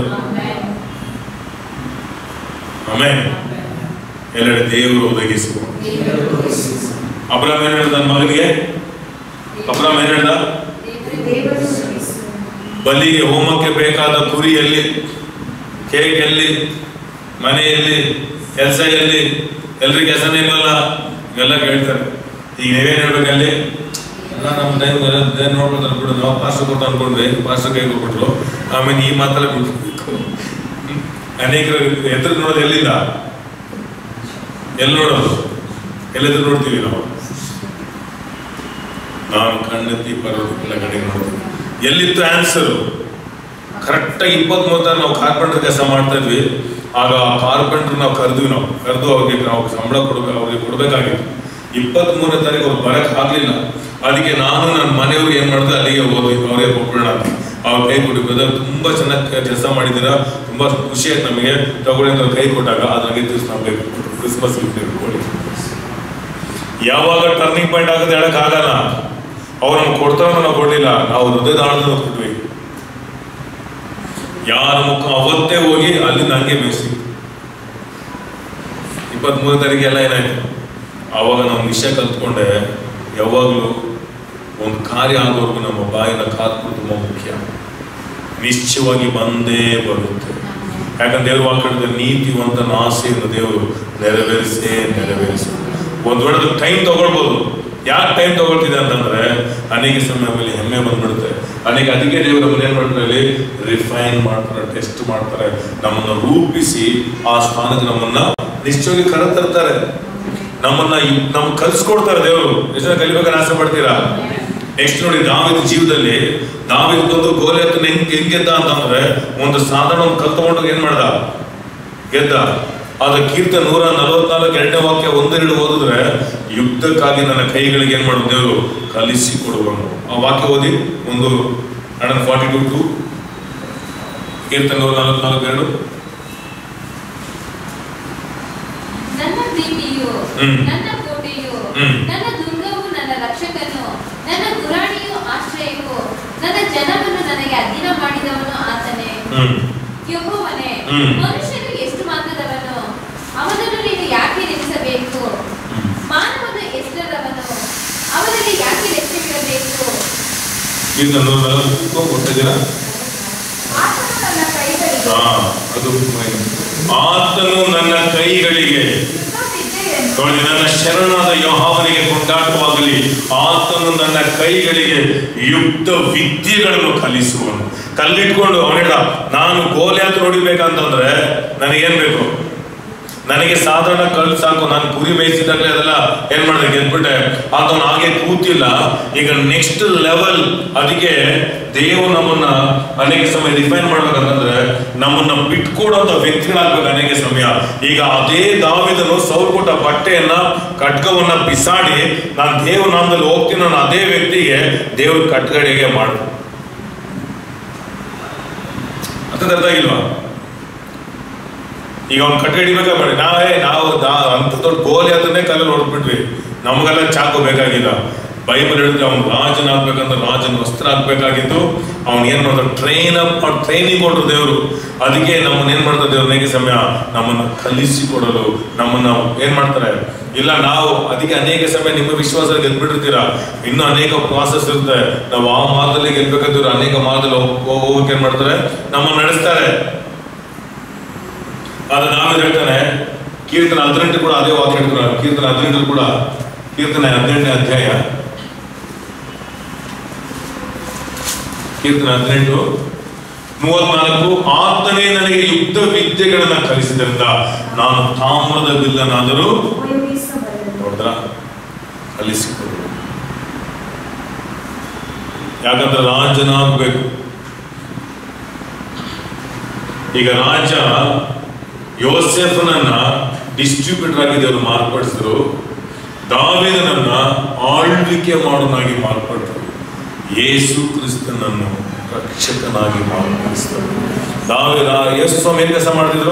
S1: ಆಮೇಲೆ ಎಲ್ಲೆಡೆ ದೇವರು ಒದಗಿಸುವ ಅಬ್ರಾಮ್ ಏನ್ ಹೇಳ್ದ ನನ್ನ ಮಗನಿಗೆ ಅಬ್ರಾಮ್ ಏನ್ ಹೇಳ್ದ
S2: ದೇವರು ಶ್ರಮಿಸು.
S1: ಬಲಿಗೆ ಹೋಮಕ್ಕೆ ಬೇಕಾದ ಕುರಿ ಎಲ್ಲಿ ಕೇಕ್ ಎಲ್ಲಿ ಮನೆಯಲ್ಲಿ ಕೆಲಸ ಎಲ್ಲಿ ಎಲ್ರಿಗೆ ಕೆಲಸನೇ ಇಲ್ವಲ್ಲ ಇವೆಲ್ಲ ಕೇಳ್ತಾರೆ ಈಗ ನೀವೇನ್ ಹೇಳ್ಬೇಕಲ್ಲಿ ಎಲ್ಲ ನಮ್ಮ ಟೈಮ್ ದೇವ್ರು ನೋಡ್ಬೋದು ಅನ್ಬಿಡು ನಾವು ಪಾಸ್ಟರ್ ಕೊಟ್ಟು ಅನ್ಕೊಂಡ್ವಿ ಪಾಸ್ಟರ್ ಕೈ ಕೊಟ್ಬಿಟ್ರು ಆಮೇಲೆ ಈ ಮಾತೆಲ್ಲ ಬಿಟ್ಬಿಡ್ಬೇಕು ಅನೇಕರು ಎದುರು ನೋಡೋದು ಎಲ್ಲಿಂದ ಎಲ್ಲಿ ನೋಡೋದು ಎಲ್ಲಿದ್ರು ನೋಡ್ತೀವಿ ನಾವು ನಾನು ಕಣ್ಣೆತ್ತಿ ಪರ್ವತಕ್ಕೆಲ್ಲ ಕಡೆ ನೋಡ್ತೀನಿ ಎಲ್ಲಿತ್ತು ಆನ್ಸರು ಕರೆಕ್ಟಾಗಿ ಇಪ್ಪತ್ಮೂರು ತರ ನಾವು ಕಾರ್ಪೆಂಟರ್ ಕೆಲಸ ಮಾಡ್ತಾ ಇದ್ವಿ ಆಗ ಆ ಕಾರ್ಪೆಂಟರ್ ನಾವು ಕರೆದ್ವಿ ನಾವು ಕರೆದು ಅವ್ರಿಗೆ ನಾವು ಸಂಬಳ ಕೊಡ್ಬೇಕು ಅವ್ರಿಗೆ ಕೊಡ್ಬೇಕಾಗಿತ್ತು ಇಪ್ಪತ್ಮೂರನೇ ತಾರೀಕು ಅವ್ರು ಬರಕ್ ಆಗ್ಲಿಲ್ಲ ಅದಕ್ಕೆ ನಾನು ನನ್ನ ಮನೆಯವ್ರಿಗೆ ಏನ್ ಮಾಡಿದೆ ಅಲ್ಲಿಗೆ ಹೋದ್ವಿ ಅವರೇ ಕೊಟ್ಬಿಡೋಣ ಅಂತ ಅವ್ರ ಕೈ ಕೊಟ್ಟು ಬ್ರದರ್ ತುಂಬಾ ಚೆನ್ನಾಗಿ ಕೆಲಸ ಮಾಡಿದ್ದೀರಾ ತುಂಬಾ ಖುಷಿ ಆಯ್ತು ನಮಗೆ ತಗೊಳ್ಳಿ ಅಂತ ಅವ್ರು ಕೈ ಕೊಟ್ಟಾಗ ಅದ್ರಾಗೆ ದಿವಸ ನಮಗೆ ಕ್ರಿಸ್ಮಸ್ ಗಿಫ್ಟ್ ಕೊಡಿ ಯಾವಾಗ ಟರ್ನಿಂಗ್ ಪಾಯಿಂಟ್ ಆಗುತ್ತೆ ಹೇಳಕ್ ಆಗಲ್ಲ ಅವ್ರು ನಮ್ಗೆ ಕೊಡ್ತಾರ ನಾವು ಕೊಡ್ಲಿಲ್ಲ ನಾವು ಹೃದಯದ ಆಳದಿಂದ ಕೊಟ್ವಿ ಯಾರ ಮುಖ ಅವತ್ತೇ ಹೋಗಿ ಅಲ್ಲಿ ನಂಗೆ ಬೇಯಿಸಿ ಇಪ್ಪತ್ಮೂರು ತಾರೀಕು ಎಲ್ಲ ಏನಾಯ್ತು ಆವಾಗ ನಾವು ವಿಷಯ ಕಲ್ತ್ಕೊಂಡೆ ಯಾವಾಗಲೂ ಒಂದು ಕಾರ್ಯ ಆಗೋವರೆಗೂ ನಮ್ಮ ಬಾಯಿನ ಕಾತ್ಕೊಂಡು ತುಂಬ ಮುಖ್ಯ ನಿಶ್ಚಯವಾಗಿ ಬಂದೇ ಬರುತ್ತೆ ಯಾಕಂದ್ರೆ ದೇವರು ವಾಕ್ಯದ ನೀತಿವಂತನ ಆಸೆಯನ್ನು ದೇವರು ನೆರವೇರಿಸೇ ನೆರವೇರಿಸ ಒಂದ್ ವೇಳೆ ಟೈಮ್ ತಗೊಳ್ಬೋದು ಯಾಕೆ ಟೈಮ್ ತಗೊಳ್ತಿದೆ ಅಂತಂದ್ರೆ ಅನೇಕ ಸಮಯದಲ್ಲಿ ಹೆಮ್ಮೆ ಬಂದ್ಬಿಡುತ್ತೆ ಅನೇಕ ಅದಕ್ಕೆ ದೇವರು ನಮ್ಮನ್ನ ಏನ್ ಮಾಡ್ತಾರೆ ರಿಫೈನ್ ಮಾಡ್ತಾರೆ ಟೆಸ್ಟ್ ಮಾಡ್ತಾರೆ ನಮ್ಮನ್ನ ರೂಪಿಸಿ ಆ ಸ್ಥಾನಕ್ಕೆ ನಮ್ಮನ್ನ ನಿಶ್ಚಯವಾಗಿ ಕರೆ ತರ್ತಾರೆ ನಮ್ಮನ್ನ ಇ- ನಮ್ಗೆ ಕಲ್ಸ್ಕೊಡ್ತಾರೆ ದೇವರು ಎಷ್ಟು ಜನ ಕಲಿಬೇಕಾದ್ರೆ ಆಸೆ ಪಡ್ತೀರಾ ನೆಕ್ಸ್ಟ್ ನೋಡಿ ದಾವಿದ ಜೀವದಲ್ಲಿ ದಾವಿದ ಬಂದು ಗೋಲಿಯತ್ತನ ಹೆಂಗ್ ಹೆಂಗ್ ಗೆದ್ದ ಅಂತಂದ್ರೆ ಒಂದು ಸಾಧಾರಣ ಒಂದು ಕಲ್ ತಗೊಂಡು ಏನ್ ಮಾಡ್ದ ಗೆದ್ದ ಆದ್ರೆ ಕೀರ್ತನೆ ನೂರ ನಲವತ್ನಾಲ್ಕು ಎರಡನೇ ವಾಕ್ಯ ಒಂದೆರಡು ಓದಿದ್ರೆ ಯುದ್ಧಕ್ಕಾಗಿ ನನ್ನ ಕೈಗಳಿಗೆ ಏನ್ ಮಾಡೋದು ದೇವರು ಕಲಿಸಿ ಕೊಡುವನು ಆ ವಾಕ್ಯ ಓದಿ ಒಂದು ಹಂಡ್ರೆಡ್ ಫಾರ್ಟಿ ಟು ಟು ಕೀರ್ತನೆ ನೂರ ನಲವತ್ನಾಲ್ಕು ಎರಡು
S3: ನನ್ನ ದೀಪಿಯು
S1: ಹ್ಮ್.
S3: ನನ್ನ ಕೋಟೆಯು
S1: ಹ್ಮ್.
S3: ನನ್ನ ದುರ್ಗವು ನನ್ನ ರಕ್ಷಕನು ನನ್ನ ಗುರಾಣಿಯು ಆಶ್ರಯವು ನನ್ನ ಜನವನ್ನು ನನಗೆ ಅಧೀನ ಮಾಡಿದವನು ಆತನೇ
S1: ಹ್ಮ್
S3: ಯೆಹೋವನೇ
S1: ಹ್ಮ್.
S3: ಮನುಷ್ಯನು ಎಷ್ಟು
S1: ಕೀರ್ತನೆ ನೂರ ನಲವತ್ತು ಗೊತ್ತಿದ್ದೀರಾ
S2: ಆತನು ನನ್ನ ಕೈಗಳಿಗೆ
S1: ಹಾ ಅದು main. ಆತನು ನನ್ನ ಕೈಗಳಿಗೆ
S2: ಯುದ್ಧ ವಿದ್ಯೆಯನ್ನು
S1: ನೋಡಿ ನನ್ನ ಶರಣಾದ ಯಹಾವನಿಗೆ ಕೊಂಡಾಟವಾಗಲಿ ಆತನು ನನ್ನ ಕೈಗಳಿಗೆ ಯುದ್ಧ ವಿದ್ಯೆಗಳನ್ನು ಕಲಿಸುವನು ಕಲ್ಲಿಟ್ಕೊಂಡು ಅವನಿಡ ನಾನು ಗೋಲ್ಯಾತ್ ನೋಡಿಬೇಕಂತಂದ್ರೆ ನನಗೇನ್ ಬೇಕು ನನಗೆ ಸಾಧಾರಣ ಕಲ್ ಸಾಕು ನಾನು ಕುರಿ ಮೇಯಿಸಿದಾಗಲೇ ಅದೆಲ್ಲ ಏನ್ ಮಾಡಿದೆ ಗೆದ್ಬಿಟ್ಟೆ ಅದನ್ನು ಹಾಗೆ ಕೂತಿಲ್ಲ ಈಗ ನೆಕ್ಸ್ಟ್ ಲೆವೆಲ್ ಅದಕ್ಕೆ ದೇವರು ನಮ್ಮನ್ನ ಅನೇಕ ಸಮಯ ರಿಫೈನ್ ಮಾಡ್ಬೇಕಂತಂದ್ರೆ ನಮ್ಮನ್ನ ಬಿಟ್ಕೊಡೋಂಥ ವ್ಯಕ್ತಿಗಳಾಗ್ಬೇಕು ಅನೇಕ ಸಮಯ ಈಗ ಅದೇ ದಾವಿದನು ಸೌಲ್ ಕೊಟ್ಟ ಬಟ್ಟೆಯನ್ನ ಖಡ್ಗವನ್ನ ಬಿಸಾಡಿ ನಾನು ದೇವ್ರ ನಾಮದಲ್ಲಿ ಹೋಗ್ತೀನಿ ಅನ್ನೋ ಅದೇ ವ್ಯಕ್ತಿಗೆ ದೇವ್ರ ಕಟ್ಗಡೆಗೆ ಮಾಡು ಅಂತ ಅರ್ಥ ಆಗಿಲ್ವಾ ಈಗ ಅವ್ನು ಕಟ್ಟಿ ಹಿಡಿಬೇಕಾ ಬೇಡ ನಾವೇ ನಾವು ದಾ- ಅಂತ ದೊಡ್ಡ ಗೋಲಿ ಅದನ್ನೇ ಕಲ್ಲಲ್ಲಿ ಹೊಡೆದ್ಬಿಟ್ವಿ ನಮಗೆಲ್ಲ ಚಾಕು ಬೇಕಾಗಿಲ್ಲ ಬೈಬಲ್ ಹೇಳಿದ್ರೆ ಅವ್ನು ರಾಜನ ಆಗ್ಬೇಕಂದ್ರೆ ರಾಜನ ವಸ್ತ್ರ ಆಗ್ಬೇಕಾಗಿತ್ತು ಅವ್ನು ಏನ್ ಮಾಡ್ತಾರೆ ಟ್ರೈನ್ ಅಪ್ ಅವ್ರು ಟ್ರೈನಿಂಗ್ ಕೊಟ್ಟರು ದೇವರು ಅದಕ್ಕೆ ನಮ್ಮನ್ನ ಏನ್ ಮಾಡ್ತಾರೆ ದೇವ್ರು ಅನೇಕ ಸಮಯ ನಮ್ಮನ್ನ ಕಲಿಸಿಕೊಡಲು ನಮ್ಮನ್ನ ಏನ್ ಮಾಡ್ತಾರೆ ಇಲ್ಲ ನಾವು ಅದಕ್ಕೆ ಅನೇಕ ಸಮಯ ನಿಮ್ಮ ವಿಶ್ವಾಸ ಗೆದ್ಬಿಟ್ಟಿರ್ತೀರಾ ಇನ್ನೂ ಅನೇಕ ಪ್ರಾಸೆಸ್ ಇರುತ್ತೆ ನಾವು ಆ ಮಾರ್ಗದಲ್ಲಿ ಗೆಲ್ಬೇಕಾದ್ರೆ ಅನೇಕ ಮಾರ್ಗದಲ್ಲಿ ಹೋಗ್- ಹೋಗಕ್ಕೆ ಏನ್ ಮಾಡ್ತಾರೆ ನಮ್ಮನ್ನ ನಡೆಸ್ತಾರೆ ಆದ್ರೆ ನಾವೇನ್ ಹೇಳ್ತಾನೆ ಕೀರ್ತನ ಹದಿನೆಂಟು ಕೂಡ ಅದೇ ವಾಕ್ಯ ಹೇಳ್ತಾರೆ ಕೀರ್ತನ ಹದಿನೆಂಟು ಕೂಡ ಕೀರ್ತನೆ ಹದಿನೆಂಟನೇ ಅಧ್ಯಾಯ ಕೀರ್ತನ ಹದಿನೆಂಟು ಮೂವತ್ನಾಲ್ಕು ಆತನೇ ನನಗೆ ಯುದ್ಧ ವಿದ್ಯೆಗಳನ್ನ ಕಲಿಸಿದ್ರಿಂದ ನಾನು ತಾಮ್ರದ ಬಿಲ್ಲನಾದರೂ
S2: ಉಪಯೋಗಿಸಬಲ್ಲನು
S1: ನೋಡಿದ್ರ ಕಲಿಸಿಕೊಡು ಯಾಕಂದ್ರೆ ರಾಜನಾಗಬೇಕು ಈಗ ರಾಜ ಯೋಸೆಫನನ್ನ ಡಿಸ್ಟ್ರಿಬ್ಯೂಟರ್ ಆಗಿ ದೇವರು ಮಾರ್ಪಡಿಸಿದ್ರು ದಾವಿದನನ್ನ ಆಳ್ವಿಕೆ ಮಾಡೋನಾಗಿ ಮಾರ್ಪಟ್ಟರು ಯೇಸು ಕ್ರಿಸ್ತನನ್ನು ರಕ್ಷಕನಾಗಿ ಮಾರ್ಪಡಿಸಿದರು ದಾವಿದ ಯೇಸು ಸ್ವಾಮಿ ಏನ್ ಕೆಲಸ ಮಾಡ್ತಿದ್ರು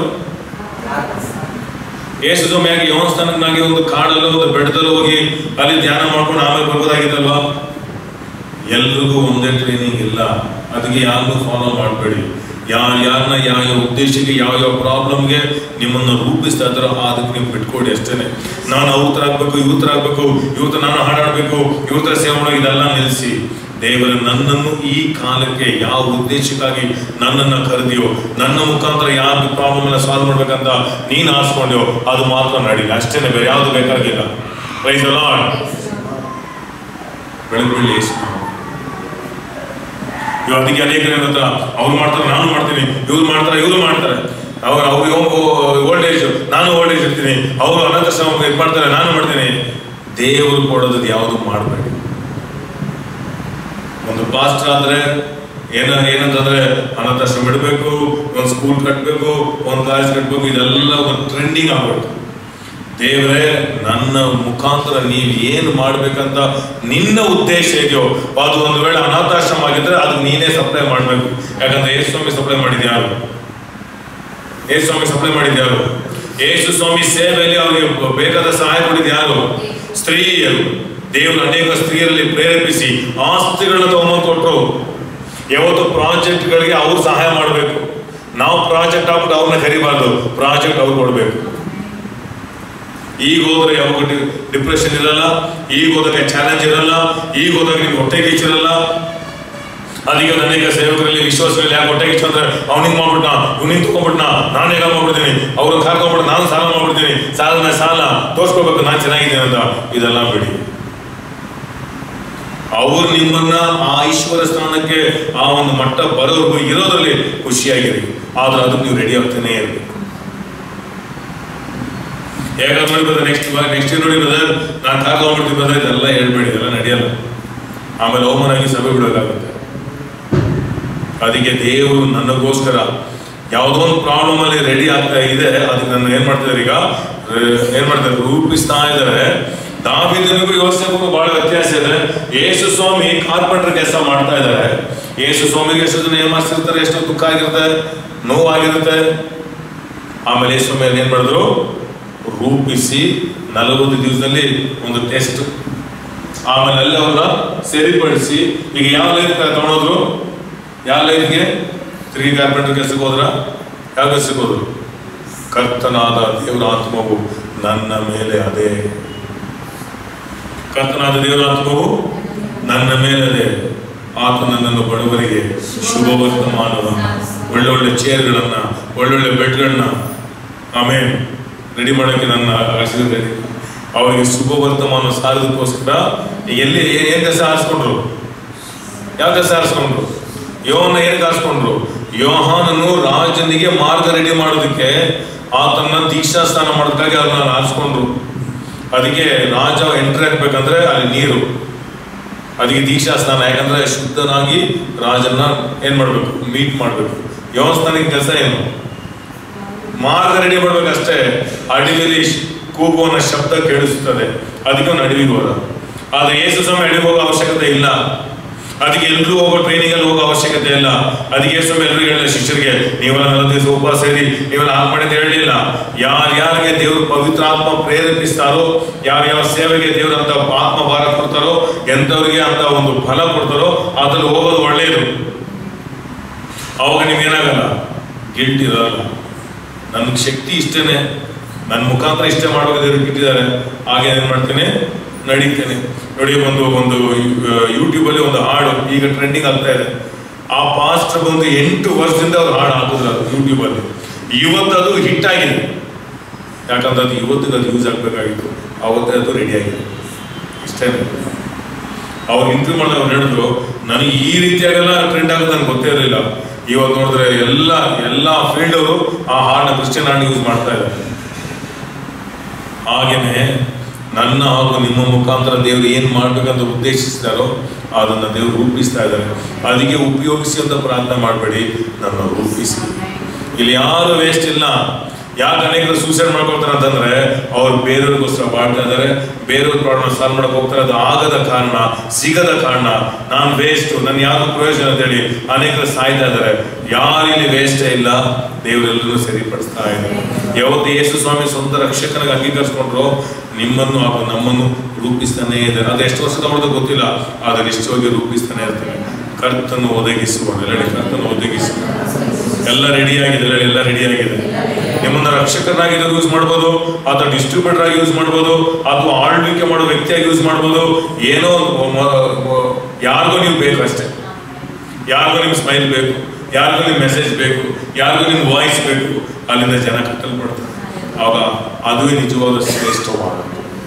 S1: ಯೇಸು ಸ್ವಾಮಿಯಾಗಿ ಯೋನಸ್ಥಾನಕ್ಕಾಗಿ ಒಂದು ಕಾಡಲ್ಲೂ ಒಂದು ಬೆಟ್ಟದಲ್ಲೂ ಹೋಗಿ ಅಲ್ಲಿ ಧ್ಯಾನ ಮಾಡ್ಕೊಂಡು ಆಮೇಲೆ ಬರ್ಬೋದಾಗಿತ್ತಲ್ವಾ ಎಲ್ರಿಗೂ ಒಂದೇ ಟ್ರೈನಿಂಗ್ ಇಲ್ಲ ಅದಕ್ಕೆ ಯಾರನ್ನೂ ಫಾಲೋ ಮಾಡಬೇಡಿ ಯಾರು ಯಾರನ್ನ ಯಾವ ಯಾವ ಉದ್ದೇಶಕ್ಕೆ ಯಾವ ಯಾವ ಪ್ರಾಬ್ಲಮ್ಗೆ ನಿಮ್ಮನ್ನ ರೂಪಿಸ್ತಾ ಇದ್ದಾರೋ ಅದಕ್ಕೆ ನೀವು ಬಿಟ್ಕೊಡಿ ಅಷ್ಟೇನೆ ನಾನು ಅವ್ರ ಥರ ಆಗ್ಬೇಕು ಇವ್ರ ಥರ ಆಗ್ಬೇಕು ಇವ್ರ ಥರ ನಾನು ಹಾಡಾಡ್ಬೇಕು ಇವ್ರ ಥರ ಸೇವೆ ಮಾಡೋ ಇದೆಲ್ಲ ನಿಲ್ಲಿಸಿ ದೇವರ ನನ್ನನ್ನು ಈ ಕಾಲಕ್ಕೆ ಯಾವ ಉದ್ದೇಶಕ್ಕಾಗಿ ನನ್ನನ್ನು ಕರೆದಿಯೋ ನನ್ನ ಮುಖಾಂತರ ಯಾವ ಪ್ರಾಬ್ಲಮ್ ಎಲ್ಲ ಸಾಲ್ವ್ ಮಾಡ್ಬೇಕಂತ ನೀನು ಆರಿಸ್ಕೊಂಡ್ಯೋ ಅದು ಮಾತ್ರ ನಡೀಲಿ ಅಷ್ಟೇನೆ ಬೇರೆ ಯಾವುದು ಬೇಕಾಗಿಲ್ಲ ಪ್ರೈಸ್ ಲಾರ್ಡ್ ಬೆಳಗ್ಗೆ ಬೆಳ್ಳಿ ಯೇಸು ಇವಾಗ ಅದಕ್ಕೆ ಅನೇಕರು ಏನಂತ ಅವ್ರು ಮಾಡ್ತಾರೆ ನಾನು ಮಾಡ್ತೀನಿ ಇವ್ರು ಮಾಡ್ತಾರೆ ಇವ್ರು ಮಾಡ್ತಾರೆ ಅವ್ರು ಅವ್ರಿಗೆ ಓಲ್ಡ್ ಏಜ್ ನಾನು ಓಲ್ಡ್ ಏಜ್ ಇರ್ತೀನಿ ಅವರು ಅನಂತ ಇದು ಮಾಡ್ತಾರೆ ನಾನು ಮಾಡ್ತೀನಿ ದೇವರು ಕೊಡೋದು ಯಾವುದು ಮಾಡಬೇಡಿ ಒಂದು ಪಾಸ್ಟರ್ ಆದ್ರೆ ಏನ ಏನಂತಂದ್ರೆ ಅನಾಥಾಶ್ರಮ ಇಡಬೇಕು ಒಂದು ಸ್ಕೂಲ್ ಕಟ್ಟಬೇಕು ಒಂದು ಕಾಲೇಜ್ ಕಟ್ಟಬೇಕು ಇದೆಲ್ಲ ಒಂದು ಟ್ರೆಂಡಿಂಗ್ ಆಗ್ಬಿಡ್ತು ದೇವರೇ ನನ್ನ ಮುಖಾಂತರ ನೀವು ಏನು ಮಾಡ್ಬೇಕಂತ ನಿನ್ನ ಉದ್ದೇಶ ಇದೆಯೋ ಅದು ಒಂದು ವೇಳೆ ಅನಾಥಾಶ್ರಮ ಆಗಿದ್ರೆ ಅದು ನೀನೇ ಸಪ್ಲೈ ಮಾಡಬೇಕು ಯಾಕಂದ್ರೆ ಯೇಸು ಸ್ವಾಮಿ ಸಪ್ಲೈ ಮಾಡಿದ್ಯಾರು ಯಾರು ಯೇಸು ಸ್ವಾಮಿ ಸಪ್ಲೈ ಮಾಡಿದ್ಯಾರು ಯಾರು ಯೇಸು ಸ್ವಾಮಿ ಸೇವೆಯಲ್ಲಿ ಅವರಿಗೆ ಬೇಕಾದ ಸಹಾಯ ಕೊಟ್ಟಿದ್ದು ಯಾರು ಸ್ತ್ರೀಯರು ದೇವರು ಅನೇಕ ಸ್ತ್ರೀಯರಲ್ಲಿ ಪ್ರೇರೇಪಿಸಿ ಆಸ್ತಿಗಳನ್ನ ತಗೊಂಬಂದು ಕೊಟ್ಟರು ಯಾವತ್ತು ಪ್ರಾಜೆಕ್ಟ್ಗಳಿಗೆ ಅವ್ರು ಸಹಾಯ ಮಾಡಬೇಕು ನಾವು ಪ್ರಾಜೆಕ್ಟ್ ಆಗ್ಬಿಟ್ಟು ಅವ್ರನ್ನ ಕರಿಬಾರ್ದು ಪ್ರಾಜೆಕ್ಟ್ ಅವ್ರು ಕೊಡಬೇಕು ಈಗ ಹೋದ್ರೆ ಯಾವಾಗ ಡಿಪ್ರೆಷನ್ ಇರಲ್ಲ ಈಗ ಹೋದಾಗ ಚಾಲೆಂಜ್ ಇರಲ್ಲ ಈಗ ಹೋದಾಗ ನಿಮ್ಗೆ ಹೊಟ್ಟೆ ಗೀಚಿರಲ್ಲ ಅದಕ್ಕೆ ಒಂದು ಅನೇಕ ಸೇವಕರಲ್ಲಿ ವಿಶ್ವಾಸಗಳಲ್ಲಿ ಯಾಕೆ ಹೊಟ್ಟೆ ಗೀಚು ಅಂದ್ರೆ ಅವ್ನಿಗೆ ಮಾಡ್ಬಿಟ್ನ ಇವ್ನಿಗೆ ತಗೊಂಡ್ಬಿಟ್ನ ನಾನು ಹೇಗ ಮಾಡ್ಬಿಡ್ತೀನಿ ಅವ್ರನ್ನ ಕರ್ಕೊಂಡ್ಬಿಟ್ಟು ನಾನು ಸಾಲ ಮಾಡ್ಬಿಡ್ತೀನಿ ಸಾಲ ಮೇಲೆ ಸಾಲ ತೋರ್ಸ್ಕೋಬೇಕು ನಾನು ಚೆನ್ನಾಗಿದ್ದೀನಿ ಅಂತ ಇದೆಲ್ಲ ಬಿಡಿ ಅವ್ರು ನಿಮ್ಮನ್ನ ಆ ಐಶ್ವರ್ಯ ಸ್ಥಾನಕ್ಕೆ ಆ ಒಂದು ಮಟ್ಟ ಬರೋರ್ಗು ಇರೋದ್ರಲ್ಲಿ ಖುಷಿಯಾಗಿರಿ ಆದ್ರೆ ಅದಕ್ಕೆ ನೀವು ರೆಡಿ ಆಗ್ತಾನೆ ಇರಬೇಕು ಹೇಗ ನೋಡಿ ಬ್ರದರ್ ನೆಕ್ಸ್ಟ್ ನೆಕ್ಸ್ಟ್ ನೋಡಿ ಬ್ರದರ್ ನಾನು ಕಾಕೊಂಡ್ಬಿಡ್ತೀನಿ ಬ್ರದರ್ ಇದೆಲ್ಲ ಹೇಳ್ಬೇಡಿ ಇದೆಲ್ಲ ನಡೆಯಲ್ಲ ಆಮೇಲೆ ಓಮನ್ ಆಗಿ ಸಭೆ ಬಿಡೋಕ್ಕಾಗುತ್ತೆ ಅದಕ್ಕೆ ದೇವರು ನನಗೋಸ್ಕರ ಯಾವುದೋ ಒಂದು ಪ್ರಾಬ್ಲಮ್ ಅಲ್ಲಿ ರೆಡಿ ಆಗ್ತಾ ಇದೆ ಅದಕ್ಕೆ ನನ್ನ ಏನ್ ಮಾಡ್ತಿದ್ದಾರೆ ಈಗ ಅಹ್, ಏನ್ ಮಾಡ್ತಾರೆ ರೂಪಿಸ್ತಾ ಇದ್ದಾರೆ ದಾವಿದನಿಗೂ ಯೋಸೆಫ್ಗೂ ಬಹಳ ವ್ಯತ್ಯಾಸ ಇದೆ ಯೇಸು ಸ್ವಾಮಿ ಕಾರ್ಪೆಂಟರ್ ಕೆಲಸ ಮಾಡ್ತಾ ಇದ್ದಾರೆ ಯೇಸು ಸ್ವಾಮಿಗೆ ಎಷ್ಟು ಜನ ಏಮಾರಿಸಿರ್ತಾರೆ ಎಷ್ಟು ದುಃಖ ಆಗಿರುತ್ತೆ ನೋವಾಗಿರುತ್ತೆ ಆಮೇಲೆ ಯೇಸು ಸ್ವಾಮಿ ಏನ್ ಮಾಡಿದ್ರು ರೂಪಿಸಿ ನಲವತ್ತು ದಿವಸದಲ್ಲಿ ಒಂದು ಟೆಸ್ಟ್ ಆಮೇಲೆ ಅಲ್ಲಿ ಅವ್ರನ್ನ ಸರಿಪಡಿಸಿ ಈಗ ಯಾವ ಲೈನ್ ತಗೊಂಡೋದ್ರು ಯಾವ ಲೈನ್ಗೆ ತಿರುಗಿ ಕಾರ್ಪೆಂಟರ್ ಕೆಲಸಕ್ಕೆ ಹೋದ್ರ ಯಾವ ಕೆಲಸಕ್ಕೆ ಹೋದ್ರು ಕರ್ತನಾದ ದೇವರ ಆತ್ಮವು ನನ್ನ ಮೇಲೆ ಅದೇ ಕರ್ತನಾದ ದೇವರ ಆತ್ಮವು ನನ್ನ ಮೇಲೆ ಅದೇ ಆತ ನನ್ನನ್ನು ಬಡವರಿಗೆ ಶುಭ ವರ್ತಮಾನವನ್ನು ಒಳ್ಳೊಳ್ಳೆ ಚೇರ್ಗಳನ್ನ ಒಳ್ಳೊಳ್ಳೆ ಬೆಡ್ಗಳನ್ನ ಆಮೇಲೆ ರೆಡಿ ಮಾಡೋಕ್ಕೆ ನನ್ನ ಆಶೀರ್ವಾದ ಅವರಿಗೆ ಶುಭ ವರ್ತಮಾನ ಸಾರೋದಕ್ಕೋಸ್ಕರ ಎಲ್ಲಿ ಏ- ಏನ್ ಕೆಲಸ ಆರಿಸ್ಕೊಂಡ್ರು ಯಾವ ಕೆಲಸ ಆರಿಸ್ಕೊಂಡ್ರು ಯೋಹನ ಏನಕ್ಕೆ ಆರಿಸ್ಕೊಂಡ್ರು ಯೋಹಾನನು ರಾಜನಿಗೆ ಮಾರ್ಗ ರೆಡಿ ಮಾಡೋದಕ್ಕೆ ಆತನ ದೀಕ್ಷಾ ಸ್ನಾನ ಮಾಡೋದಕ್ಕಾಗಿ ಅವ್ರನ್ನ ಆರಿಸ್ಕೊಂಡ್ರು ಅದಕ್ಕೆ ರಾಜ ಎಂಟ್ರಿ ಆಗ್ಬೇಕಂದ್ರೆ ಅಲ್ಲಿ ನೀರು ಅದಕ್ಕೆ ದೀಕ್ಷಾ ಸ್ನಾನ ಯಾಕಂದ್ರೆ ಶುದ್ಧನಾಗಿ ರಾಜನ್ನ ಏನ್ ಮಾಡ್ಬೇಕು ಮೀಟ್ ಮಾಡ್ಬೇಕು ಯೋನ ಸ್ನಾನಕ್ಕೆ ಕೆಲಸ ಏನು ಮಾರ್ಗ ರೆಡಿ ಮಾಡ್ಬೇಕಷ್ಟೇ ಅಡವಿಲಿ ಕೂಗುವನ ಶಬ್ದ ಕೇಳಿಸುತ್ತದೆ ಅದಕ್ಕೆ ಅವನು ಅಡವಿಗೆ ಹೋದ ಆದ್ರೆ ಏಸು ಸಮಯ ಅಡವಿಗೆ ಹೋಗೋ ಅವಶ್ಯಕತೆ ಇಲ್ಲ ಅದಕ್ಕೆ ಎಲ್ರೂ ಹೋಗೋ ಟ್ರೈನಿಂಗ್ ಅಲ್ಲಿ ಹೋಗೋ ಅವಶ್ಯಕತೆ ಇಲ್ಲ ಅದಕ್ಕೆ ಏಸು ಸಮಯ ಎಲ್ರಿಗೂ ಹೇಳಿಲ್ಲ ಶಿಷ್ಯರಿಗೆ ನೀವೆಲ್ಲ ನಲವತ್ತು ದಿವಸ ಉಪವಾಸ ಸೇರಿ ನೀವೆಲ್ಲ ಹಾಗೆ ಮಾಡಿ ಅಂತ ಹೇಳಲಿಲ್ಲ ಯಾರ್ಯಾರಿಗೆ ದೇವರು ಪವಿತ್ರ ಆತ್ಮ ಪ್ರೇರೇಪಿಸ್ತಾರೋ ಯಾರ್ಯಾವ ಸೇವೆಗೆ ದೇವರು ಅಂತ ಆತ್ಮ ಭಾರ ಕೊಡ್ತಾರೋ ಎಂಥವ್ರಿಗೆ ಅಂತ ಒಂದು ಫಲ ಕೊಡ್ತಾರೋ ಅದ್ರಲ್ಲಿ ಹೋಗೋದು ಒಳ್ಳೆಯದು ಅವಾಗ ನಿಮ್ಗೇನಾಗಲ್ಲ ಗಿಲ್ಟ್ ಇರಲ್ಲ ನನ್ನ ಶಕ್ತಿ ಇಷ್ಟೇನೆ ನನ್ನ ಮುಖಾಂತರ ಇಷ್ಟೇ ಮಾಡುವಾಗ ದೇವರು ಬಿಟ್ಟಿದ್ದಾರೆ ಹಾಗೆ ಏನ್ ಮಾಡ್ತೇನೆ ನಡೀತೇನೆ ನೋಡಿ ಒಂದು ಒಂದು ಯೂಟ್ಯೂಬ್ ಅಲ್ಲಿ ಒಂದು ಹಾಡು ಈಗ ಟ್ರೆಂಡಿಂಗ್ ಆಗ್ತಾ ಇದೆ ಆ ಪಾಸ್ಟರ್ ಬಂದು ಎಂಟು ವರ್ಷದಿಂದ ಅವ್ರು ಹಾಡು ಹಾಕಿದ್ರು ಅದು ಯೂಟ್ಯೂಬ್ ಅಲ್ಲಿ ಇವತ್ತು ಅದು ಹಿಟ್ ಆಗಿದೆ ಯಾಕಂದ್ರೆ ಅದು ಇವತ್ತಿಗೆ ಅದು ಯೂಸ್ ಆಗ್ಬೇಕಾಗಿತ್ತು ಅವತ್ತೇ ಅದು ರೆಡಿ ಆಗಿದೆ ಇಷ್ಟೇ ಅವ್ರು ಇಂಟರ್ವ್ಯೂ ಮಾಡಿದಾಗ ಅವ್ರು ಹೇಳಿದ್ರು ನನಗೆ ಈ ರೀತಿಯಾಗೆಲ್ಲ ಟ್ರೆಂಡ್ ಆಗೋದು ನನಗೆ ಗೊತ್ತೇ ಇರಲಿಲ್ಲ ಇವತ್ತು ನೋಡಿದ್ರೆ ಎಲ್ಲ ಎಲ್ಲ ಫೀಲ್ಡ್ ಅವರು ಆ ಹಾಡನ್ನ ಕ್ರಿಶ್ಚಿಯನ್ ಹಾಡ್ ಯೂಸ್ ಮಾಡ್ತಾ ಇದ್ದಾರೆ ಹಾಗೇನೆ ನನ್ನ ಹಾಗೂ ನಿಮ್ಮ ಮುಖಾಂತರ ದೇವರು ಏನು ಮಾಡ್ಬೇಕಂತ ಉದ್ದೇಶಿಸಿದಾರೋ ಅದನ್ನ ದೇವರು ರೂಪಿಸ್ತಾ ಇದ್ದಾರೆ ಅದಕ್ಕೆ ಉಪಯೋಗಿಸಿ ಅಂತ ಪ್ರಾರ್ಥನೆ ಮಾಡಬೇಡಿ ನನ್ನ ರೂಪಿಸಿ ಇಲ್ಲಿ ಯಾರು ವೇಸ್ಟ್ ಇಲ್ಲ ಯಾಕೆ ಅನೇಕರು ಸೂಸೈಡ್ ಮಾಡ್ಕೊಳ್ತಾರೆ ಅಂತಂದ್ರೆ ಅವ್ರು ಬೇರೆಯವ್ರಿಗೋಸ್ಕರ ಮಾಡ್ತಾ ಇದ್ದಾರೆ ಬೇರೆಯವ್ರ ಪ್ರಾಬ್ಲಮ್ ಸಾಲ್ವ್ ಮಾಡಕ್ ಹೋಗ್ತಾರೆ ಅದು ಆಗದ ಕಾರಣ ಸಿಗದ ಕಾರಣ ನಾನು ವೇಸ್ಟ್ ನನ್ ಯಾರು ಪ್ರಯೋಜನ ಅಂತೇಳಿ ಅನೇಕರು ಸಾಯ್ತಾ ಇದ್ದಾರೆ ಯಾರಿಲ್ಲಿ ವೇಸ್ಟೇ ಇಲ್ಲ ದೇವರೆಲ್ಲರೂ ಸರಿಪಡಿಸ್ತಾ ಇದ್ದಾರೆ ಯಾವತ್ತು ಯೇಸು ಸ್ವಾಮಿ ಸ್ವಂತ ರಕ್ಷಕನಿಗೆ ಅಂಗೀಕರಿಸ್ಕೊಂಡ್ರು ನಿಮ್ಮನ್ನು ಹಾಗೂ ನಮ್ಮನ್ನು ರೂಪಿಸ್ತಾನೆ ಇದ್ದಾರೆ ಅದು ಎಷ್ಟು ವರ್ಷ ತಗೊಳ್ಳೋದು ಗೊತ್ತಿಲ್ಲ ಆದರೆ ಇಷ್ಟವಾಗಿ ರೂಪಿಸ್ತಾನೆ ಇರ್ತಾರೆ ಕರ್ತನ್ನು ಒದಗಿಸುವ ಎಲ್ಲೆಡೆ ಕರ್ತನ್ನು ಒದಗಿಸುವ ಎಲ್ಲ ರೆಡಿ ಆಗಿದೆ ಎಲ್ಲೆಡೆ ಎಲ್ಲ ರೆಡಿ ಆಗಿದೆ ನಿಮ್ಮನ್ನ ರಕ್ಷಕರಾಗಿ ಯೂಸ್ ಮಾಡ್ಬೋದು ಅಥವಾ ಡಿಸ್ಟ್ರಿಬ್ಯೂಟರ್ ಆಗಿ ಯೂಸ್ ಮಾಡ್ಬೋದು ಅಥವಾ ಆಳ್ವಿಕೆ ಮಾಡೋ ವ್ಯಕ್ತಿಯಾಗಿ ಯೂಸ್ ಮಾಡ್ಬೋದು ಏನೋ ಮ- ಮ- ಯಾರಿಗೋ ನೀವು ಬೇಕು ಅಷ್ಟೇ ಯಾರಿಗೋ ನಿಮ್ ಸ್ಮೈಲ್ ಬೇಕು ಯಾರಿಗೋ ನಿಮ್ ಮೆಸೇಜ್ ಬೇಕು ಯಾರಿಗೋ ನಿಮ್ ವಾಯ್ಸ್ ಬೇಕು ಅಲ್ಲಿಂದ ಜನ ಕಟ್ಟಲ್ಪಡ್ತಾರೆ ಆವಾಗ ಅದುವೇ ನಿಜವಾದ ಶ್ರೇಷ್ಠವಾದ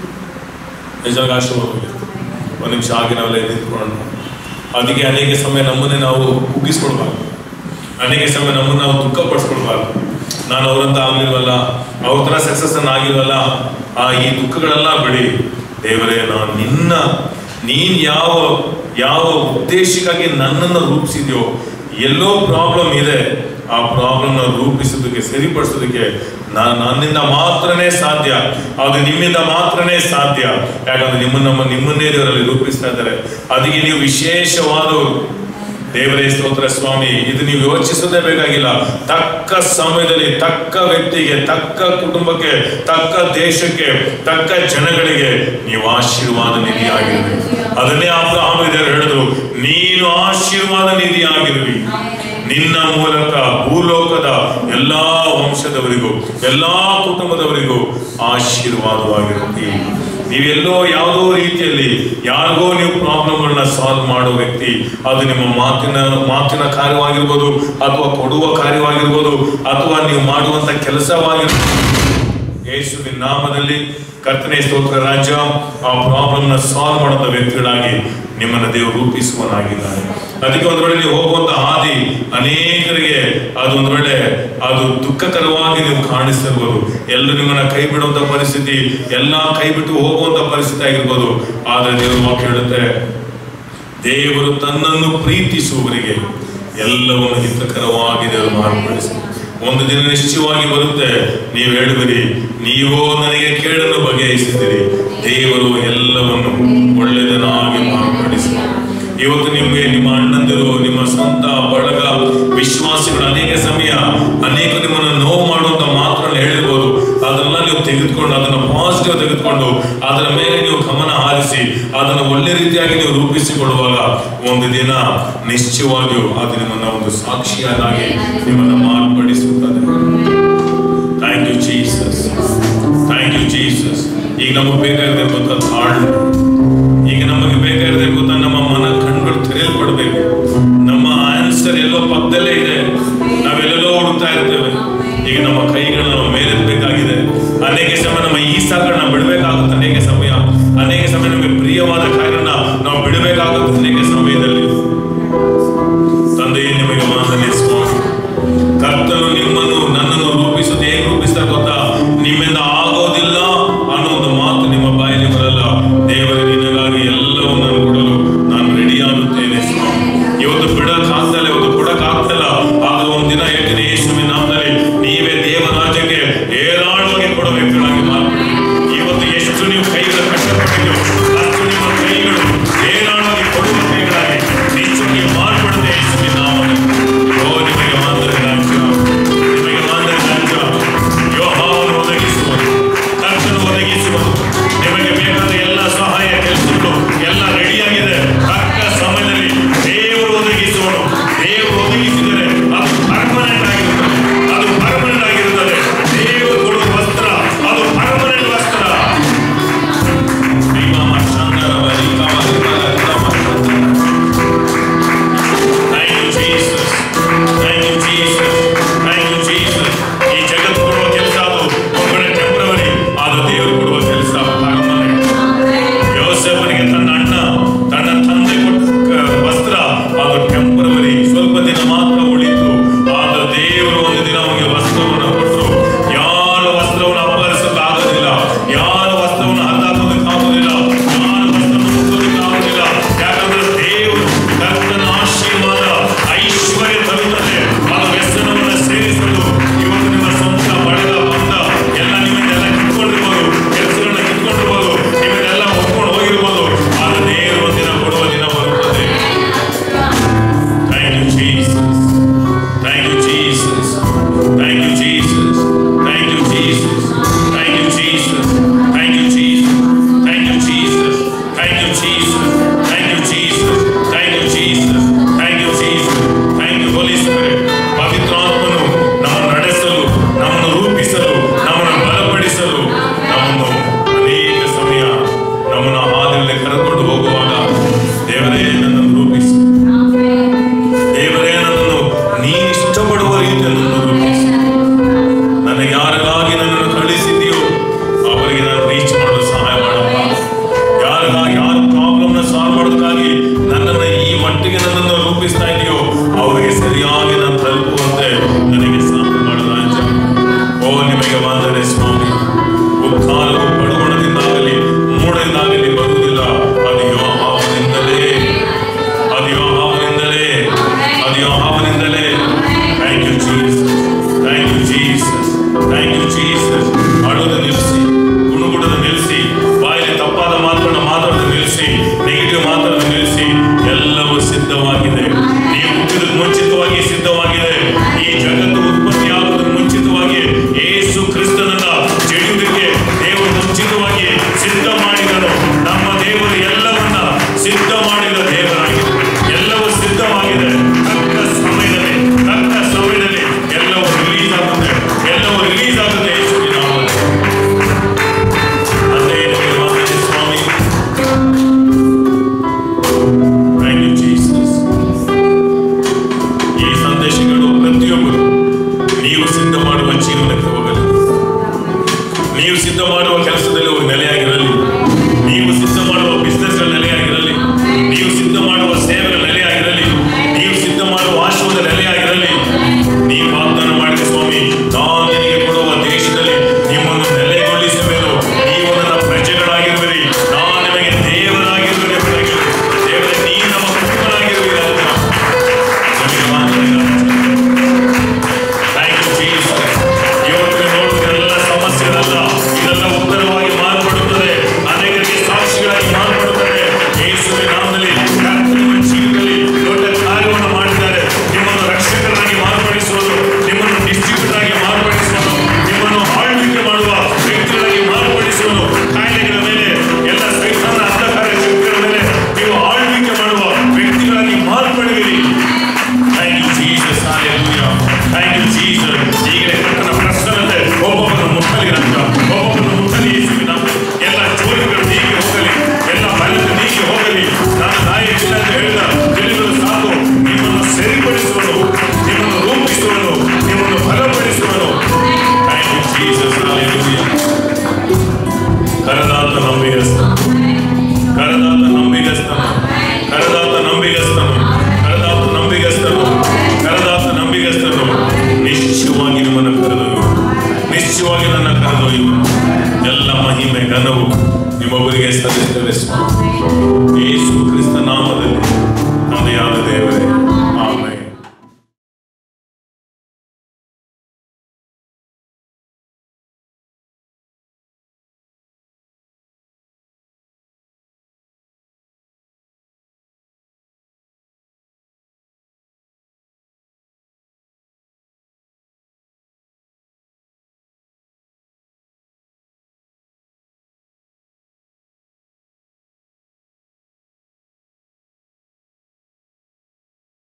S1: ನಿಜವಾಗಿ ಆಶೀರ್ವಾದ ಒಂದು ನಿಮಿಷ ಆಗಿ ನಾವೆಲ್ಲ ನಿಂತ್ಕೊಳ್ಳೋಣ ಅದಕ್ಕೆ ಅನೇಕ ಸಮಯ ನಮ್ಮನ್ನೇ ನಾವು ಕುಗ್ಗಿಸ್ಕೊಳ್ಬಾರ್ದು ಅನೇಕ ಸಮಯ ನಮ್ಮನ್ನು ನಾವು ದುಃಖ ಪಡಿಸ್ಕೊಳ್ಬಾರ್ದು ನಾನು ಅವರಂತ ಆಗ್ಲಿಲ್ವಲ್ಲ ಅವ್ರ ಥರ ಸಕ್ಸಸ್ ಅನ್ನ ಆಗಿಲ್ವಲ್ಲ ಆ ಈ ದುಃಖಗಳೆಲ್ಲ ಬಿಡಿ ದೇವರೇ ನಾನು ನಿನ್ನ ನೀನ್ ಯಾವ ಯಾವ ಉದ್ದೇಶಕ್ಕಾಗಿ ನನ್ನನ್ನು ರೂಪಿಸಿದ್ಯೋ ಎಲ್ಲೋ ಪ್ರಾಬ್ಲಮ್ ಇದೆ ಆ ಪ್ರಾಬ್ಲಮ್ ರೂಪಿಸೋದಕ್ಕೆ ಸರಿಪಡಿಸೋದಕ್ಕೆ ನಾ- ನನ್ನಿಂದ ಮಾತ್ರನೇ ಸಾಧ್ಯ ಅದು ನಿಮ್ಮಿಂದ ಮಾತ್ರನೇ ಸಾಧ್ಯ ಯಾಕಂದ್ರೆ ನಿಮ್ಮನ್ನ ನಿಮ್ಮನ್ನೇ ದೇವರಲ್ಲಿ ರೂಪಿಸ್ತಾ ಇದ್ದಾರೆ ಅದಕ್ಕೆ ನೀವು ವಿಶೇಷವಾದವರು ದೇವರೇ ಸ್ತೋತ್ರ ಸ್ವಾಮಿ ಇದು ನೀವು ಯೋಚಿಸೋದೇ ಬೇಕಾಗಿಲ್ಲ ತಕ್ಕ ಸಮಯದಲ್ಲಿ ತಕ್ಕ ವ್ಯಕ್ತಿಗೆ ತಕ್ಕ ಕುಟುಂಬಕ್ಕೆ ತಕ್ಕ ದೇಶಕ್ಕೆ ತಕ್ಕ ಜನಗಳಿಗೆ ನೀವು ಆಶೀರ್ವಾದ ನಿಧಿ ಆಗಿರಬೇಕು ಅದನ್ನೇ ಅಬ್ರಹಾಮ ದೇವರು ಹೇಳಿದ್ರು ನೀನು ಆಶೀರ್ವಾದ ನಿಧಿ ಆಗಿರುವಿ ನಿನ್ನ ಮೂಲಕ ಭೂಲೋಕದ ಎಲ್ಲಾ ವಂಶದವರಿಗೂ ಎಲ್ಲಾ ಕುಟುಂಬದವರಿಗೂ ಆಶೀರ್ವಾದವಾಗಿರುತ್ತಿ ನೀವೆಲ್ಲೋ ಯಾವುದೋ ರೀತಿಯಲ್ಲಿ ಯಾರಿಗೋ ನೀವು ಪ್ರಾಬ್ಲಮ್ಗಳನ್ನ ಸಾಲ್ವ್ ಮಾಡೋ ವ್ಯಕ್ತಿ ಅದು ನಿಮ್ಮ ಮಾತಿನ ಮಾತಿನ ಕಾರ್ಯವಾಗಿರ್ಬೋದು ಅಥವಾ ಕೊಡುವ ಕಾರ್ಯವಾಗಿರ್ಬೋದು ಅಥವಾ ನೀವು ಮಾಡುವಂತ ಕೆಲಸವಾಗಿರ್ಬೋದು ಯೇಸುವಿನ ನಾಮದಲ್ಲಿ ಕರ್ತನೆ ಸ್ತೋತ್ರ ರಾಜ್ಯ ಆ ಪ್ರಾಬ್ಲಮ್ ನ ಸಾಲ್ವ್ ಮಾಡುವಂತ ವ್ಯಕ್ತಿಗಳಾಗಿ ನಿಮ್ಮನ್ನ ದೇವರು ರೂಪಿಸುವನಾಗಿದ್ದಾನೆ ಅದಕ್ಕೆ ಒಂದ್ ವೇಳೆ ನೀವು ಹೋಗುವಂತ ಹಾದಿ ಅನೇಕರಿಗೆ ಅದು ಒಂದ್ ವೇಳೆ ಅದು ದುಃಖಕರವಾಗಿ ನೀವು ಕಾಣಿಸ್ತಿರ್ಬೋದು ಎಲ್ಲರೂ ನಿಮ್ಮನ್ನ ಕೈ ಬಿಡುವಂತ ಪರಿಸ್ಥಿತಿ ಎಲ್ಲಾ ಕೈ ಬಿಟ್ಟು ಹೋಗುವಂತ ಪರಿಸ್ಥಿತಿ ಆಗಿರ್ಬೋದು ಆದ್ರೆ ದೇವರು ವಾಕ್ಯ ಹೇಳುತ್ತೆ ದೇವರು ತನ್ನನ್ನು ಪ್ರೀತಿಸುವವರಿಗೆ ಎಲ್ಲವನ್ನು ಹಿತಕರವಾಗಿ ದೇವರು ಮಾರ್ಪಡಿಸಿ ಒಂದು ದಿನ ನಿಶ್ಚಯವಾಗಿ ಬರುತ್ತೆ ನೀವು ಹೇಳುವಿರಿ ನೀವೋ ನನಗೆ ಕೇಳಲು ಬಗೆಹರಿಸಿದಿರಿ ದೇವರು ಎಲ್ಲವನ್ನು ಒಳ್ಳೆಯದನ್ನಾಗಿ ಮಾರ್ಪಡಿಸಿ ಇವತ್ತು ನಿಮಗೆ ನಿಮ್ಮ ಅಣ್ಣಂದಿರು ನಿಮ್ಮ ಸ್ವಂತ ಬಳಗ ವಿಶ್ವಾಸಿಗಳು ಅನೇಕ ಸಮಯ ಅನೇಕ ನಿಮ್ಮನ್ನು ನೋವು ಮಾಡುವಂತ ಮಾತುಗಳನ್ನ ಹೇಳಿರ್ಬೋದು ಅದನ್ನೆಲ್ಲ ನೀವು ತೆಗೆದುಕೊಂಡು ಅದನ್ನು ಪಾಸಿಟಿವ್ ತೆಗೆದುಕೊಂಡು ಅದರ ಮೇಲೆ ನೀವು ಗಮನ ಹಾರಿಸಿ ಅದನ್ನು ಒಳ್ಳೆ ರೀತಿಯಾಗಿ ನೀವು ರೂಪಿಸಿಕೊಳ್ಳುವಾಗ ಒಂದು ದಿನ ನಿಶ್ಚಯವಾಗಿಯೂ ಅದು ನಿಮ್ಮನ್ನ ಒಂದು ಸಾಕ್ಷಿಯಾಗಿ ನಿಮ್ಮನ್ನ ಮಾರ್ಪಡಿಸುತ್ತದೆ thank you Jesus thank you Jesus ಈಗ ನಮಗೆ ಬೇಕಾಗಿರಬೇಕು ತಾಳ್ಮೆ ಈಗ ನಮಗೆ ಬೇಕಾಗಿರಬೇಕು ನಮ್ಮ ಮನ ಕಣ್ಗಳು ತೆರೆಯಲ್ಪಡಬೇಕು ಪಕ್ಕದಲ್ಲೇ ಇದೆ ನಾವೆಲ್ಲೆಲ್ಲೋ ಹುಡುಕ್ತಾ ಇರ್ತೇವೆ ಈಗ ನಮ್ಮ ಕೈಗಳನ್ನ ನಾವು ಮೇಲೆತ್ತಬೇಕಾಗಿದೆ ಅನೇಕ ಸಮಯ ನಮ್ಮ ಈ ಸಾಕನ್ನ ಬಿಡಬೇಕಾಗುತ್ತೆ ಅನೇಕ ಸಮಯ ಅನೇಕ ಸಮಯ ನಮಗೆ ಪ್ರಿಯವಾದ ಕಾರ್ಯನ ನಾವು ಬಿಡಬೇಕಾಗುತ್ತೆ ಅನೇಕ ಸಮಯದಲ್ಲಿ ತಂದೆಯೇ ನಿಮಗೆ ಮಾತನೆ ಸ್ವಾಮಿ ಕರ್ತನು ನಿಮ್ಮನ್ನು ನನ್ನನ್ನು ರೂಪಿಸುವುದು ಹೇಗೆ ರೂಪಿಸ್ತಾರೆ ಗೊತ್ತಾ ನಿಮ್ಮಿಂದ ಆಗೋದಿಲ್ಲ ಅನ್ನೋ ಒಂದು ಮಾತು ನಿಮ್ಮ ಬಾಯಲ್ಲಿ ಬರಲ್ಲ ದೇವರ ನಿನಗಾಗಿ ಎಲ್ಲವನ್ನೂ ಕೊಡಲು ನಾನು ರೆಡಿ ಆಗುತ್ತೇನೆ ಸ್ವಾಮಿ ಇವತ್ತು ಬಿಡಕ್ ಆಗ್ತಲ್ಲ ಇವತ್ತು ಕೊಡಕ್ ಆಗ್ತಲ್ಲ ಆದ್ರೆ ಒಂದಿನ ಹೇಳ್ತೀನಿ ಯೇಸುವಿನ ನಾಮದಲ್ಲಿ ನೀವೇ ದೇವರಾಜ್ಯಕ್ಕೆ ಏರಾಳವಾಗಿ ಕೊಡಬೇಕಾಗಿ ಮಾತು ಇವತ್ತು ಎಷ್ಟು ನೀವು ಕೈಗಳ ಕಷ್ಟಪಟ್ಟಿದ್ದು ಅಷ್ಟು ನಿಮ್ಮ ಕೈಗಳು ಏರಾಳವಾಗಿ ಕೊಡುವ ಕೈಗಳಾಗಿ ನಿಜವಾಗಿ ಮಾರ್ಪಡದೆ ಯೇಸುವಿನ ನಾಮದಲ್ಲಿ ಓ ನಿಮಗೆ ಮಾತ್ರ ರಾಜ್ಯ ನಿಮಗೆ ಮಾತ್ರ ರಾಜ್ಯ ಯೋಹಾವನ್ನು ಒದಗಿಸುವುದು ಕರ್ತನು ಒದಗಿಸುವುದು ನಿಮಗೆ ಬೇಕಾದ ಎಲ್ಲ ಸಹಾಯ ಕೆಲಸಗಳು ಎಲ್ಲ ರೆಡಿಯಾಗಿದೆ ತಕ್ಕ ಸಮಯದಲ್ಲಿ ದೇವರು ಒದಗಿಸುವನು ದೇವರು ಒದಗಿಸಿದರೆ ಅದು ಪರ್ಮನೆಂಟ್ ಆಗಿರುತ್ತದೆ ಅದು ಪರ್ಮನೆಂಟ್ ಆಗಿರುತ್ತದೆ ದೇವರು ಕೊಡುವ ವಸ್ತ್ರ ಅದು ಪರ್ಮನೆಂಟ್ ವಸ್ತ್ರ ಶ್ರೀಮಾಮ ಚಂದ್ರವ ರಿಕಾಮ ರಿಕಾಮ ರಿಕಾಮ Thank you, Jesus. Thank you, Jesus. Thank you, Jesus. ಈ ಜಗತ್ತು ಕೊಡುವ ಕೆಲಸ ಅದು ಒಬ್ಬಳೆ ಟೆಂಪ್ರವರಿ ಅದು ದೇವರು ಕೊಡುವ ಕೆಲಸ ಪರ್ಮನೆಂಟ್ ಯೋಸೆಫನಿಗೆ ತನ್ನ ಅಣ್ಣ ತನ್ನ ತಂದೆ ಕೊಟ್ಟ ಕ- ವಸ್ತ್ರ ಅದು ಟೆಂಪರವರಿ ಸ್ವಲ್ಪ ದಿನ ಮಾತ್ರ ಉಳಿತು ಆದ ದೇವರು ಒಂದು ದಿನ ಅವನಿಗೆ ವಸ್ತ್ರವನ್ನು ಕೊಟ್ಟರು ಯಾರ ವಸ್ತ್ರವನ್ನು ಅಪಹರಿಸಕ್ಕಾಗೋದಿಲ್ಲ ಯಾರ ವಸ್ತ್ರವನ್ನು ಹತ್ತಾಕೋದಕ್ಕಾಗೋದಿಲ್ಲ ಯಾರ ವಸ್ತ್ರವನ್ನು ಮುಟ್ಟೋದಕ್ಕಾಗೋದಿಲ್ಲ ಯಾಕಂದ್ರೆ ದೇವರು ಕರ್ತನ ಆಶೀರ್ವಾದ ಐಶ್ವರ್ಯ ತರುತ್ತದೆ ಅದು ವ್ಯಸನವನ್ನು ಸೇರಿಸಲು ಇವತ್ತು ನಿಮ್ಮ ಸ್ವಂತ ಬಡಗ ಬಂದ ಎಲ್ಲ ನಿಮ್ಮನ್ನೆಲ್ಲ ಕಿತ್ಕೊಂಡಿರ್ಬೋದು ಕೆಲಸಗಳನ್ನ ಕಿತ್ಕೊಂಡಿರ್ಬೋದು ನಿಮ್ಮನ್ನೆಲ್ಲ ಒಪ್ಕೊಂಡು ಹೋಗಿರ್ಬೋದು ಆದ್ರೆ ದೇವರು ಒಂದಿನ ಕೊಡುವ ದಿನ ಬರುತ್ತದೆ Thank you, Jesus. Thank you, Jesus. Thank you, Jesus. Thank you, Jesus. Thank you, Jesus. Thank you, Jesus. Thank you, Jesus. Thank you, Jesus. Thank you, Jesus. Thank you, Jesus. Thank you, Jesus. Thank you, Holy Spirit. ಪವಿತ್ರಾತ್ಮನು ನಮ್ಮನ್ನು ನಡೆಸಲು ನಮ್ಮನ್ನು ರೂಪಿಸಲು ನಮ್ಮನ್ನು ಬಲಪಡಿಸಲು ನಮ್ಮನ್ನು ಅನೇಕ ಸಮಯ ನಮ್ಮನ್ನು ಹಾದಿಯಲ್ಲಿ ಕರೆದುಕೊಂಡು ಹೋಗುವಾಗ ದೇವರೇ ನನ್ನನ್ನು ರೂಪಿಸು ದೇವರೇ ನನ್ನನ್ನು ನೀನು ಇಷ್ಟಪಡುವ ರೀತಿಯಲ್ಲಿ ನನ್ನನ್ನು ರೂಪಿಸು ನನಗೆ ಯಾರಿಗಾಗಿ ನನ್ನನ್ನು ಕಳಿಸಿದೆಯೋ ಅವರಿಗೆ ನಾನು ರೀಚ್ ಮಾಡಲು ಸಹಾಯ ಮಾಡಪ್ಪ ಯಾರಿಗಾಗಿ ಯಾರ ಪ್ರಾಬ್ಲಮ್ನ ಸಾಲ್ವ್ ಮಾಡೋದಕ್ಕಾಗಿ ನನ್ನನ್ನು ಈ ಮಟ್ಟಿಗೆ ನನ್ನನ್ನು ರೂಪಿಸ್ತಾ ಇದೆಯೋ ಅವರಿಗೆ ಸರಿಯಾಗಿ ನಾನು ತಲುಪುವಂತೆ ನನಗೆ ಸಹಾಯ ಮಾಡು ರಾಜ ಓ ನಿಮಗೆ ವಂದನೆ ಸ್ವಾಮಿ ಉತ್ಥಾನವು ಪಡುಗುಣದಿಂದಾಗಲಿ ಮೂಡದಿಂದಾಗಲಿ ಬರುವುದಿಲ್ಲ ಅದು ಯೋಹಾವನಿಂದಲೇ ಅದು ಯೋಹಾವನಿಂದಲೇ ಅದು ಯೋಹಾವನಿಂದಲೇ thank you Jesus thank you Jesus thank you Jesus ಅಳೋದು ನಿಲ್ಲಿಸಿ ಗುಣಗುಡದ ನಿಲ್ಲಿಸಿ ಬಾಯಲ್ಲಿ ತಪ್ಪಾದ ಮಾತುಗಳನ್ನ ಮಾತಾಡೋದು ನಿಲ್ಲಿಸಿ ನೆಗೆಟಿವ್ ಮಾತಾಡೋದು ನಿಲ್ಲಿಸಿ ಎಲ್ಲವೂ ಸಿದ್ಧವಾಗಿದೆ ನೀವು ಹುಟ್ಟಿದ ಮುಂಚಿತವಾಗಿ ಸಿದ್ಧವಾಗಿದೆ ಈ ಜಗತ್ತು ಉತ್ಪತ್ತಿ ಆಗುವುದಕ್ಕೆ ಮುಂಚಿತವಾಗಿ ಏಸು ಕ್ರಿಸ್ತನನ್ನ ಜಡಿಯುವುದಕ್ಕೆ ದೇವರು ಮುಂಚಿತವಾಗಿ ಸಿದ್ಧ ಮಾಡಿದನು ನಮ್ಮ ದೇವರು ಎಲ್ಲವನ್ನ ಸಿದ್ಧ ಮಾಡಿದ ದೇವರಾಗಿದೆ ಎಲ್ಲವೂ ಸಿದ್ಧವಾಗಿದೆ ತಕ್ಕ ಸಮಯದಲ್ಲಿ ತಕ್ಕ ಸಮಯದಲ್ಲಿ ಎಲ್ಲವೂ ರಿಲೀಸ್ ಆಗುತ್ತೆ ಎಲ್ಲವೂ ರಿಲೀಸ್ ಆಗುತ್ತೆ ಯೇಸುವಿನ ನಾಮದಲ್ಲಿ. ತಂದೆಯೇ, ನಿಮಗೆ ವಂದನೆ ಸ್ವಾಮಿ ಥ್ಯಾಂಕ್ ಯು ಜೀಸಸ್ ಈ ಸಂದೇಶಗಳು ಪ್ರತಿಯೊಬ್ಬರು ನೀವು ಸಿದ್ಧ ಮಾಡುವ ಜೀವನಕ್ಕೆ ಹೋಗಲಿ ನೀವು ಸಿದ್ಧ ಮಾಡುವ ಕೆಲಸದ